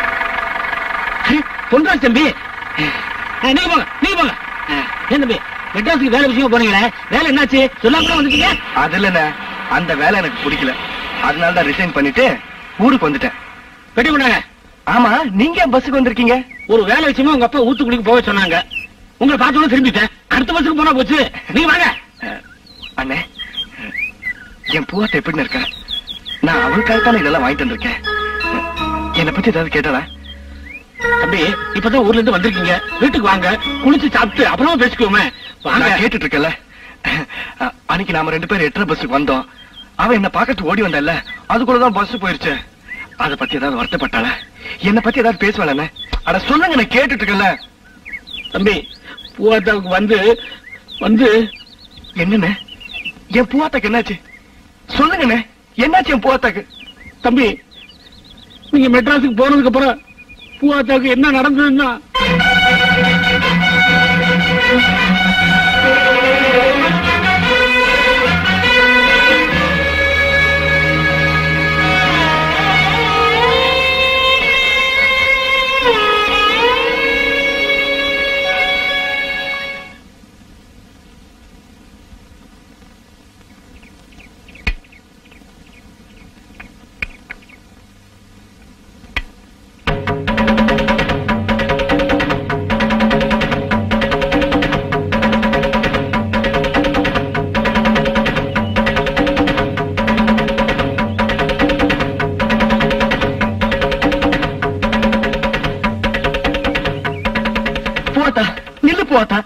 Speaker 4: பொன்ராஜ் தம்பி அஹ், நீங்க போங்க நீங்க போங்க அஹ், ஏன் தம்பி மெட்ராஸுக்கு வேலை விஷயமா போனீங்களே வேலை என்னாச்சு சொல்லாம வந்துட்டீங்க
Speaker 6: அது இல்லண்ணே அந்த வேலை எனக்கு பிடிக்கல அதனால தான் ரிசைன் பண்ணிட்டு ஊருக்கு வந்துட்டேன்
Speaker 4: பெட்டி கொண்டாங்க
Speaker 6: ஆமா நீங்க ஏன் பஸ்ஸுக்கு வந்திருக்கீங்க
Speaker 4: ஒரு வேலை விஷயமா உங்க அப்பா ஊத்துக்குடிக்கு போக சொன்னாங்க உங்களை பார்த்தோன்னு திரும்பிட்டேன் அடுத்த பஸ்ஸுக்கு போனா போச்சு நீங்க வாங்க
Speaker 6: அஹ், அண்ணே என் பூவாட்ட எப்படி இருக்க நான் அவளுக்காகத்தானே இதெல்லாம் வாங்கிட்டு வந்திருக்கேன் என்னை பத்தி ஏதாவது கேட்டாளா
Speaker 4: தம்பி இப்பதான் ஊர்ல இருந்து வந்திருக்கீங்க வீட்டுக்கு வாங்க குளிச்சு சாப்பிட்டு அப்புறமா பேசிக்குவோமே வாங்க
Speaker 6: நான் கேட்டுட்டு இருக்கல அன்னைக்கு நாம ரெண்டு பேரும் எட்டரை பஸ்ஸுக்கு வந்தோம் அவன் என்ன பாக்கத்து ஓடி வந்தல்ல அதுக்குள்ளதான் பஸ் போயிருச்சு அத பத்தி ஏதாவது வருத்தப்பட்டாள என்ன பத்தி ஏதாவது பேசுவாளே அட சொல்லுங்க நான் கேட்டுட்டு இருக்கல
Speaker 4: தம்பி பூவாத்தாவுக்கு வந்து வந்து
Speaker 6: என்னண்ணே என் பூவாத்தாக்கு என்னாச்சு சொல்லுங்கண்ணே என்னாச்சு என் பூவாத்தாக்கு
Speaker 4: தம்பி நீங்க மெட்ராஸுக்கு போனதுக்கு அப்புறம் பூவாத்தாவுக்கு என்ன நடந்ததுன்னா
Speaker 6: பூவாத்தா நில்லு பூவாத்தா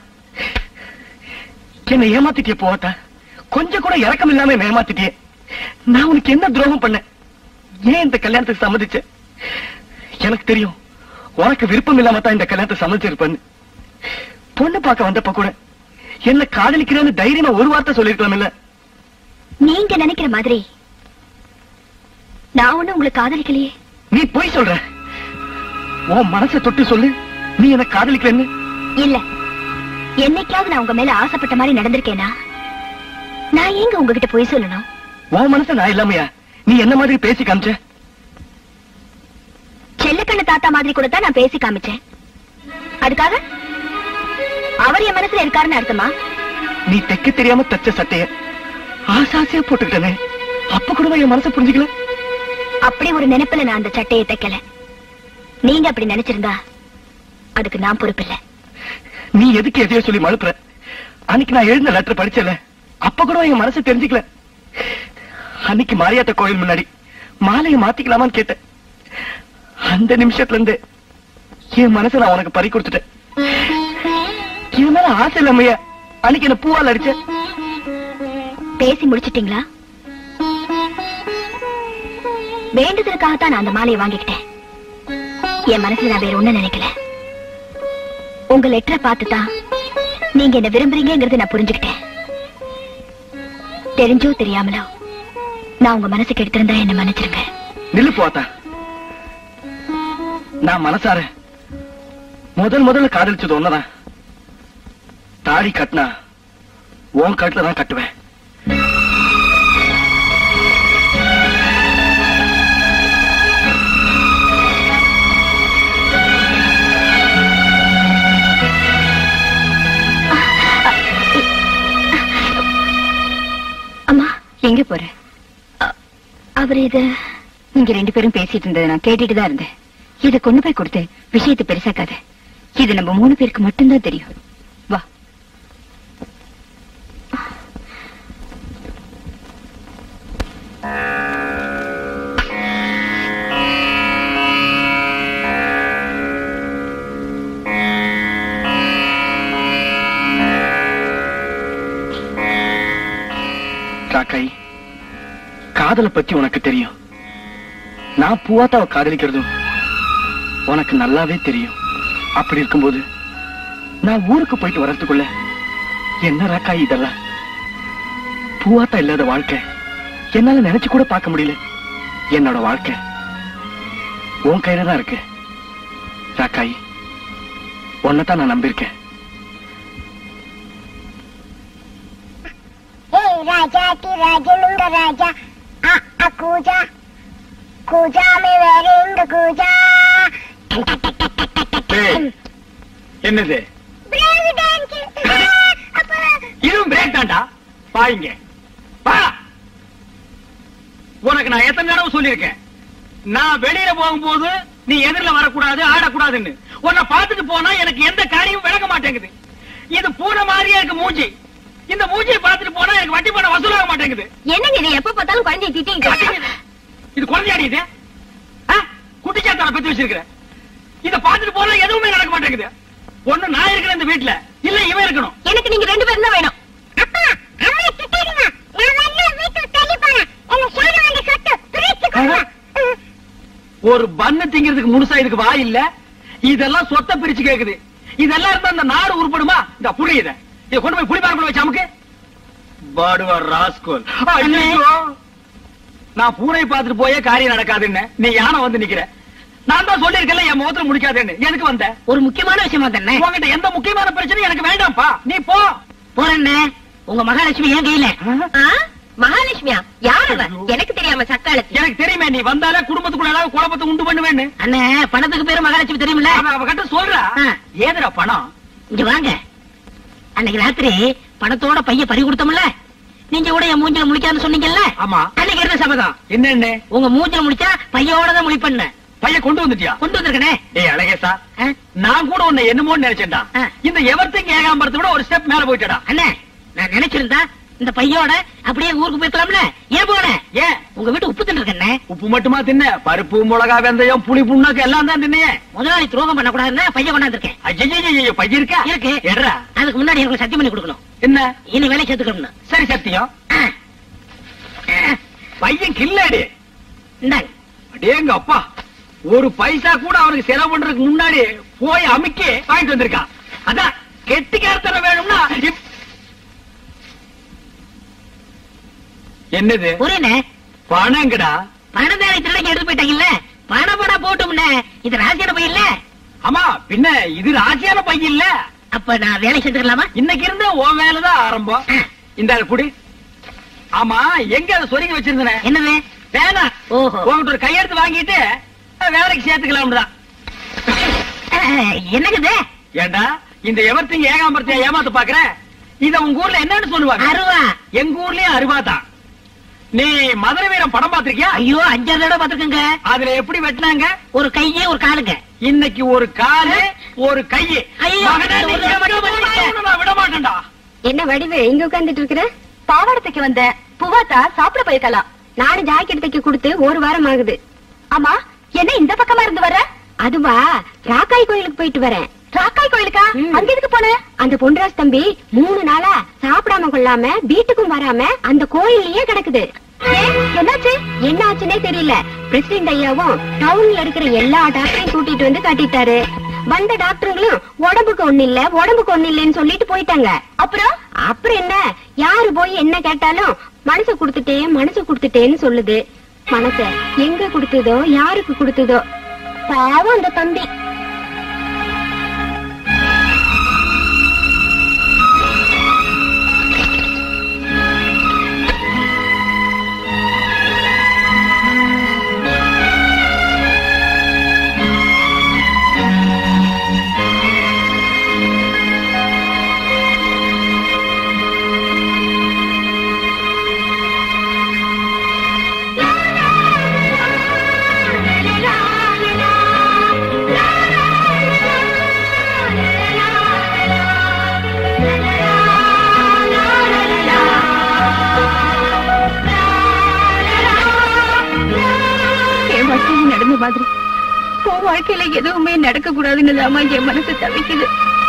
Speaker 6: என்ன ஏமாத்திட்டிய பூவாத்தா கொஞ்சம் கூட இறக்கம் இல்லாம என்னை ஏமாத்திட்டியே நான் உனக்கு என்ன துரோகம் பண்ணேன் ஏன் இந்த கல்யாணத்துக்கு சம்மதிச்ச எனக்கு தெரியும் உனக்கு விருப்பம் இல்லாம தான் இந்த கல்யாணத்தை சம்மதிச்சிருப்பேன்னு பொண்ணு பார்க்க வந்தப்ப கூட என்ன காதலிக்கிறேன்னு தைரியமா ஒரு வார்த்தை சொல்லிருக்கலாம் இல்ல
Speaker 3: நீங்க நினைக்கிற மாதிரி நான் ஒண்ணு உங்களை காதலிக்கலையே
Speaker 6: நீ போய் சொல்ற உன் மனசை தொட்டு சொல்லு நீ என்ன காதலிக்கிறேன்னு
Speaker 3: இல்ல என்னைக்காவது நான் உங்க மேல ஆசைப்பட்ட மாதிரி நடந்திருக்கேனா நான் ஏங்க உங்ககிட்ட போய் சொல்லணும்
Speaker 6: உன் மனசை நான் இல்லாமையா நீ என்ன மாதிரி பேசி காமிச்ச
Speaker 3: செல்லக்கண்ணு தாத்தா மாதிரி கூட தான் நான் பேசி காமிச்சேன் அதுக்காக அவர் என் மனசுல இருக்காருன்னு அர்த்தமா
Speaker 6: நீ தைக்க தெரியாம தச்ச சட்டைய ஆசாசியா போட்டுக்கிட்டனே அப்ப கூட என் மனசை புரிஞ்சுக்கல
Speaker 3: அப்படி ஒரு நினைப்புல நான் அந்த சட்டையை தைக்கல நீங்க அப்படி நினைச்சிருந்தா அதுக்கு நான் பொறுப்பில்லை
Speaker 6: நீ எதுக்கு எதையோ சொல்லி மழுப்புற அன்னைக்கு நான் எழுதின லெட்டர் படிச்சல அப்ப கூட என் மனசு தெரிஞ்சுக்கல அன்னைக்கு மாரியாத்த கோயில் முன்னாடி மாலையை மாத்திக்கலாமான்னு கேட்டேன் அந்த நிமிஷத்துல இருந்து என் மனசை நான் உனக்கு பறி கொடுத்துட்டேன் என் மேல ஆசை இல்லாமையா அன்னைக்கு என்ன பூவால் அடிச்ச
Speaker 3: பேசி முடிச்சிட்டீங்களா வேண்டுதலுக்காகத்தான் நான் அந்த மாலையை வாங்கிக்கிட்டேன் என் மனசுல நான் வேற ஒண்ணு நினைக்கல உங்க லெட்டரை பார்த்துதான் நீங்க என்ன விரும்புறீங்கிறது நான் புரிஞ்சுக்கிட்டேன் தெரிஞ்சோ தெரியாமலோ நான் உங்க மனசுக்கு எடுத்திருந்தா என்ன மன்னிச்சிருங்க
Speaker 6: நில்லு போத்தா நான் மனசார முதல் முதல்ல காதலிச்சது ஒன்னதான் தாடி கட்டினா உன் கட்டுல தான் கட்டுவேன்
Speaker 3: அம்மா
Speaker 9: எங்க போற
Speaker 3: அவர் இது
Speaker 9: நீங்க ரெண்டு பேரும் பேசிட்டு இருந்ததை நான் கேட்டுட்டு தான் இருந்தேன் இத கொண்டு போய் கொடுத்து விஷயத்தை பெருசாக்காத இது நம்ம மூணு பேருக்கு மட்டும்தான் தெரியும் வா
Speaker 6: காக்காய் காதலை பத்தி உனக்கு தெரியும் நான் பூவாத்தாவை காதலிக்கிறதும் உனக்கு நல்லாவே தெரியும் அப்படி இருக்கும்போது நான் ஊருக்கு போயிட்டு வர்றதுக்குள்ள என்ன ராக்காய் இதெல்லாம் பூவாத்தா இல்லாத வாழ்க்கை என்னால நினைச்சு கூட பார்க்க முடியல என்னோட வாழ்க்கை உன் கையில தான் இருக்கு ராக்காய் உன்னைத்தான் நான் நம்பியிருக்கேன்
Speaker 2: Hei raja ki raja lunga raja a a kuja kuja me weringa kuja
Speaker 4: என்னது
Speaker 2: பிரசிடென்ட் அப்பா
Speaker 5: இதுவும் பிரேக் தான்டா பாயிங்க பா உனக்கு நான் எத்தனை தடவை சொல்லியிருக்கேன் நான் வெளியில போகும்போது நீ எதிரில வரக்கூடாது ஆடக்கூடாதுன்னு உன்னை பார்த்துட்டு போனா எனக்கு எந்த காரியமும் விளங்க மாட்டேங்குது இது பூனை மாதிரியே இருக்கு மூஞ்சி இந்த மூஞ்சியை பார்த்துட்டு போனா எனக்கு வட்டி பணம் வசூலாக மாட்டேங்குது
Speaker 3: என்னங்க இது எப்ப பார்த்தாலும் குழந்தைய திட்டிங்க
Speaker 5: இது குழந்தையாடி இது ஆ? குட்டிச்சாத்தான பத்தி வச்சிருக்கிற இத பார்த்துட்டு போனா எதுவுமே நடக்க மாட்டேங்குது ஒண்ணு நான் இருக்கிறேன் இந்த வீட்டுல இல்ல இவன் இருக்கணும்
Speaker 3: எனக்கு நீங்க ரெண்டு பேரும் தான் வேணும்
Speaker 2: அப்பா அம்மா திட்டாதீங்க நான் வரல வீட்டுக்கு தள்ளி போறேன் என்ன சாணம் வந்து சொத்து பிரிச்சு கொடுங்க
Speaker 5: ஒரு பண்ணு திங்கிறதுக்கு முழுசா இதுக்கு வா இல்ல இதெல்லாம் சொத்த பிரிச்சு கேக்குது இதெல்லாம் இருந்தா இந்த நாடு உருப்படுமா இந்த புளி இத இத கொண்டு போய் புளி பாருக்குள்ள வச்சு அமுக்கு பாடுவா ராஸ்கோல் ஐயோ நான் பூனை பார்த்துட்டு போயே காரியம் நடக்காதுன்னு நீ யானை வந்து நிக்கிற நான் தான் சொல்லிருக்கல என் முகத்துல முடிக்காதுன்னு எதுக்கு வந்த
Speaker 10: ஒரு முக்கியமான விஷயமா தானே
Speaker 5: உங்ககிட்ட எந்த முக்கியமான பிரச்சனையும் எனக்கு வேண்டாம்ப்பா நீ போ
Speaker 10: போறேன்னு உங்க மகாலட்சுமி ஏன் கையில
Speaker 3: ஆ? மகாலட்சுமியா யார் அவ எனக்கு தெரியாம சக்காலத்து
Speaker 5: எனக்கு தெரியுமே நீ வந்தாலே குடும்பத்துக்குள்ள ஏதாவது குழப்பத்தை உண்டு பண்ணுவேன்னு
Speaker 10: அண்ணே பணத்துக்கு பேரு மகாலட்சுமி தெரியுமில்ல
Speaker 5: அவ அவகிட்ட சொல்றா
Speaker 10: ஆ.
Speaker 5: ஏதுடா பணம்
Speaker 10: இங்க வாங்க அன்னைக்கு ராத்திரி பணத்தோட பைய பறி கொடுத்தோம்ல நீங்க கூட என் மூஞ்சில முழிக்காதுன்னு சொன்னீங்கல்ல
Speaker 5: ஆமா
Speaker 10: அன்னைக்கு இருந்த சபதம்
Speaker 5: என்னன்னு
Speaker 10: உங்க மூஞ்சில முடிச்சா பையோட தான் முழிப்பண்ண
Speaker 5: பையன் கொண்டு வந்துட்டியா
Speaker 10: கொண்டு வந்திருக்கனே
Speaker 5: ஏய் அழகேசா
Speaker 10: ஆ?
Speaker 5: நான் கூட உன்னை என்னமோன்னு நினைச்சேன்டா
Speaker 10: ஆ.
Speaker 5: இந்த எவர்த்திங் ஏகாம்பரத்தை விட ஒரு ஸ்டெப் மேல போயிட்டடா
Speaker 10: அண்ணே நான் நினைச்சிருந்தா இந்த பையோட அப்படியே ஊருக்கு போயிருக்கலாம்ல ஏன் போன
Speaker 5: ஏன்
Speaker 10: உங்க வீட்டு உப்பு தின்னு இருக்கண்ணே
Speaker 5: உப்பு மட்டுமா தின்ன பருப்பு மிளகா வெந்தயம் புளி புண்ணாக்கு எல்லாம் தான் தின்னையே
Speaker 10: முதலாளி துரோகம் பண்ணக்கூடாதுன்னா பையன் கொண்டாந்துருக்கேன்
Speaker 5: ஐயோ பைய இருக்கா
Speaker 10: இருக்கு
Speaker 5: எடுறா
Speaker 10: அதுக்கு முன்னாடி எனக்கு சத்தியம் பண்ணி கொடுக்கணும்
Speaker 5: என்ன
Speaker 10: இனி வேலை சேர்த்துக்கணும்னு
Speaker 5: சரி சத்தியம்
Speaker 10: ஆ. ஆ.
Speaker 5: பையன் கில்லாடி
Speaker 10: இந்தாங்க
Speaker 5: அடேங்க அப்பா ஒரு பைசா கூட அவனுக்கு செலவு பண்றதுக்கு முன்னாடி போய் அமுக்கி வாங்கிட்டு வந்திருக்கான் அதான் கெட்டிக்காரத்தனம் வேணும்னா இப்- என்னது
Speaker 10: புரியல
Speaker 5: பணங்கடா
Speaker 10: பணம் தானே திருடங்க எடுத்து போயிட்டாங்கல்ல பணம் பணம் போட்டோம்னே இது ராசியான பையன் இல்ல
Speaker 5: ஆமா பின்ன இது ராசியான பையன் இல்ல
Speaker 10: அப்ப நான் வேலை செஞ்சுக்கலாமா
Speaker 5: இன்னைக்கு இருந்த உன் வேலைதான் ஆரம்பம்
Speaker 10: ஆ.
Speaker 5: இந்த குடி ஆமா எங்க அதை சொருகி வச்சிருந்தேன்
Speaker 10: என்னது
Speaker 5: வேணாம்
Speaker 10: ஓஹோ
Speaker 5: உங்ககிட்ட ஒரு கையெழுத்து வாங்கிட்டு அஹ், வேலைக்கு சேர்த்துக்கலாம் தான்
Speaker 10: அஹ், என்னங்குது
Speaker 5: ஏண்டா இந்த எவர்த்திங்க ஏகாம்பரத்தையா ஏமாத்த பாக்குற இத உங்க ஊர்ல என்னன்னு சொல்லுவாங்க
Speaker 10: அருவா
Speaker 5: எங்க ஊர்லயும் அருவாதான் நீ மதுரை வீரம் படம் பாத்திருக்கியா
Speaker 10: ஐயோ அஞ்சாறு தடவை பாத்துக்கங்க
Speaker 5: அதுல எப்படி வெட்டினாங்க
Speaker 10: ஒரு கையே ஒரு காலுங்க
Speaker 5: இன்னைக்கு ஒரு காலு ஒரு கையு
Speaker 10: ஐயோ,
Speaker 5: மகனே, நீ
Speaker 10: ஒரு தடவை மட்டும்
Speaker 5: எங்க
Speaker 10: பண்ணிட்டேன்.
Speaker 5: போனாலும் நான் விட மாட்டேன்டா
Speaker 3: என்ன வடிவு இங்க உட்கார்ந்துட்டு இருக்கிற பாவாடத்துக்கு வந்த புவாத்தா சாப்பிட போயிருக்கலாம் நானும் ஜாக்கெட் தைக்க கொடுத்து ஒரு வாரம் ஆகுது ஆமா என்ன இந்த பக்கமா இருந்து வர அதுவா ராக்காய் கோயிலுக்கு போயிட்டு வரேன் ராக்காய் கோயிலுக்கா அங்க எதுக்கு போன அந்த பொன்ராஜ் தம்பி மூணு நாளா சாப்பிடாம கொள்ளாம வீட்டுக்கும் வராம அந்த கோயில்லயே கிடக்குது ஏன்? என்னாச்சு என்ன ஆச்சுன்னே தெரியல பிரசிடென்ட் ஐயாவும் டவுன்ல இருக்கிற எல்லா டாக்டரையும் கூட்டிட்டு வந்து காட்டிட்டாரு வந்த டாக்டருங்களும் உடம்புக்கு ஒண்ணு இல்ல உடம்புக்கு ஒண்ணு இல்லன்னு சொல்லிட்டு போயிட்டாங்க அப்புறம் அப்புறம் என்ன யாரு போய் என்ன கேட்டாலும் மனசு கொடுத்துட்டேன் மனசு கொடுத்துட்டேன்னு சொல்லுது மனச எங்க கொடுத்ததோ யாருக்கு கொடுத்ததோ பாவம் அந்த தம்பி
Speaker 9: என் வாழ்க்கையில நடந்த மாதிரி உன் வாழ்க்கையில எதுவுமே நடக்க கூடாதுன்னு என் மனசு தவிக்குது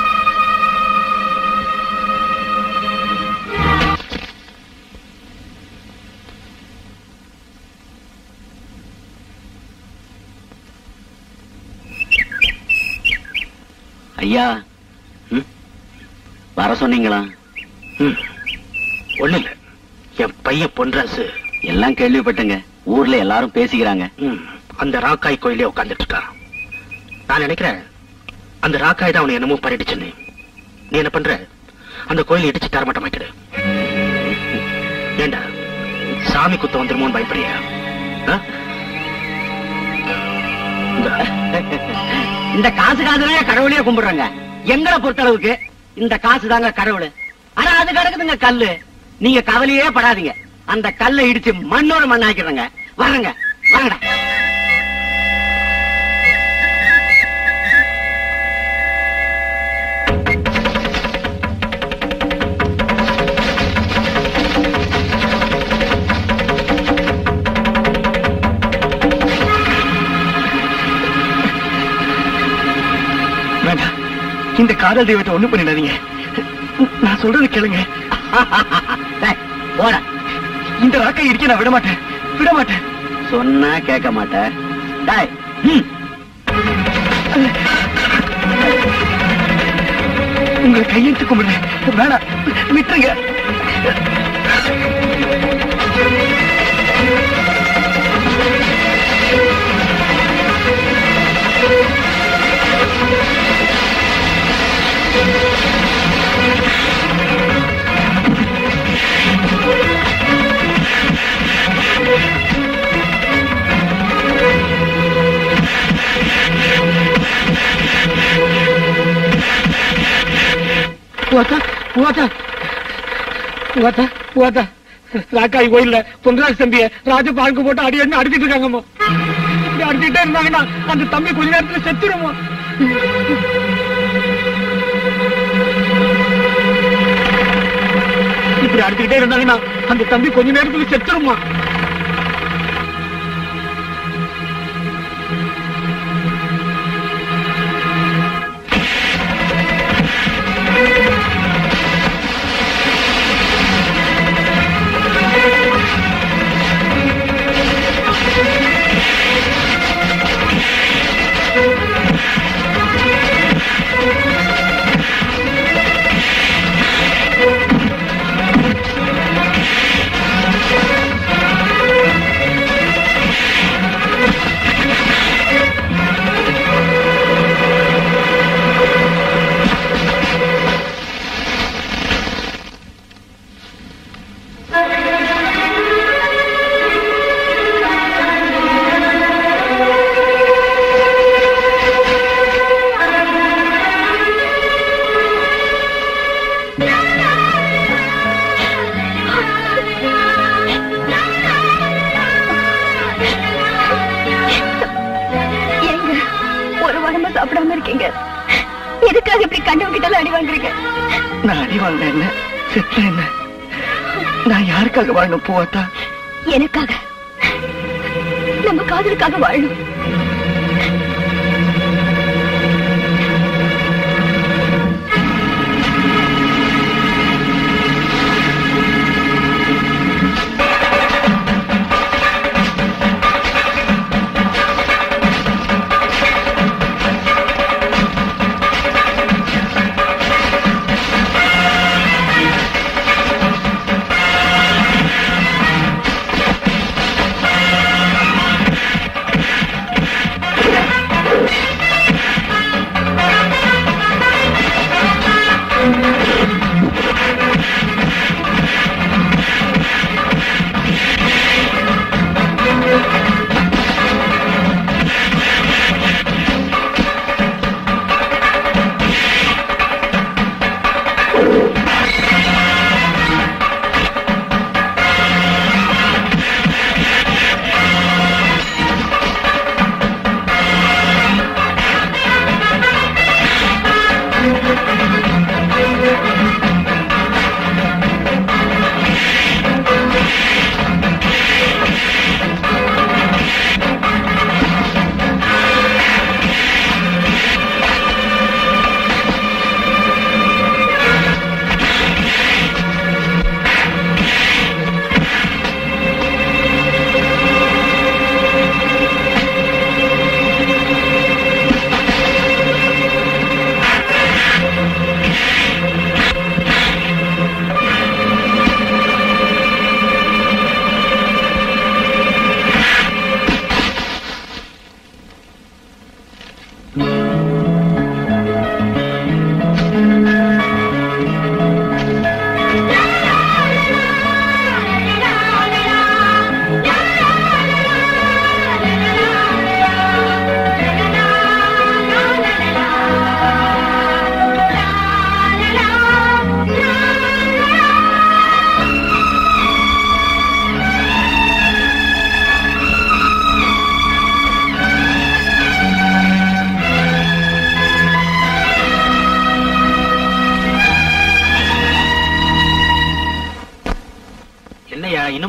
Speaker 8: ஐயா ம்? வர சொன்னீங்களா
Speaker 6: ஒண்ணு இல்ல என் பையன் பொன்ராசு
Speaker 8: எல்லாம் கேள்விப்பட்டேங்க ஊர்ல எல்லாரும் பேசிக்கிறாங்க
Speaker 6: ம், அந்த ராக்காய் கோயிலே உட்கார்ந்துட்டு இருக்கான் நான் நினைக்கிறேன் அந்த ராக்காய் தான் அவனை என்னமோ பரடிச்சுன்னு நீ என்ன பண்ற அந்த கோயிலை இடிச்சு தரமாட்டமாக்கிடு ஏண்டா சாமி குத்த வந்துருமோன்னு பயப்படுறியா ஆ? இந்தா.
Speaker 5: இந்த காசு காசுதாங்க கடவுளையே கும்பிடுறாங்க எங்களை பொறுத்தளவுக்கு இந்த காசு தாங்க கடவுள் ஆனா அது கிடக்குதுங்க கல்லு நீங்க கவலையே படாதீங்க அந்த கல்லை இடிச்சு மண்ணோட மண்ணாக்கிறங்க வரங்க வாங்கடா
Speaker 6: வேண்டாம் இந்த காதல் தெய்வத்தை ஒண்ணு பண்ணிடாதீங்க நான் சொல்றது கேளுங்க
Speaker 5: டேய், போடா
Speaker 6: இந்த ராக்கை இடிக்க நான் விட மாட்டேன் விட மாட்டேன்
Speaker 5: சொன்னா கேட்க மாட்டேன் டேய், ம்.
Speaker 6: உங்களை கையெழுத்து கும்பிடுறேன் வேணாம் விட்டுருங்க
Speaker 4: பூவாத்தா பூவாத்தா பூவாத்தா பூவாத்தா ராக்காய் கோயில்ல பொங்கராஜ் தம்பிய ராஜ பாருக்கு போட்டு அடி அடி அடிச்சிட்டு இருக்காங்கம்மா இப்படி அடிச்சுட்டே இருந்தாங்கன்னா அந்த தம்பி கொஞ்ச நேரத்துல செத்துருமா இப்படி அடிச்சுக்கிட்டே இருந்தாங்கன்னா அந்த தம்பி கொஞ்ச நேரத்துல செத்துருமா
Speaker 3: ஏங்க ஒரு வாரமா சாப்பிடாம இருக்கீங்க எதுக்காக இப்படி கண்டவங்கிட்ட அடி வாங்குறீங்க
Speaker 6: நான் அடி வாங்க என்ன செத்த என்ன நான் யாருக்காக வாழணும் பூவாத்தா
Speaker 3: எனக்காக நம்ம காதலுக்காக வாழணும்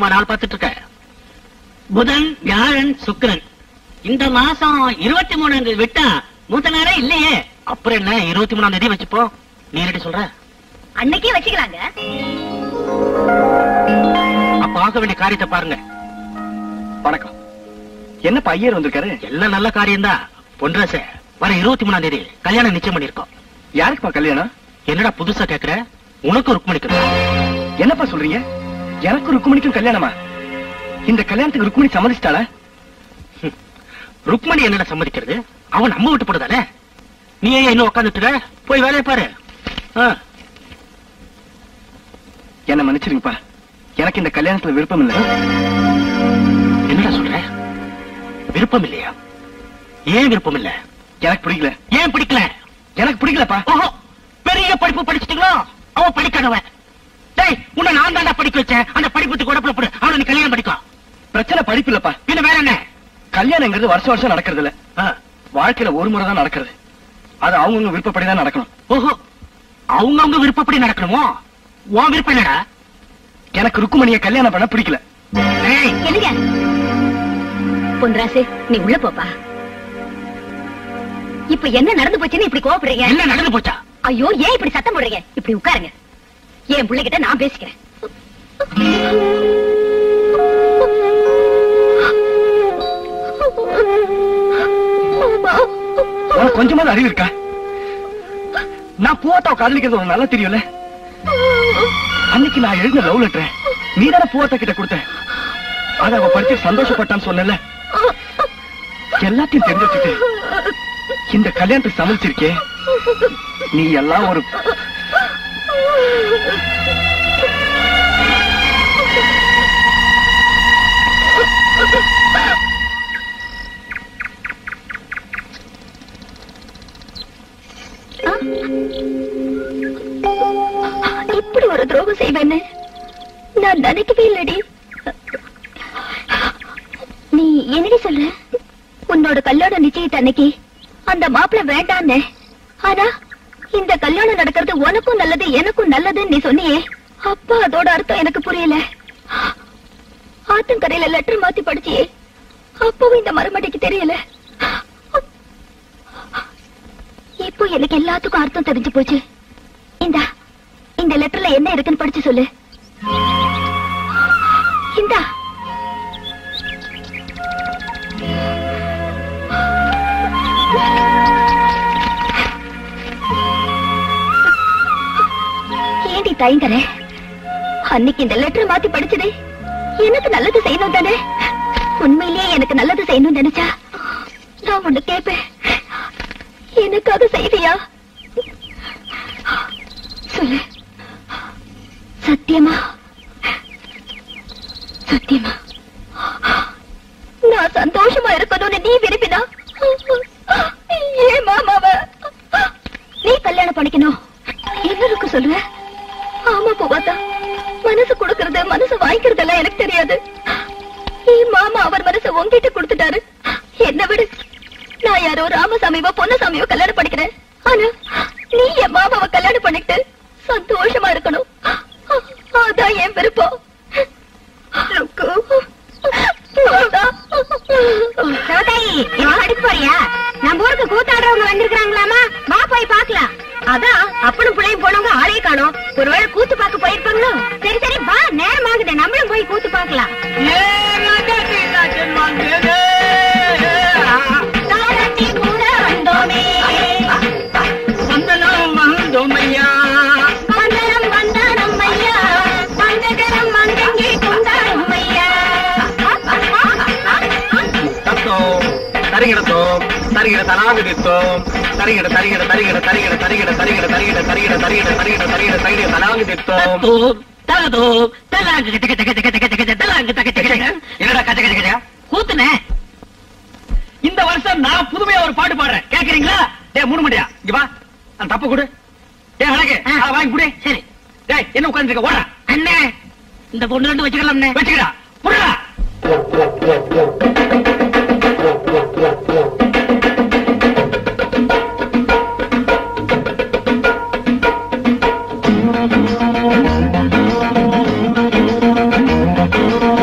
Speaker 10: என்னமா நாள் பார்த்துட்டு இருக்க புதன் வியாழன் சுக்கிரன் இந்த மாசம் இருபத்தி மூணாம் தேதி விட்டா மூத்த நாளே இல்லையே அப்புறம் என்ன இருபத்தி மூணாம் தேதி வச்சுப்போ நீ என்னடி சொல்ற
Speaker 3: அன்னைக்கே வச்சுக்கலாங்க
Speaker 10: அப்ப ஆக வேண்டிய காரியத்தை பாருங்க
Speaker 6: வணக்கம் என்னப்பா ஐயர் வந்திருக்காரு
Speaker 10: எல்லாம் நல்ல காரியம்தான் பொன்ராச வர இருபத்தி மூணாம் தேதி கல்யாணம் நிச்சயம் பண்ணிருக்கோம்
Speaker 6: யாருக்குப்பா கல்யாணம்
Speaker 10: என்னடா புதுசா கேக்குற உனக்கு ருக்மணிக்கு
Speaker 6: என்னப்பா சொல்றீங்க எனக்கு ருக்குமணிக்கும் கல்யாணமா இந்த கல்யாணத்துக்கு ருக்குமணி சம்மதிச்சிட்டாளா
Speaker 10: ருக்மணி என்னடா சம்மதிக்கிறது அவன் நம்ம விட்டு போடுதானே நீ ஏன் இன்னும் உட்காந்துட்டு போய் வேலையை பாரு ஆ,
Speaker 6: என்ன மன்னிச்சிருங்கப்பா எனக்கு இந்த கல்யாணத்துல விருப்பம் இல்ல
Speaker 10: என்னடா சொல்ற விருப்பம் இல்லையா ஏன் விருப்பம் இல்ல
Speaker 6: எனக்கு பிடிக்கல
Speaker 10: ஏன் பிடிக்கல
Speaker 6: எனக்கு பிடிக்கலப்பா
Speaker 10: ஓஹோ பெரிய படிப்பு படிச்சிட்டீங்களோ அவன் படிக்காதவன் டேய் உன்னை நான் தாண்டா படிக்க வச்சேன் அந்த படிப்புக்கு உடப்புல போடு அவனை நீ கல்யாணம் படிக்கோ
Speaker 6: பிரச்சனை படிப்பு இல்லப்பா
Speaker 10: பின்ன வேற என்ன
Speaker 6: கல்யாணங்கிறது வருஷம் வருஷம் நடக்கிறது இல்ல
Speaker 10: ஆ,
Speaker 6: வாழ்க்கையில ஒரு முறை தான் நடக்கிறது அது அவங்கவுங்க விருப்பப்படி தான் நடக்கணும்
Speaker 10: ஓஹோ அவங்கவங்க விருப்பப்படி நடக்கணுமோ உன் விருப்பம் என்னடா
Speaker 6: எனக்கு ருக்குமணியை கல்யாணம் பண்ண பிடிக்கல
Speaker 10: ஏய்,
Speaker 3: என்னங்க பொன்ராசு நீ உள்ள போப்பா இப்ப என்ன நடந்து போச்சுன்னு இப்படி கோவப்படுறீங்க
Speaker 10: என்ன நடந்து போச்சா
Speaker 3: ஐயோ ஏன் இப்படி சத்தம் போடுறீங்க இப்படி உட்காருங்க என் பிள்ளைகிட்ட நான் பேசிக்கிறேன்
Speaker 6: உனக்கு கொஞ்சமாவது அறிவு இருக்கா நான் பூவாத்தாவை காதலிக்கிறது உனக்கு நல்லா தெரியும்ல அன்னைக்கு நான் எழுதின லவ் லெட்டர் நீ தானே பூவாத்தா கிட்ட கொடுத்த அத அவ படிச்சு சந்தோஷப்பட்டான்னு சொன்னல எல்லாத்தையும் தெரிஞ்சு வச்சுட்டு இந்த கல்யாணத்துக்கு சமைச்சிருக்கே நீ எல்லாம் ஒரு
Speaker 3: இப்படி ஒரு துரோகம் செய்வேன்னு நான் நினைக்கவே இல்லடி நீ என்னடி சொல்ற உன்னோட கல்யாண நிச்சயத்தை அன்னைக்கு அந்த மாப்பிள வேண்டான்னு ஆனா இந்த கல்யாணம் நடக்கிறது உனக்கும் நல்லது எனக்கும் நல்லதுன்னு நீ சொன்னியே அப்பா அதோட அர்த்தம் எனக்கு புரியல ஆத்தங்கரையில லெட்டர் மாத்தி படிச்சியே அப்பவும் இந்த மறுமடிக்கு தெரியல இப்போ எனக்கு எல்லாத்துக்கும் அர்த்தம் தெரிஞ்சு போச்சு இந்தா இந்த லெட்டர்ல என்ன இருக்குன்னு படிச்சு சொல்லு இந்தா ஏண்டி தயங்கற அன்னைக்கு இந்த லெட்டர் மாத்தி படிச்சது எனக்கு நல்லது செய்யணும் தானே உண்மையிலேயே எனக்கு நல்லது செய்யணும் நினைச்சா நான் ஒண்ணு கேட்பேன் எனக்காக செய்வியா சொல்லு சத்தியமா சத்தியமா நான் சந்தோஷமா இருக்கணும்னு நீ விரும்பினா ஏன் மாமாவ நீ கல்யாணம் பண்ணிக்கணும் என்னருக்கு சொல்ற ஆமா பூவாத்தா மனசு கொடுக்கறது மனசு வாங்கிக்கிறதெல்லாம் எனக்கு தெரியாது என் மாமா அவர் மனசை உங்ககிட்ட கொடுத்துட்டாரு என்ன விடு நான் யாரோ ராமசாமியோ பொன்னசாமியோ கல்யாணம் பண்ணிக்கிறேன் ஆனா நீ என் மாமாவை கல்யாணம் பண்ணிக்கிட்டு சந்தோஷமா இருக்கணும் அதான் என் விருப்பம் ருக்கு. பூவாத்தா.
Speaker 7: சிவதாயி இவன் அடிச்சு போறியா நம்ம ஊருக்கு கூத்தாடுறவங்க வந்திருக்காங்களாமா வா போய் பாக்கலாம் அதான் அப்பனும் பிள்ளையும் போனவங்க ஆளே காணோம் ஒருவேளை கூத்து பார்க்க போயிருப்பாங்களோ சரி சரி வா நேரம் ஆகுது நம்மளும் போய் கூத்து பார்க்கலாம் தாலாட்டி கூட வந்தோமே
Speaker 5: வந்தனம் வந்தோமையா
Speaker 7: மந்தரம் வந்தானம் ஐயா மந்தகரம் மந்தங்கி குந்தாரம் ஐயா
Speaker 6: தத்தோம் தரிகிடத்தோம் தரிகிட தலாங்குதித்தோம் தரிகிட தரிகிட தரிகிட தரிகிட தரிகிட தரிகிட தரிகிட தரிகிட தரிகிட தரிகிட தரிகிட தரிகிட தலாங்குதித்தோம்
Speaker 10: தூம், தலதூம், தலாங்கு கச்ச கச்ச கச்ச கச்ச கச்ச கச்ச, தலாங்கு தக்க கச்ச கச்ச.
Speaker 5: என்னடா கச்ச கச்ச கச்சா
Speaker 10: கூத்துனே
Speaker 5: இந்த வருஷம் நான் புதுமையா ஒரு பாட்டு பாடுறேன் கேக்குறீங்களா டேய் மூணு மண்டியா இங்க வா அந்த தப்பு கொடு டேய் அழகு
Speaker 10: ஆ.
Speaker 5: அதை வாங்கி குடு
Speaker 10: சரி
Speaker 5: டேய் என்ன உட்கார்ந்துருக்க ஓடா
Speaker 10: அண்ணே இந்த பொண்ணு ரெண்டு வச்சுக்கலாம்ண்ணே
Speaker 5: வச்சுக்கடா புடுடா
Speaker 6: ஆ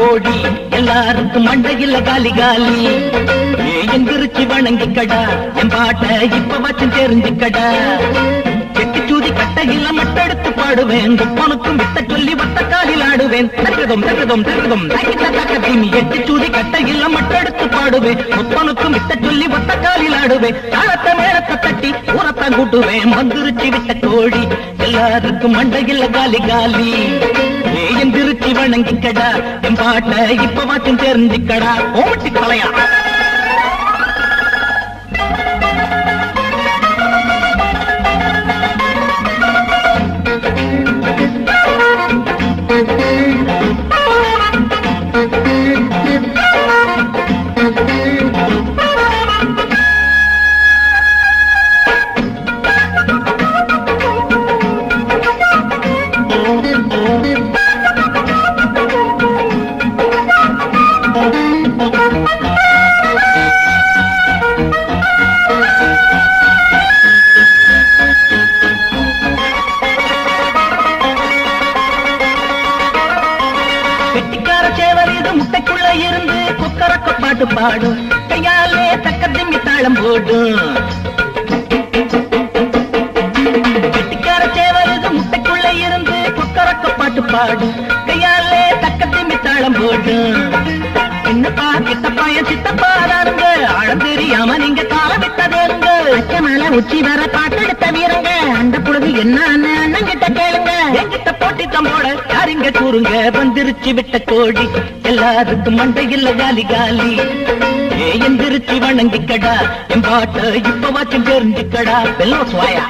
Speaker 1: கோடி எல்லாருக்கும் மண்டையில் காலி காலி ஏ எந்திரிச்சு வணங்கிக்கடா என் பாட்ட இப்ப வச்சு தெரிஞ்சுக்கடா கெட்டி சூதி கட்டையில மட்டெடுத்து பாடுவேன் குப்பனுக்கும் விட்ட சொல்லி வட்ட காலில் ஆடுவேன் தகதம் தகதம் தகதம் தகித்த தகதம் எட்டி சூதி கட்டையில மட்டெடுத்து பாடுவேன் முப்பனுக்கும் விட்ட சொல்லி வட்ட காலில் ஆடுவேன் தாளத்தை மேளத்தை தட்டி ஊரத்தான் கூட்டுவேன் வந்துருச்சு விட்ட கோழி எல்லாருக்கும் மண்டையில் காலி காலி ஏ எந்திருச்சி வணங்கிக்கடா என் பாட்ட இப்ப வாச்சும் தெரிஞ்சுக்கடா ஓமட்டி கலையா கெட்டிக்கார சேவல் இது முட்டைக்குள்ள இருந்து கொக்கரக்க பாட்டு பாடும் கையாலே தக்க திம்மி தாளம் போடும் கெட்டிக்கார சேவல் இது முட்டைக்குள்ள இருந்து கொக்கரக்க பாட்டு பாடும் கையாலே தக்க திம்மி தாளம் போடும் என்னப்பா கிட்டப்பா என் சித்தப்பா தாருங்க ஆழம் தெரியாம நீங்க கால விட்டதேருங்க அச்சமலை உச்சி வர பாட்டெடுத்த வீரங்க அந்த பொழுது என்ன அண்ணன் கிட்ட கேளுங்க என்கிட்ட போட்டி தம்போட யாரிங்க கூறுங்க வந்துருச்சு விட்ட கோடி எல்லாருக்கும் மண்டையில் காலி காலி ஏ எந்திருச்சு வணங்கிக்கடா என் பாட்ட இப்ப வாச்சும் தெரிஞ்சுக்கடா வெள்ளம் சுவாயா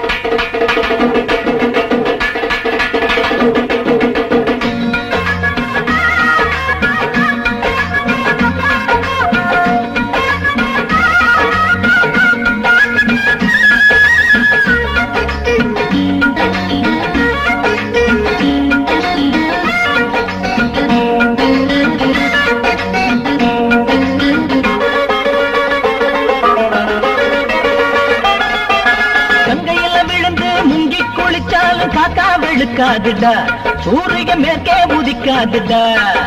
Speaker 1: கங்கையில விழுந்து முங்கி குளிச்சாலும் காக்கா வெளுக்காதுடா சூரிய மேற்கே உதிக்காதுடா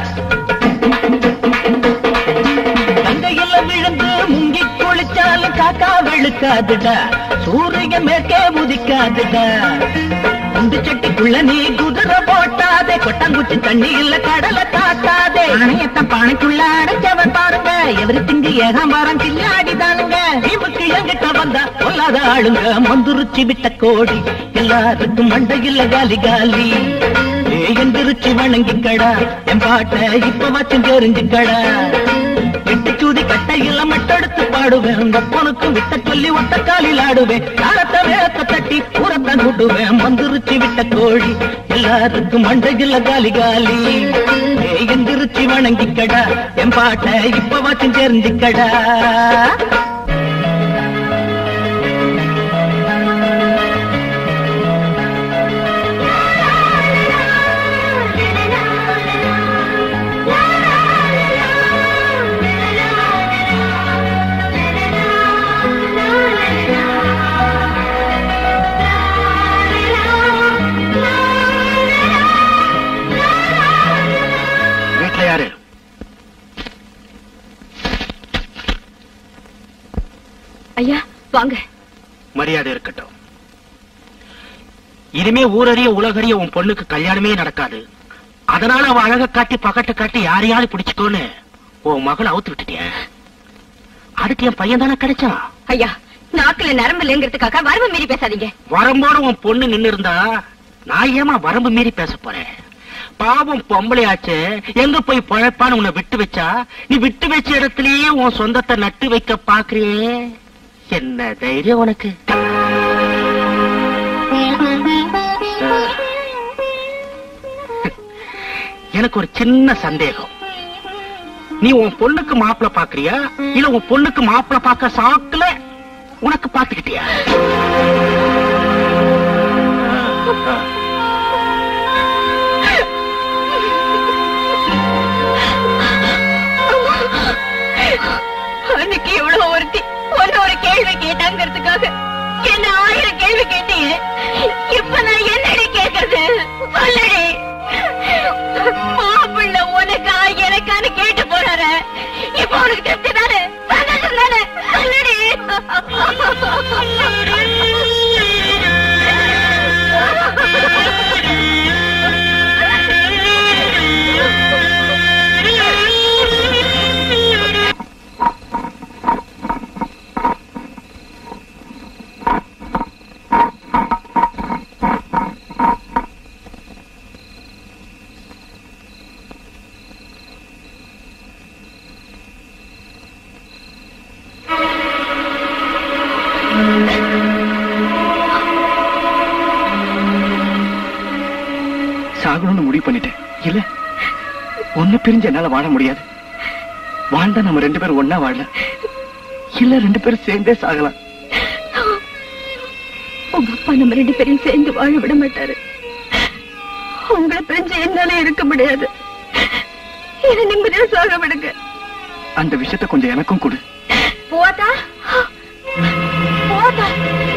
Speaker 1: கங்கையில விழுந்து முங்கி குளிச்சாலும் காக்கா வெளுக்காதுடா சூரிய மேற்கே உதிக்காதுடா குண்டு சட்டிக்குள்ள நீ குதிரை போட்டாதே கொட்டாங்குச்சி தண்ணி இல்ல கடலை காட்டாதே அணையத்த பானைக்குள்ள அடைச்சவன் பாருங்க எவரி திங்கு ஏகாம்பாரம் கில்லாடிதானுங்க இவக்கு எங்கிட்ட வந்தா சொல்லாத ஆளுங்க மந்துருச்சி விட்ட கோடி எல்லாருக்கும் மண்டையில் காலி காலி ஏ எந்திருச்சி வணங்கிக்கடா என் பாட்ட இப்ப வச்சும் தெரிஞ்சுக்கடா எட்டு சூதி கட்டையில மட்டெடுத்து பாடுவேன் ஒப்பனுக்கும் விட்ட சொல்லி ஒத்த காலில் ஆடுவேன் காலத்தை வேலத்தை தட்டி ஊரத்தான் கூட்டுவேன் வந்துருச்சு விட்ட கோழி எல்லாருக்கும் மண்டையில் காலி காலி ஏ எந்திருச்சி வணங்கிக்கடா என் பாட்ட இப்ப வச்சும் தெரிஞ்சுக்கடா
Speaker 10: வீட்டுல யாரு
Speaker 9: ஐயா வாங்க
Speaker 10: மரியாதை இருக்கட்டும் இனிமே ஊரறிய உலகறிய உன் பொண்ணுக்கு கல்யாணமே நடக்காது அதனால அவ அழக காட்டி பகட்ட காட்டி யாரையாவது பிடிச்சுக்கோன்னு உன் மகளை அவுத்து விட்டுட்டிய அதுக்கு என் பையன் தானே கிடைச்சான்
Speaker 9: ஐயா நாக்குல நரம்பு இல்லைங்கிறதுக்காக வரம்பு மீறி பேசாதீங்க
Speaker 10: வரம்போட உன் பொண்ணு நின்னு இருந்தா நான் ஏமா வரம்பு மீறி பேச போறேன் பாவம் பொம்பளையாச்சு எங்க போய் பழப்பான்னு உன்னை விட்டு வச்சா நீ விட்டு வச்ச இடத்துலயே உன் சொந்தத்தை நட்டு வைக்க பாக்குறியே என்ன தைரியம் உனக்கு எனக்கு ஒரு சின்ன சந்தேகம் நீ உன் பொண்ணுக்கு மாப்பிள பாக்குறியா இல்ல உன் பொண்ணுக்கு மாப்பிள பாக்க சாக்குல உனக்கு பாத்துக்கிட்டியா
Speaker 9: அன்னைக்கு எவ்வளவு ஒருத்தி ஒன்னு ஒரு கேள்வி கேட்டாங்கிறதுக்காக என்ன ஆயிரம் கேள்வி கேட்டீங்க இப்ப நான் என்னடி கேக்குறது சொல்லடி மாப்பிள்ள உனக்கா எனக்கு
Speaker 3: உனக்கு திருப்தி தானே சந்தோஷம் தானே சொல்லுடி
Speaker 6: சாகணும்னு முடிவு பண்ணிட்டேன் இல்ல ஒண்ணு பிரிஞ்சு என்னால வாழ முடியாது வாழ்ந்தா நம்ம ரெண்டு பேரும் ஒன்னா வாழலாம் இல்ல ரெண்டு பேரும் சேர்ந்தே சாகலாம்
Speaker 3: உங்க அப்பா நம்ம ரெண்டு பேரையும் சேர்ந்து வாழ விட மாட்டாரு உங்களை பிரிஞ்சு என்னால இருக்க முடியாது என்ன நிம்மதியா சாக விடுங்க
Speaker 6: அந்த விஷயத்த கொஞ்சம் எனக்கும் கொடு
Speaker 3: போதா போதா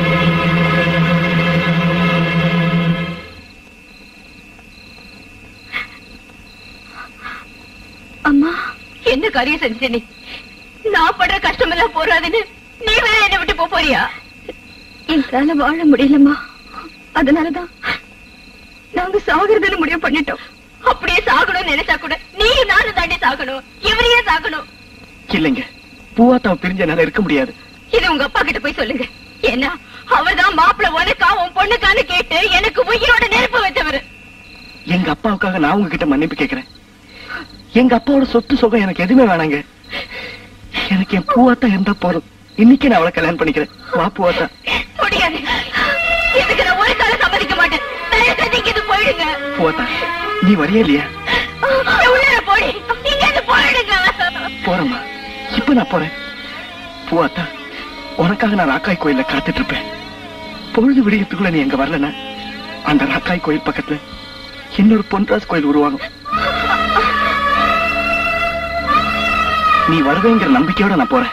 Speaker 3: அம்மா என்ன காரியம் செஞ்ச நீ நான் படுற கஷ்டம் எல்லாம் போறாதுன்னு நீ வேற என்ன விட்டு போப் போறியா எங்களால வாழ முடியலம்மா அதனாலதான் நாங்க சாகுறதுன்னு முடிவு பண்ணிட்டோம் அப்படியே சாகணும்னு நினைச்சா கூட நீயும் நானும் தாண்டி சாகணும் இவரையே சாகணும்
Speaker 6: இல்லைங்க பூவாத்தாவை பிரிஞ்சு என்னால இருக்க முடியாது
Speaker 3: இது உங்க அப்பா கிட்ட போய் சொல்லுங்க ஏன்னா அவர்தான் மாப்பிள்ள உனக்கா உன் பொண்ணுக்கான்னு கேட்டு எனக்கு உயிரோட நெருப்பு வச்சவரு
Speaker 6: எங்க அப்பாவுக்காக நான் உங்ககிட்ட மன்னிப்பு கேக்குறேன் எங்க அப்பாவோட சொத்து சுகம் எனக்கு எதுவுமே வேணாங்க எனக்கு என் பூவாத்தா இருந்தா போதும் இன்னைக்கு நான் அவளை கல்யாணம் பண்ணிக்கிறேன் வா பூவாத்தா
Speaker 3: முடியாது இதுக்கு நான் ஒரு காலம் சம்மதிக்க மாட்டேன் தயவு செஞ்சு இங்கிருந்து போயிடுங்க
Speaker 6: பூவாத்தா நீ வரியா இல்லையா
Speaker 3: உள்ளார போடி இங்க இருந்து போயிடுங்க
Speaker 6: போறேம்மா இப்ப நான் போறேன் பூவாத்தா உனக்காக நான் ராக்காய் கோயில்ல காத்துட்டு இருப்பேன் பொழுது விடியத்துக்குள்ள நீ எங்க வரலனா அந்த ராக்காய் கோயில் பக்கத்துல இன்னொரு பொன்ராஸ் கோயில் உருவாகும் நீ வருவேங்கிற நம்பிக்கையோட நான் போறேன்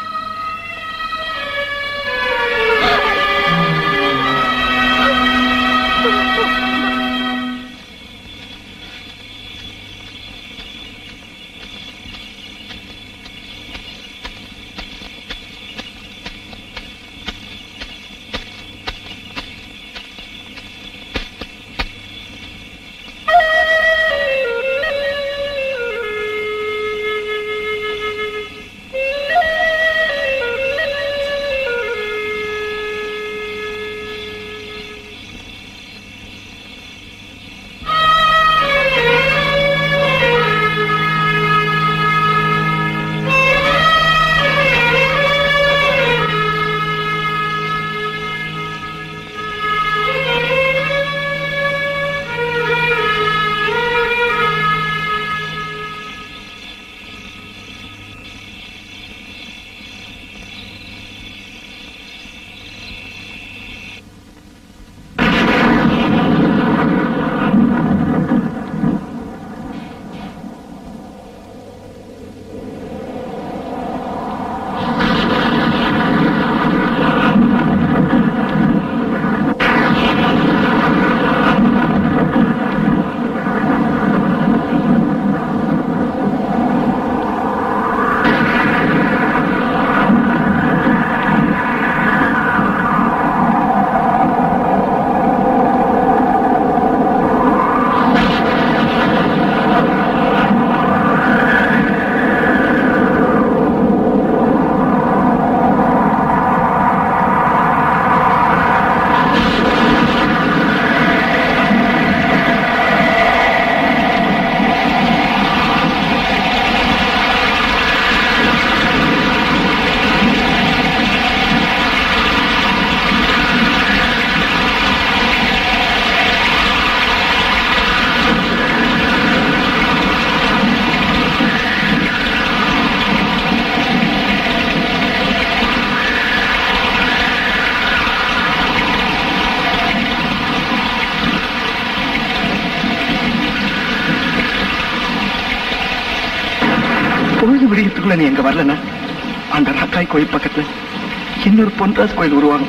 Speaker 6: பொழுது விடியத்துக்குள்ள நீ எங்க வரலனா அந்த ராக்காய் கோயில் பக்கத்துல இன்னொரு பொன்ராஸ் கோயில் உருவாகும்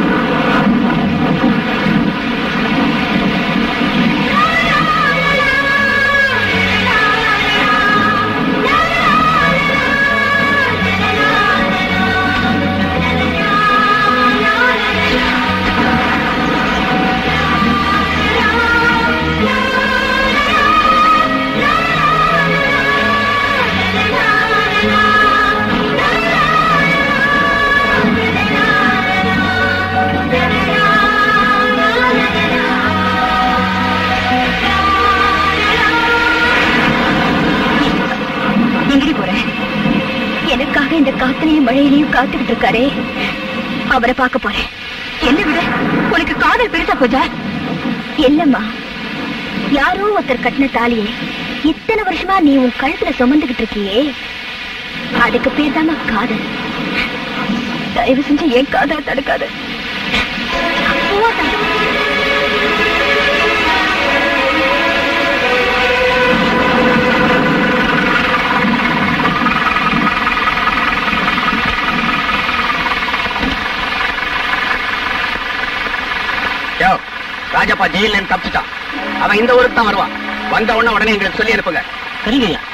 Speaker 2: ஆ
Speaker 3: வெயிலையும் மழையிலையும் காத்துக்கிட்டு இருக்காரே அவரை பார்க்க போறேன் என்ன விட உனக்கு காதல் பெருசா போச்சா இல்லம்மா யாரோ ஒருத்தர் கட்டின தாலியை இத்தனை வருஷமா நீ உன் கழுத்துல சுமந்துகிட்டு இருக்கியே அதுக்கு பேர் தாம்மா காதல் தயவு செஞ்சு என் காதலை தடுக்காத போடா.
Speaker 6: யோ, ராஜப்பா ஜெயில இருந்து தப்பிச்சிட்டான் அவன் இந்த ஊருக்கு தான் வருவான் வந்த உடனே உடனே எங்களுக்கு சொல்லி அனுப்புங்க
Speaker 10: சரிங்க ஐயா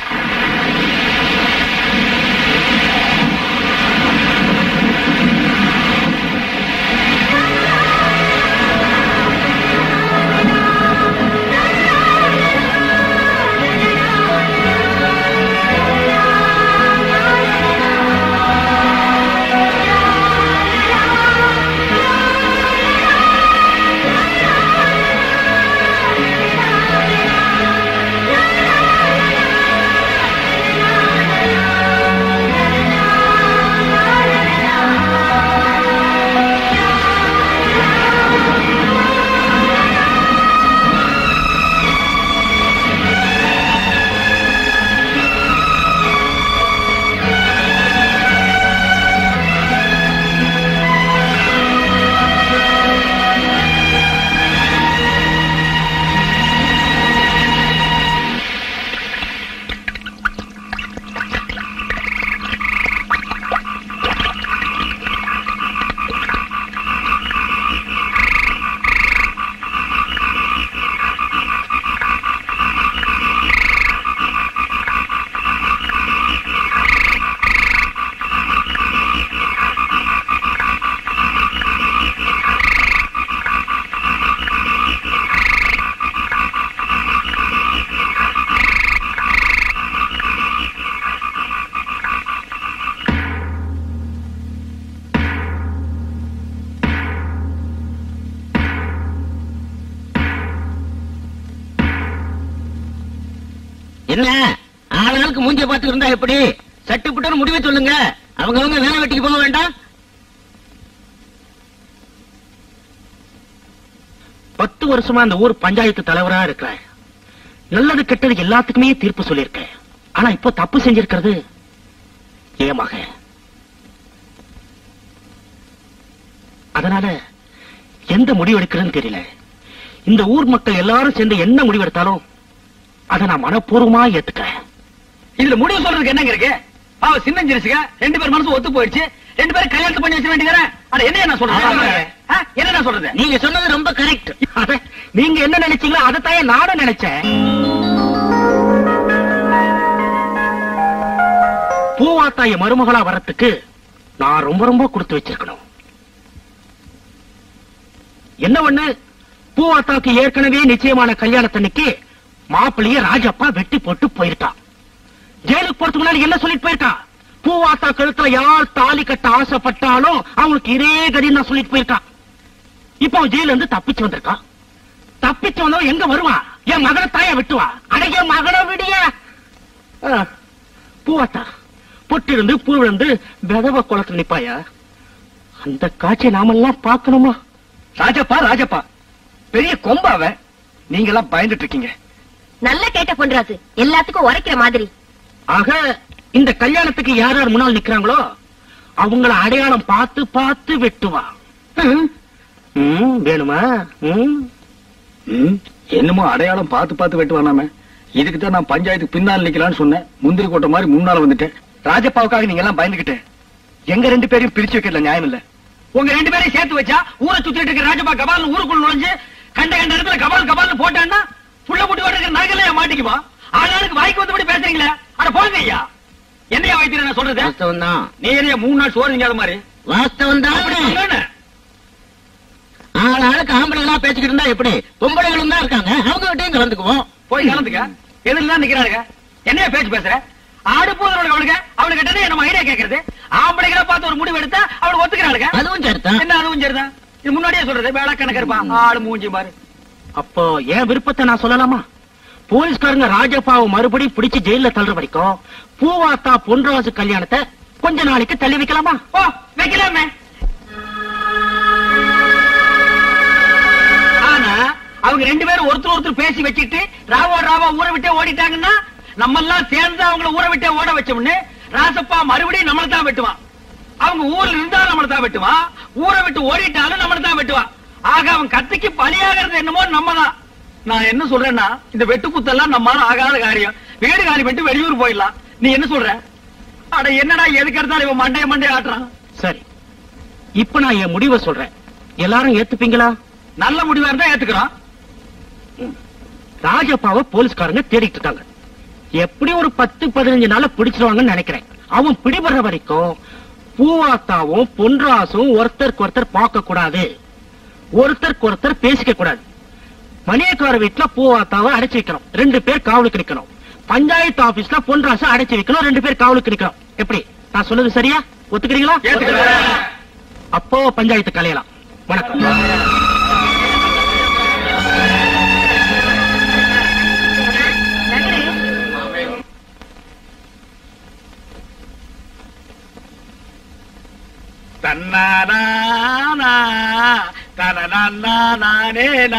Speaker 8: என்ன ஆளுகளுக்கு மூஞ்ச பார்த்து இருந்தா எப்படி சட்டு புட்டன்னு முடிவை சொல்லுங்க அவங்க அவங்க வேலை வெட்டிக்கு போக வேண்டாம்
Speaker 10: பத்து வருஷமா அந்த ஊர் பஞ்சாயத்து தலைவரா இருக்கிறேன் நல்லது கெட்டது எல்லாத்துக்குமே தீர்ப்பு சொல்லியிருக்கேன் ஆனா இப்போ தப்பு செஞ்சிருக்கிறது என் மகன் அதனால எந்த முடிவு எடுக்கிறதுன்னு தெரியல இந்த ஊர் மக்கள் எல்லாரும் சேர்ந்து என்ன முடிவு எடுத்தாலும் அதை நான் மனப்பூர்வமா ஏத்துக்கிறேன்
Speaker 5: இதுல முடிவு சொல்றதுக்கு என்னங்க இருக்கு அவ சின்ன ஜினிசுங்க ரெண்டு பேர் மனசு ஒத்து போயிடுச்சு ரெண்டு பேரும் கல்யாணத்தை பண்ணி வச்சிட வேண்டியதானே அட என்ன நான் சொல்றது
Speaker 10: ஆமாங்க.
Speaker 5: ஆ, என்ன நான் சொல்றது
Speaker 8: நீங்க சொன்னது ரொம்ப கரெக்ட்
Speaker 10: அத நீங்க என்ன நினைச்சீங்களோ அதைத்தான் நானும் நினைச்சேன் பூவாத்தாய மருமகளா வரத்துக்கு நான் ரொம்ப ரொம்ப கொடுத்து வச்சிருக்கணும் என்ன ஒண்ணு பூவாத்தாக்கு ஏற்கனவே நிச்சயமான கல்யாணத்தன்னைக்கு மாப்பிள்ளைய ராஜப்பா வெட்டி போட்டு போயிருக்கான் ஜெயிலுக்கு போறதுக்கு முன்னாடி என்ன சொல்லிட்டு போயிருக்கான் பூவாத்தா கழுத்துல யார் தாலி கட்ட ஆசைப்பட்டாலும் அவங்களுக்கு இதே கதின்னு நான் சொல்லிட்டு போயிருக்கான் இப்போ அவன் ஜெயில இருந்து தப்பிச்சு வந்திருக்கான் தப்பிச்சு வந்தவன் எங்க வருவான் என் மகனை தாய விட்டுவா அடங்கிய மகனை விடிய பூவாத்தா பொட்டிருந்து பூ விழுந்து விதவ குளத்துல நிப்பாயா அந்த காட்சியை நாமெல்லாம் பார்க்கணுமா
Speaker 6: ராஜப்பா ராஜப்பா பெரிய கொம்பாவ நீங்க எல்லாம் பயந்துட்டு இருக்கீங்க
Speaker 3: நல்லா கேட்ட பொன்ராசு எல்லாத்துக்கும் உரைக்கிற மாதிரி
Speaker 10: ஆக இந்த கல்யாணத்துக்கு யார் யார் முன்னால் நிக்கிறாங்களோ அவங்கள அடையாளம் பார்த்து பார்த்து வெட்டுவா ம், வேணுமா ம்
Speaker 6: ம், என்னமோ அடையாளம் பார்த்து பார்த்து வெட்டுவானாம இதுக்கு தான் நான் பஞ்சாயத்துக்கு பின்னால் நிக்கலாம்னு சொன்னேன் முந்திரி கோட்டை மாதிரி முன்னால வந்துட்டேன் ராஜப்பாவுக்காக நீங்க எல்லாம் பயந்துகிட்டு எங்க ரெண்டு பேரையும் பிரிச்சு வைக்கிறதுல நியாயம் இல்ல
Speaker 5: உங்க ரெண்டு பேரையும் சேர்த்து வச்சா ஊரை சுத்திட்டு இருக்க ராஜபா கபால் ஊருக்குள்ள நுழைஞ்சு கண்ட கண்ட இடத்துல கபால் கபால்னு போட்டான்னா புள்ள முட்டி ஓடுற நகல மாட்டிக்குமா ஆளாளுக்கு வாய்க்கு வந்தபடி பேசுறீங்களே அட போங்க ஐயா என்னையா வைத்தியர் நான் சொல்றது
Speaker 8: வாஸ்தவம் தான்
Speaker 5: நீ என்னைய மூணு நாள் சோறு திங்காத மாதிரி
Speaker 8: வாஸ்தவம்
Speaker 5: அப்படி
Speaker 8: தான்
Speaker 5: சொல்லுன்னு.
Speaker 8: ஆள் ஆளுக்கு ஆம்பளைங்களா பேசிக்கிட்டு இருந்தா எப்படி பொம்பளைகளும் தான் இருக்காங்க அவங்க கிட்டையும் கலந்துக்குவோம்
Speaker 5: போய் கலந்துக்க எதிரில தான் நிக்கிறாருங்க என்னைய பேச்சு பேசுற ஆடு போதும் அவனுக்கு அவனுக்கு கிட்ட நம்ம ஐடியா கேக்குறது ஆம்பளைகளை பார்த்து ஒரு முடிவு எடுத்தா அவனுக்கு ஒத்துக்கிறாளுங்க
Speaker 8: அதுவும் சரிதான்
Speaker 5: என்ன அதுவும் சரிதான் இது முன்னாடியே சொல்றது வேலை கணக்கு இருப்பான் ஆளு மூஞ்சி பாரு
Speaker 10: அப்போ என் விருப்பத்தை நான் சொல்லலாமா போலீஸ்காரங்க ராஜப்பாவை மறுபடியும் பிடிச்சு ஜெயில தள்ளுற வரைக்கும் பூவாத்தா பொன்ராசு கல்யாணத்தை கொஞ்ச நாளைக்கு தள்ளி வைக்கலாமா
Speaker 5: ஓ வைக்கலாமே ஆனா அவங்க ரெண்டு பேரும் ஒருத்தர் ஒருத்தர் பேசி வச்சுட்டு ராவோ ராவா ஊரை விட்டே ஓடிட்டாங்கன்னா நம்ம எல்லாம் சேர்ந்து அவங்கள ஊரை விட்டே ஓட வச்சோம்னு ராசப்பா மறுபடியும் நம்மள தான் வெட்டுவான் அவங்க ஊர்ல இருந்தா நம்மள தான் வெட்டுவான் ஊரை விட்டு ஓடிட்டாலும் நம்மள தான் வெட்டுவான் ஆக அவன் கத்திக்கு பலியாகிறது என்னமோ நம்ம தான் நான் என்ன சொல்றேன்னா இந்த வெட்டுக்குத்தெல்லாம் நம்மால ஆகாத காரியம் வீடு காலி பண்ணிட்டு வெளியூர் போயிடலாம் நீ என்ன சொல்ற அட என்னடா எதுக்கு எடுத்தாலும் இவன் மண்டைய மண்டைய ஆட்டுறான்
Speaker 10: சரி இப்ப நான் என் முடிவை சொல்றேன் எல்லாரும் ஏத்துப்பீங்களா
Speaker 5: நல்ல முடிவா இருந்தா ஏத்துக்கிறோம்
Speaker 10: ராஜப்பாவை போலீஸ்காரங்க தேடிட்டு இருக்காங்க எப்படி ஒரு பத்து பதினஞ்சு நாள்ல பிடிச்சிருவாங்கன்னு நினைக்கிறேன் அவன் பிடிபடுற வரைக்கும் பூவாத்தாவும் பொன்ராசும் ஒருத்தருக்கு ஒருத்தர் பார்க்க கூடாது ஒருத்தருக்கு ஒருத்தர் பேசிக்க கூடாது மணியக்கார வீட்டுல பூவாத்தாவை அடைச்சு வைக்கணும் ரெண்டு பேர் காவலுக்கு நிக்கணும் பஞ்சாயத்து ஆபீஸ்ல பொன்ராசை அடைச்சு வைக்கணும் ரெண்டு பேர் காவலுக்கு நிக்கணும் எப்படி நான் சொன்னது சரியா ஒத்துக்கிறீங்களா அப்போ பஞ்சாயத்து கலையலாம் வணக்கம்
Speaker 5: தன்னானா தனநானேனா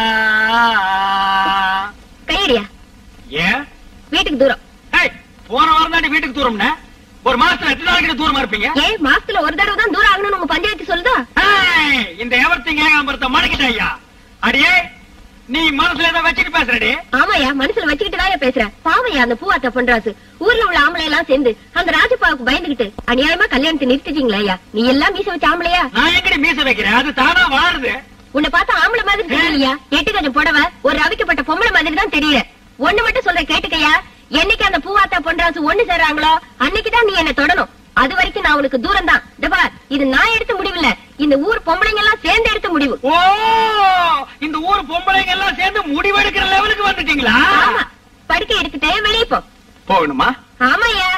Speaker 3: கையடியா
Speaker 5: ஏன்
Speaker 3: வீட்டுக்கு தூரம்
Speaker 5: ஏய், போன வாரம் தாண்டி வீட்டுக்கு தூரம்னே ஒரு மாசத்துல எத்தனை நாளைக்கு தூரமா இருப்பீங்க
Speaker 3: ஏன் மாசத்துல ஒரு தடவை தான் தூரம் ஆகணும்னு உங்க பஞ்சாயத்து சொல்லுதா
Speaker 5: ஏய், இந்த எவர்த்திங்க ஏகாம்பரத்தை மடக்கிட்ட ஐயா அடியே நீ மனசுல ஏதோ வச்சுட்டு பேசுறடி
Speaker 3: ஆமாயா மனசுல வச்சுக்கிட்டு தான் பேசுறேன் பாவையா அந்த பூவாத்த பொன்ராசு ஊர்ல உள்ள ஆம்பளை எல்லாம் சேர்ந்து அந்த ராஜப்பாவுக்கு பயந்துகிட்டு அநியாயமா கல்யாணத்தை நிறுத்திட்டீங்களா ஐயா நீ எல்லாம் மீச வச்ச ஆம்பளையா
Speaker 5: நான் எங்கடி மீச வைக்கிறேன் அது தானா வளருது
Speaker 3: உன்னை பார்த்தா ஆம்பளை மாதிரி தெரியலையா எட்டு கொஞ்சம் புடவை ஒரு ரவிக்கப்பட்ட பொம்பளை மாதிரி தான் தெரியல ஒண்ணு மட்டும் சொல்ற கேட்டுக்கையா என்னைக்கு அந்த பூவாத்தா பொன்ராசு ஒண்ணு சேர்றாங்களோ அன்னைக்குதான் நீ என்ன தொடணும் அது வரைக்கும் நான் உனக்கு தூரம் தான் இது நான் எடுத்த முடிவு இல்ல இந்த ஊர் பொம்பளைங்க எல்லாம் சேர்ந்து எடுத்த முடிவு
Speaker 5: ஓ இந்த ஊர் பொம்பளைங்க எல்லாம் சேர்ந்து முடிவெடுக்கிற லெவலுக்கு வந்துட்டீங்களா
Speaker 3: ஆமா படுக்கை எடுத்துட்டே வெளியே போ
Speaker 5: போகணுமா
Speaker 3: ஆமாய்யா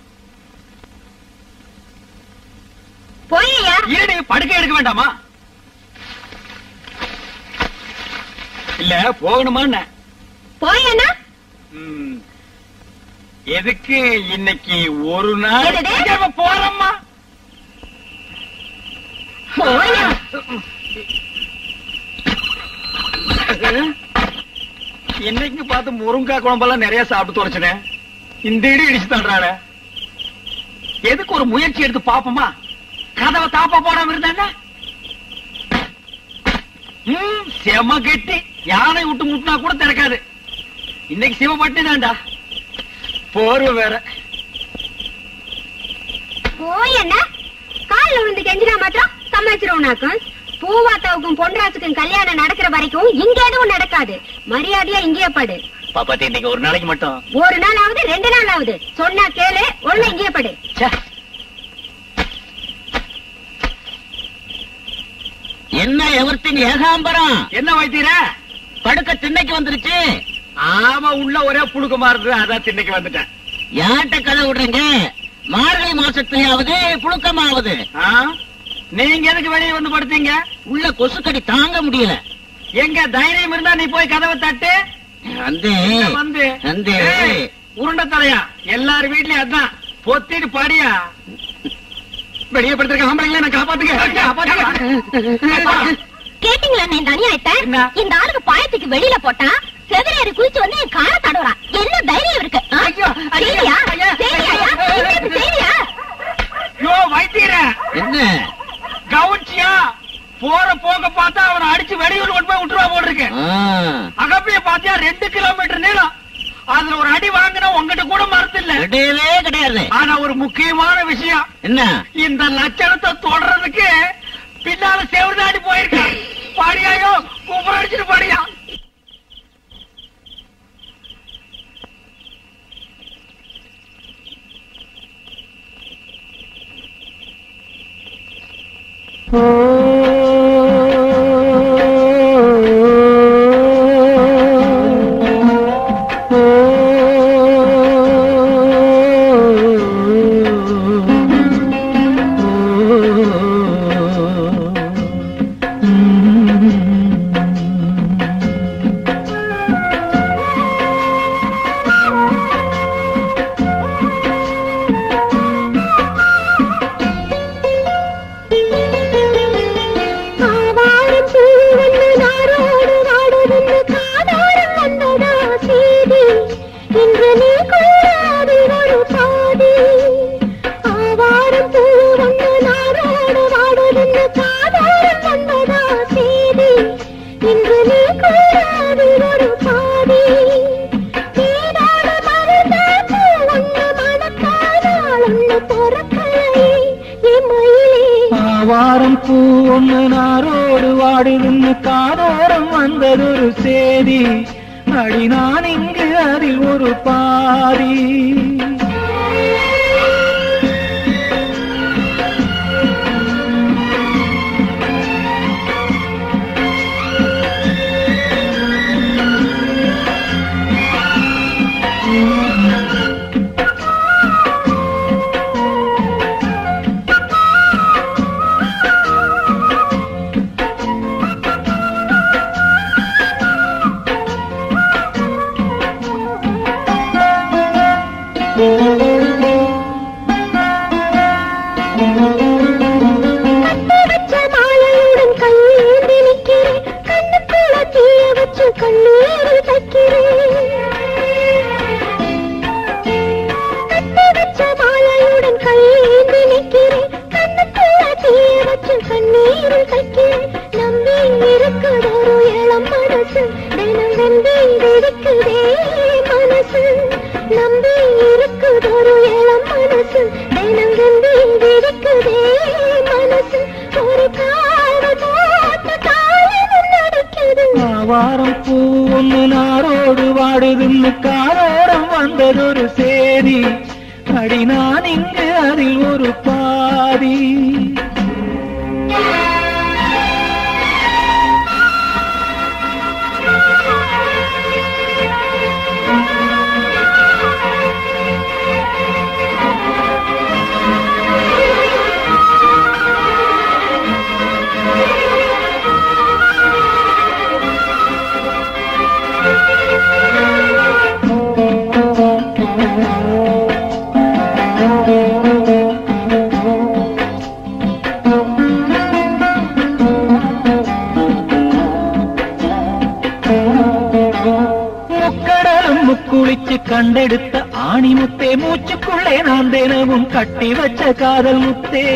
Speaker 3: போய்யா
Speaker 5: ஏன் நீங்க படுக்கை எடுக்க வேண்டாமா இல்ல போகணுமான்னு
Speaker 3: போயேன்னா
Speaker 5: ம். எதுக்கு இன்னைக்கு ஒரு நாள்
Speaker 3: எதுது?
Speaker 5: இங்க போறோம்மா
Speaker 3: போயா
Speaker 5: என்னைக்கு பார்த்து முருங்கா குழம்பெல்லாம் நிறைய சாப்பிட்டு தொலைச்சினேன் இந்த இடி இடிச்சு தள்ளுறாரு எதுக்கு ஒரு முயற்சி எடுத்து பாப்போமா கதவை தாப்பா போடாம இருந்தா ம், செம கெட்டி யானை விட்டு முட்டினா கூட திறக்காது இன்னைக்கு சிவப்பட்டி தான்டா போர்வை வேற
Speaker 3: போயேன்னா காலில் விழுந்து கெஞ்சினா மாத்திரம் சமாளிச்சிருவோம்னாக்கும் பூவாத்தாவுக்கும் பொன்ராசுக்கும் கல்யாணம் நடக்கிற வரைக்கும் இங்க எதுவும் நடக்காது மரியாதையா இங்கேயே படு
Speaker 5: பாப்பாத்தி இன்னைக்கு ஒரு நாளைக்கு மட்டும்
Speaker 3: ஒரு நாள் ஆகுது ரெண்டு நாள் ஆகுது சொன்னா கேளு ஒண்ணு இங்கேயே படு
Speaker 5: ச்சே,
Speaker 8: என்ன எவர்த்தின் ஏகாம்பரம்
Speaker 5: என்ன வைத்தீர
Speaker 8: படுக்க திண்ணைக்கு வந்துருச்சு
Speaker 5: ஆமா உள்ள ஒரே புழுக்கமா இருந்தது அதான் திண்ணைக்கு வந்துட்டேன்
Speaker 8: யார்கிட்ட கதை விடுறீங்க மார்கழி மாசத்துலயாவது புழுக்கமாவது
Speaker 5: ஆ? நீங்க எதுக்கு வெளியே வந்து படுத்தீங்க
Speaker 8: உள்ள கொசுக்கடி தாங்க முடியல
Speaker 5: எங்க தைரியம் இருந்தா நீ போய் கதவை தட்டு
Speaker 8: வந்து
Speaker 5: வந்து
Speaker 8: வந்து
Speaker 5: ஏய், உருண்டை தலையா எல்லார் வீட்லயும் அதான் பொத்திட்டு படியா வெளியே படுத்திருக்க ஆம்பளைங்கள நான் காப்பாத்துக்க காப்பாத்துக்க.
Speaker 3: கேட்டீங்களா நான் தனியாயிட்ட
Speaker 5: என்ன?
Speaker 3: இந்த ஆளுக்கு பாயத்துக்கு வெளியில போட்டா செவிலேறி குளிச்சு வந்து என் காலை தடவுறான் என்ன தைரியம் இருக்கு ஆ?
Speaker 5: ஐயோ, ஐயோ,
Speaker 3: செய்தியா?
Speaker 5: ஐயோ,
Speaker 3: செய்தியாயா?
Speaker 5: ஐயோ.
Speaker 3: இன்னைக்கு செய்தியா?
Speaker 5: யோ வைத்தீர
Speaker 8: என்ன
Speaker 5: கவுச்சியா போற போக பார்த்தா அவனை அடிச்சு வெளியூர் கொண்டு போய் விட்டுருவா போட்டிருக்கு
Speaker 8: ஆ,
Speaker 5: அகப்பிய பாத்தியா ரெண்டு கிலோமீட்டர் நீளம் அதுல ஒரு அடி வாங்கினா உங்ககிட்ட கூட மறுத்து இல்ல
Speaker 8: கிடையவே கிடையாது
Speaker 5: ஆனா ஒரு முக்கியமான விஷயம்
Speaker 8: என்ன
Speaker 5: இந்த லட்சணத்தை தொடர்றதுக்கு பின்னால செவிதாடி போயிருக்கான் பாடியாயோ கும்பரம் அடிச்சுட்டு பாடியா
Speaker 1: வாடுதுன்னு காதோரம் வந்ததொரு சேதி அடி நான் இங்கு அதில் ஒரு பாதி
Speaker 2: கட்டி வச்ச மாலையுடன் கையேந்தி நிற்கிறேன் கண்ணுக்குள்ள தீய வச்சு கண்ணீரில் தைக்கிறேன் கட்டி வச்ச மாலையுடன் கையேந்தி நிற்கிறேன் கண்ணுக்குள்ள தீய வச்சு கண்ணீரில் தைக்கிறேன் நம்பி இருக்குது ஒரு இளம் மனசு தினம் வெந்தி வெடிக்குதே மனசு நம்பி இருக்குது ஒரு இளம் மனசு தினம் வெந்தி வெடிக்குதே மனசு ஒரு காடு போட்ட காலம் நடக்குது
Speaker 1: வாரம் பூ ஒண்ணு நாரோடு வாடுதுன்னு காரோரம் வந்ததொரு சேதி அடி நான் இங்கு அதில் ஒரு பாதி முக்கடலும் முக்குளிச்சு கண்டெடுத்த ஆணி முத்தே மூச்சுக்குள்ளே நான் தினமும் கட்டி வச்ச காதல் முத்தே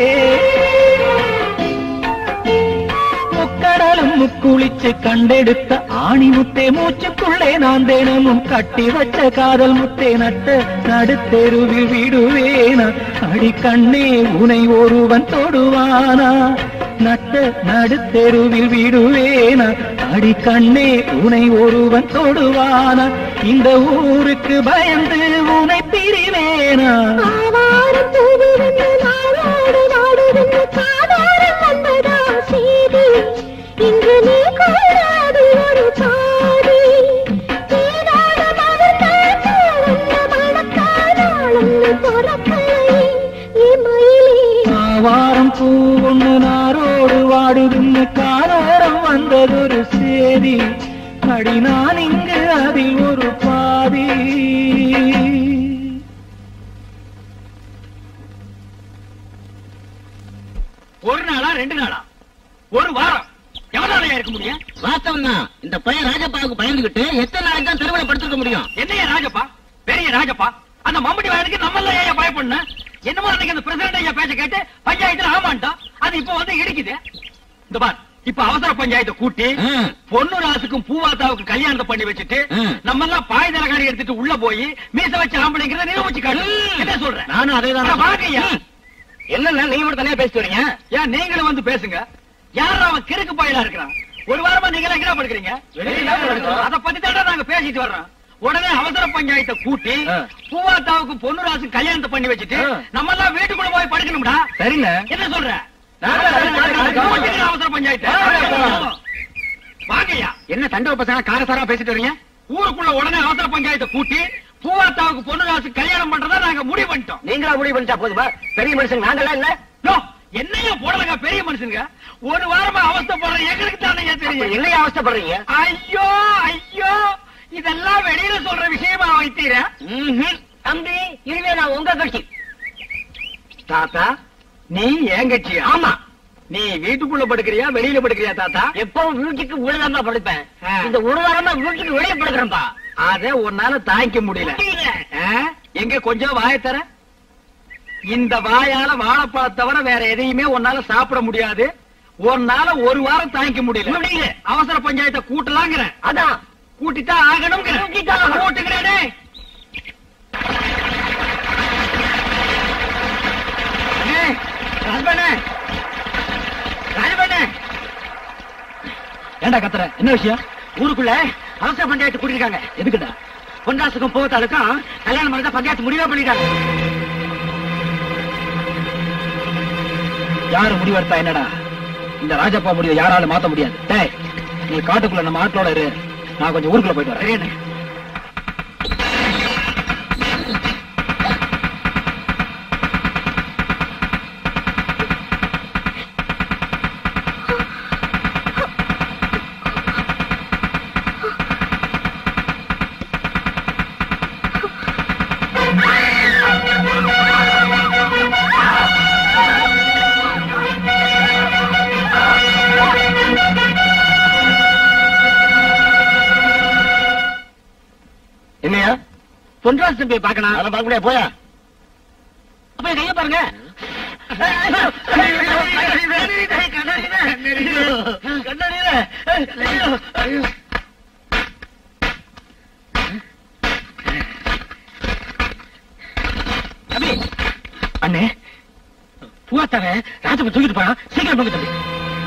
Speaker 1: முக்கடலும் முக்குளிச்சு கண்டெடுத்த ஆணி முத்தே மூச்சுக்குள்ளே நான் தினமும் கட்டி வச்ச காதல் முத்தே நட்ட நடுத்தெருவில் விடுவேனா அடி கண்ணே உனை ஒருவன் தொடுவானா நட்ட நடுத்தெருவில் விடுவேனா அடி கண்ணே உனை ஒருவன் தொடுவானா இந்த ஊருக்கு பயந்து உனை பிரிவேனா
Speaker 2: ஆவாரம் தூவிருந்து நாளோடு வாடுதுன்னு காதாரம் வந்ததா செய்தி இன்று நீ கூடாது ஒரு பாதி தீராத மனத்தாச்சு உன்ன மணக்காதாளன்னு பொறக்கலை இமயிலே
Speaker 1: வாரம் பூ ஒண்ணு நாரோடு வாடுதுன்னு காரோரம் வந்ததொரு சேதி அடி நான் இங்கு அதில் ஒரு பாதி
Speaker 5: ஒரு நாளா ரெண்டு நாளா ஒரு வாரம் எவ்வளவு இருக்க முடியும்
Speaker 8: வாஸ்தவம் தான் இந்த பையன் ராஜப்பாவுக்கு பயந்துகிட்டு எத்தனை நாளைக்கு தான் தெருவில் படுத்திருக்க முடியும்
Speaker 5: என்னையா ராஜப்பா பெரிய ராஜப்பா அந்த மம்பட்டி வயலுக்கு நம்ம எல்லாம் ஏன் பயப்படணும் என்னமோ அன்னைக்கு அந்த பிரசிடண்ட் ஐயா பேச்ச கேட்டு பஞ்சாயத்துல ஆமாண்டான் அது இப்ப வந்து இடிக்குது இந்த பார் இப்ப அவசர பஞ்சாயத்தை கூட்டி
Speaker 8: ம்.
Speaker 5: பொண்ணு ராசுக்கும் பூவாத்தாவுக்கு கல்யாணத்தை பண்ணி வச்சுட்டு
Speaker 8: ம்.
Speaker 5: நம்ம எல்லாம் பாய் தலைகாணி எடுத்துட்டு உள்ள போய் மீச வச்ச ஆம்பளைங்கிறத நிரூபிச்சு காட்டு
Speaker 8: ம்.
Speaker 5: என்ன சொல்றேன்
Speaker 8: நானும் அதே
Speaker 5: அட வாங்க ஐயா
Speaker 8: என்னன்னா நீங்க மட்டும் தனியா பேசிட்டு வரீங்க
Speaker 5: ஏன் நீங்களும் வந்து பேசுங்க யார் அவன் கிறுக்கு பாயிலா இருக்கிறான் ஒரு வாரமா நீங்க எல்லாம் எங்க படுக்கிறீங்க அத பத்தி தான் நாங்க பேசிட்டு வர்றோம் உடனே அவசர பஞ்சாயத்தை கூட்டி
Speaker 8: ஆ.
Speaker 5: பூவாத்தாவுக்கு பொண்ணு ராசு கல்யாணத்தை பண்ணி வச்சுட்டு
Speaker 8: ஆ.
Speaker 5: நம்ம எல்லாம் வீட்டுக்குள்ள போய் படுக்கணும்டா
Speaker 8: சரிண்ணே
Speaker 5: என்ன சொல்ற
Speaker 8: நாங்க- நாங்க- நாங்க-
Speaker 5: கூட்டிக்கிற அவசர பஞ்சாயத்தை வாங்கய்யா
Speaker 8: என்ன தண்டவ பசங்க காரசாரா பேசிட்டு வரீங்க
Speaker 5: ஊருக்குள்ள உடனே அவசர பஞ்சாயத்தை கூட்டி பூவாத்தாவுக்கு பொண்ணு ராசு கல்யாணம் பண்றதா நாங்க முடிவு பண்ணிட்டோம்
Speaker 8: நீங்களா முடிவு பண்ணிட்டா போதுமா பெரிய மனுஷன் நாங்கெல்லாம் இல்ல
Speaker 5: யோ, என்னையா போடலங்க பெரிய மனுஷனுங்க ஒரு வாரமா அவஸ்தைப்படுற எங்களுக்கு தானே தெரியும்
Speaker 8: என்னைய அவஸ்தைப்படுறீங்க
Speaker 5: ஐயோ ஐயோ இதெல்லாம் வெளியில சொல்ற விஷயமா வைத்தீர
Speaker 8: தம்பி இதுவே நான் உங்க கட்சி
Speaker 5: தாத்தா நீ ஏன் கட்சியா
Speaker 8: ஆமா
Speaker 5: நீ வீட்டுக்குள்ள படுக்கிறியா வெளியில படுக்கிறியா தாத்தா
Speaker 8: எப்பவும் வீட்டுக்கு உள்ளதாம்பா படுப்பேன்
Speaker 5: ஆ.
Speaker 8: இந்த ஒரு வாரமா வீட்டுக்கு வெளியே படுக்கிறேன்பா
Speaker 5: அத உன்னால தாங்கிக்க முடியல
Speaker 8: முடியல.
Speaker 5: ஆ? எங்க கொஞ்சம் வாய தர இந்த வாயால வாழைப்பழம் தவிர வேற எதையுமே உன்னால சாப்பிட முடியாது உன்னால ஒரு வாரம் தாங்கிக்க முடியல
Speaker 8: முடியல.
Speaker 5: அவசர பஞ்சாயத்தை கூட்டலாங்கிறேன்
Speaker 8: அதான்
Speaker 5: கூட்டித்தான் ஆகணுங்கிறேன்
Speaker 8: கூட்டித்தான் ஆகணும்.
Speaker 5: கூட்டுகிறேனே ராஜபண்ணே ராஜபண்ணே
Speaker 4: ஏன்டா கத்துற என்ன விஷயம்
Speaker 5: ஊருக்குள்ள அவசர பஞ்சாயத்து கூட்டிருக்காங்க
Speaker 4: எதுக்குடா
Speaker 5: பொன்ராசுக்கும் போகத்தாலுக்கும் கல்யாணம் பண்ணதான் பஞ்சாயத்து முடிவா பண்ணிட்டாங்க
Speaker 4: யாரு முடிவெடுத்தா என்னடா இந்த ராஜப்பா முடிவை யாராலும் மாத்த முடியாது டேய் நீ காட்டுக்குள்ள நம்ம ஆட்களோட இரு நான் கொஞ்சம் ஊருக்குள்ள போயிட்டு வரேன்
Speaker 5: சரியாண்ணே.
Speaker 6: என்னையா
Speaker 5: பொன்ராசு தம்பியை பார்க்கணும்
Speaker 8: அதெல்லாம் பார்க்க முடியாது போயா
Speaker 5: அப்ப என் கையை பாருங்க தம்பி
Speaker 6: அண்ணே
Speaker 5: பூவாத்தார ராஜப்ப தூக்கிட்டு போறான் சீக்கிரம் போங்க தம்பி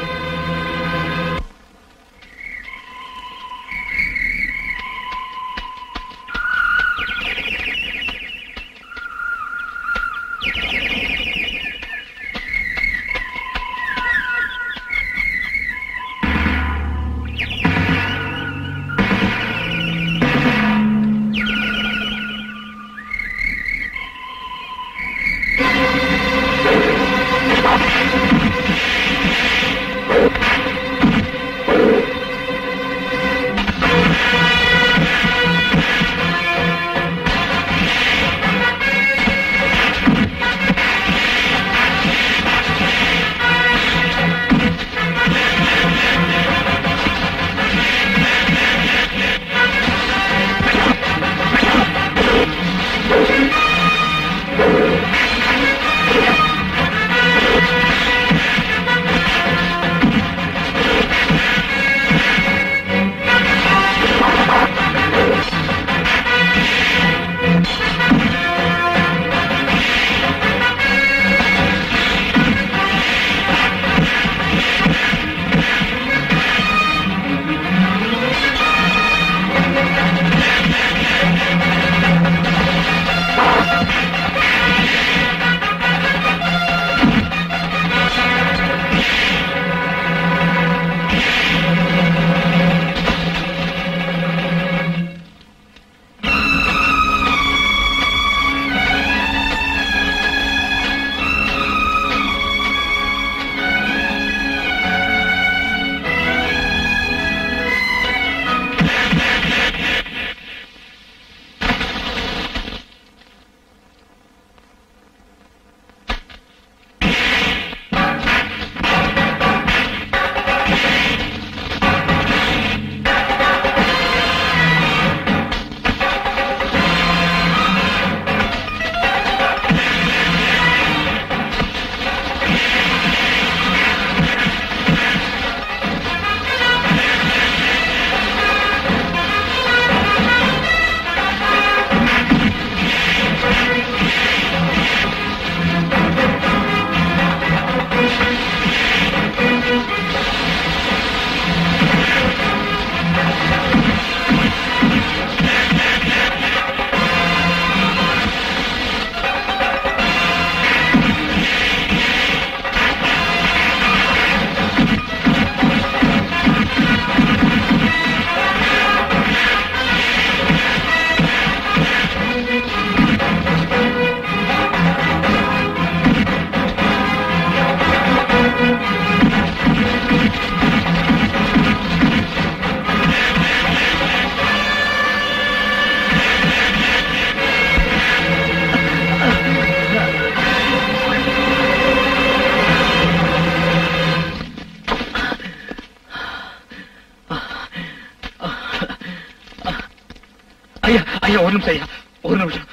Speaker 6: ஐயா ஐயா ஒரு நிமிஷம் ஐயா ஒரு நிமிஷம்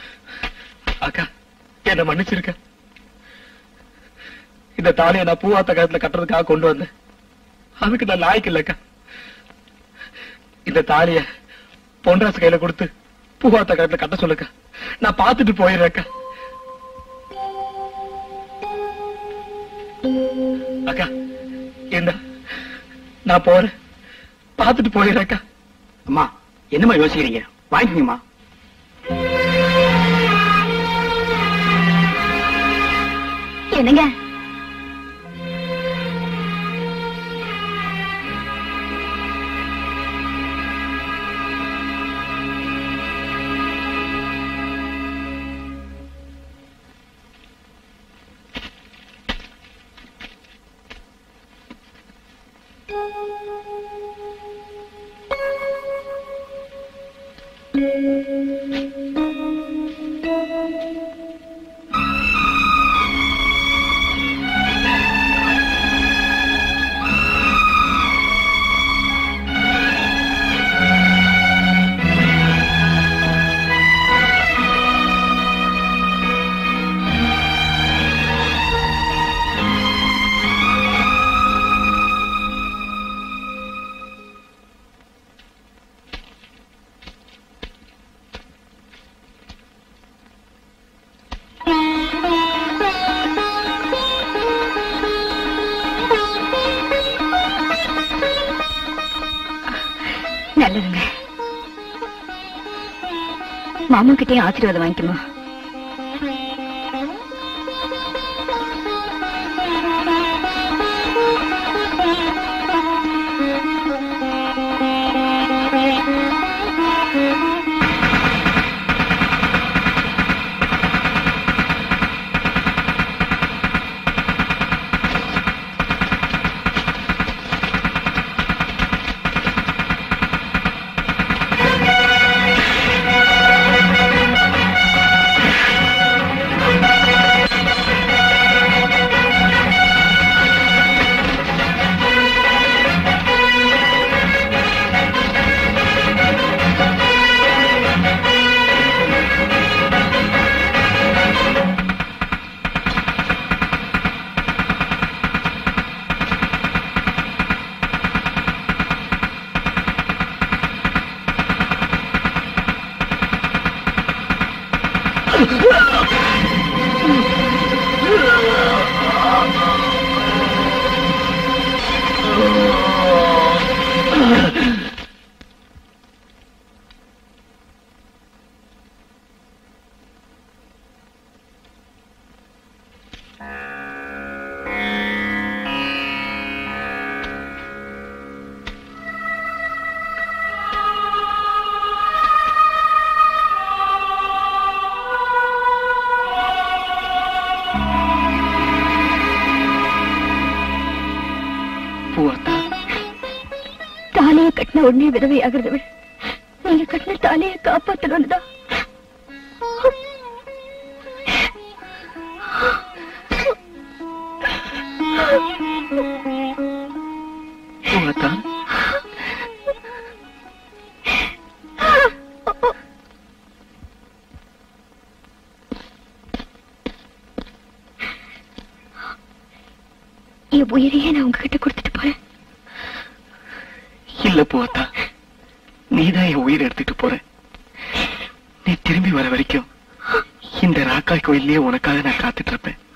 Speaker 6: அக்கா என்ன மன்னிச்சிருக்க இந்த தாலியை நான் பூவாத்த கழுத்துல கட்டுறதுக்காக கொண்டு வந்தேன் அதுக்கு நான் லாய்க்கு இல்லக்கா இந்த தாலிய பொன்ராசு கையில கொடுத்து பூவாத்த கழுத்துல கட்ட சொல்லுக்கா நான் பார்த்துட்டு போயிடுறேன்க்கா அக்கா இந்த நான் போறேன் பாத்துட்டு போயிடுறேக்கா அம்மா என்னம்மா யோசிக்கிறீங்க வாங்கிக்கங்கம்மா
Speaker 3: என்னங்க நல்லதுங்க மாமா கிட்டே ஆசீர்வாதம் வாங்கிக்குமா
Speaker 6: பூவாத்தா
Speaker 3: தாலியை கட்டின உடனே விதவை ஆகிறத விட நீங்க கட்டின தாலியை காப்பாத்தணும் தான்
Speaker 6: பூவாத்தா
Speaker 3: என் உயிரையே நான் உங்ககிட்ட கொடுத்துட்டு போறேன்
Speaker 6: இல்ல பூவாத்தா நீதான் என் உயிரை எடுத்துட்டு போற நீ திரும்பி வர வரைக்கும் இந்த ராக்காய் கோயில்லயே உனக்காக நான் காத்துட்டு இருப்பேன்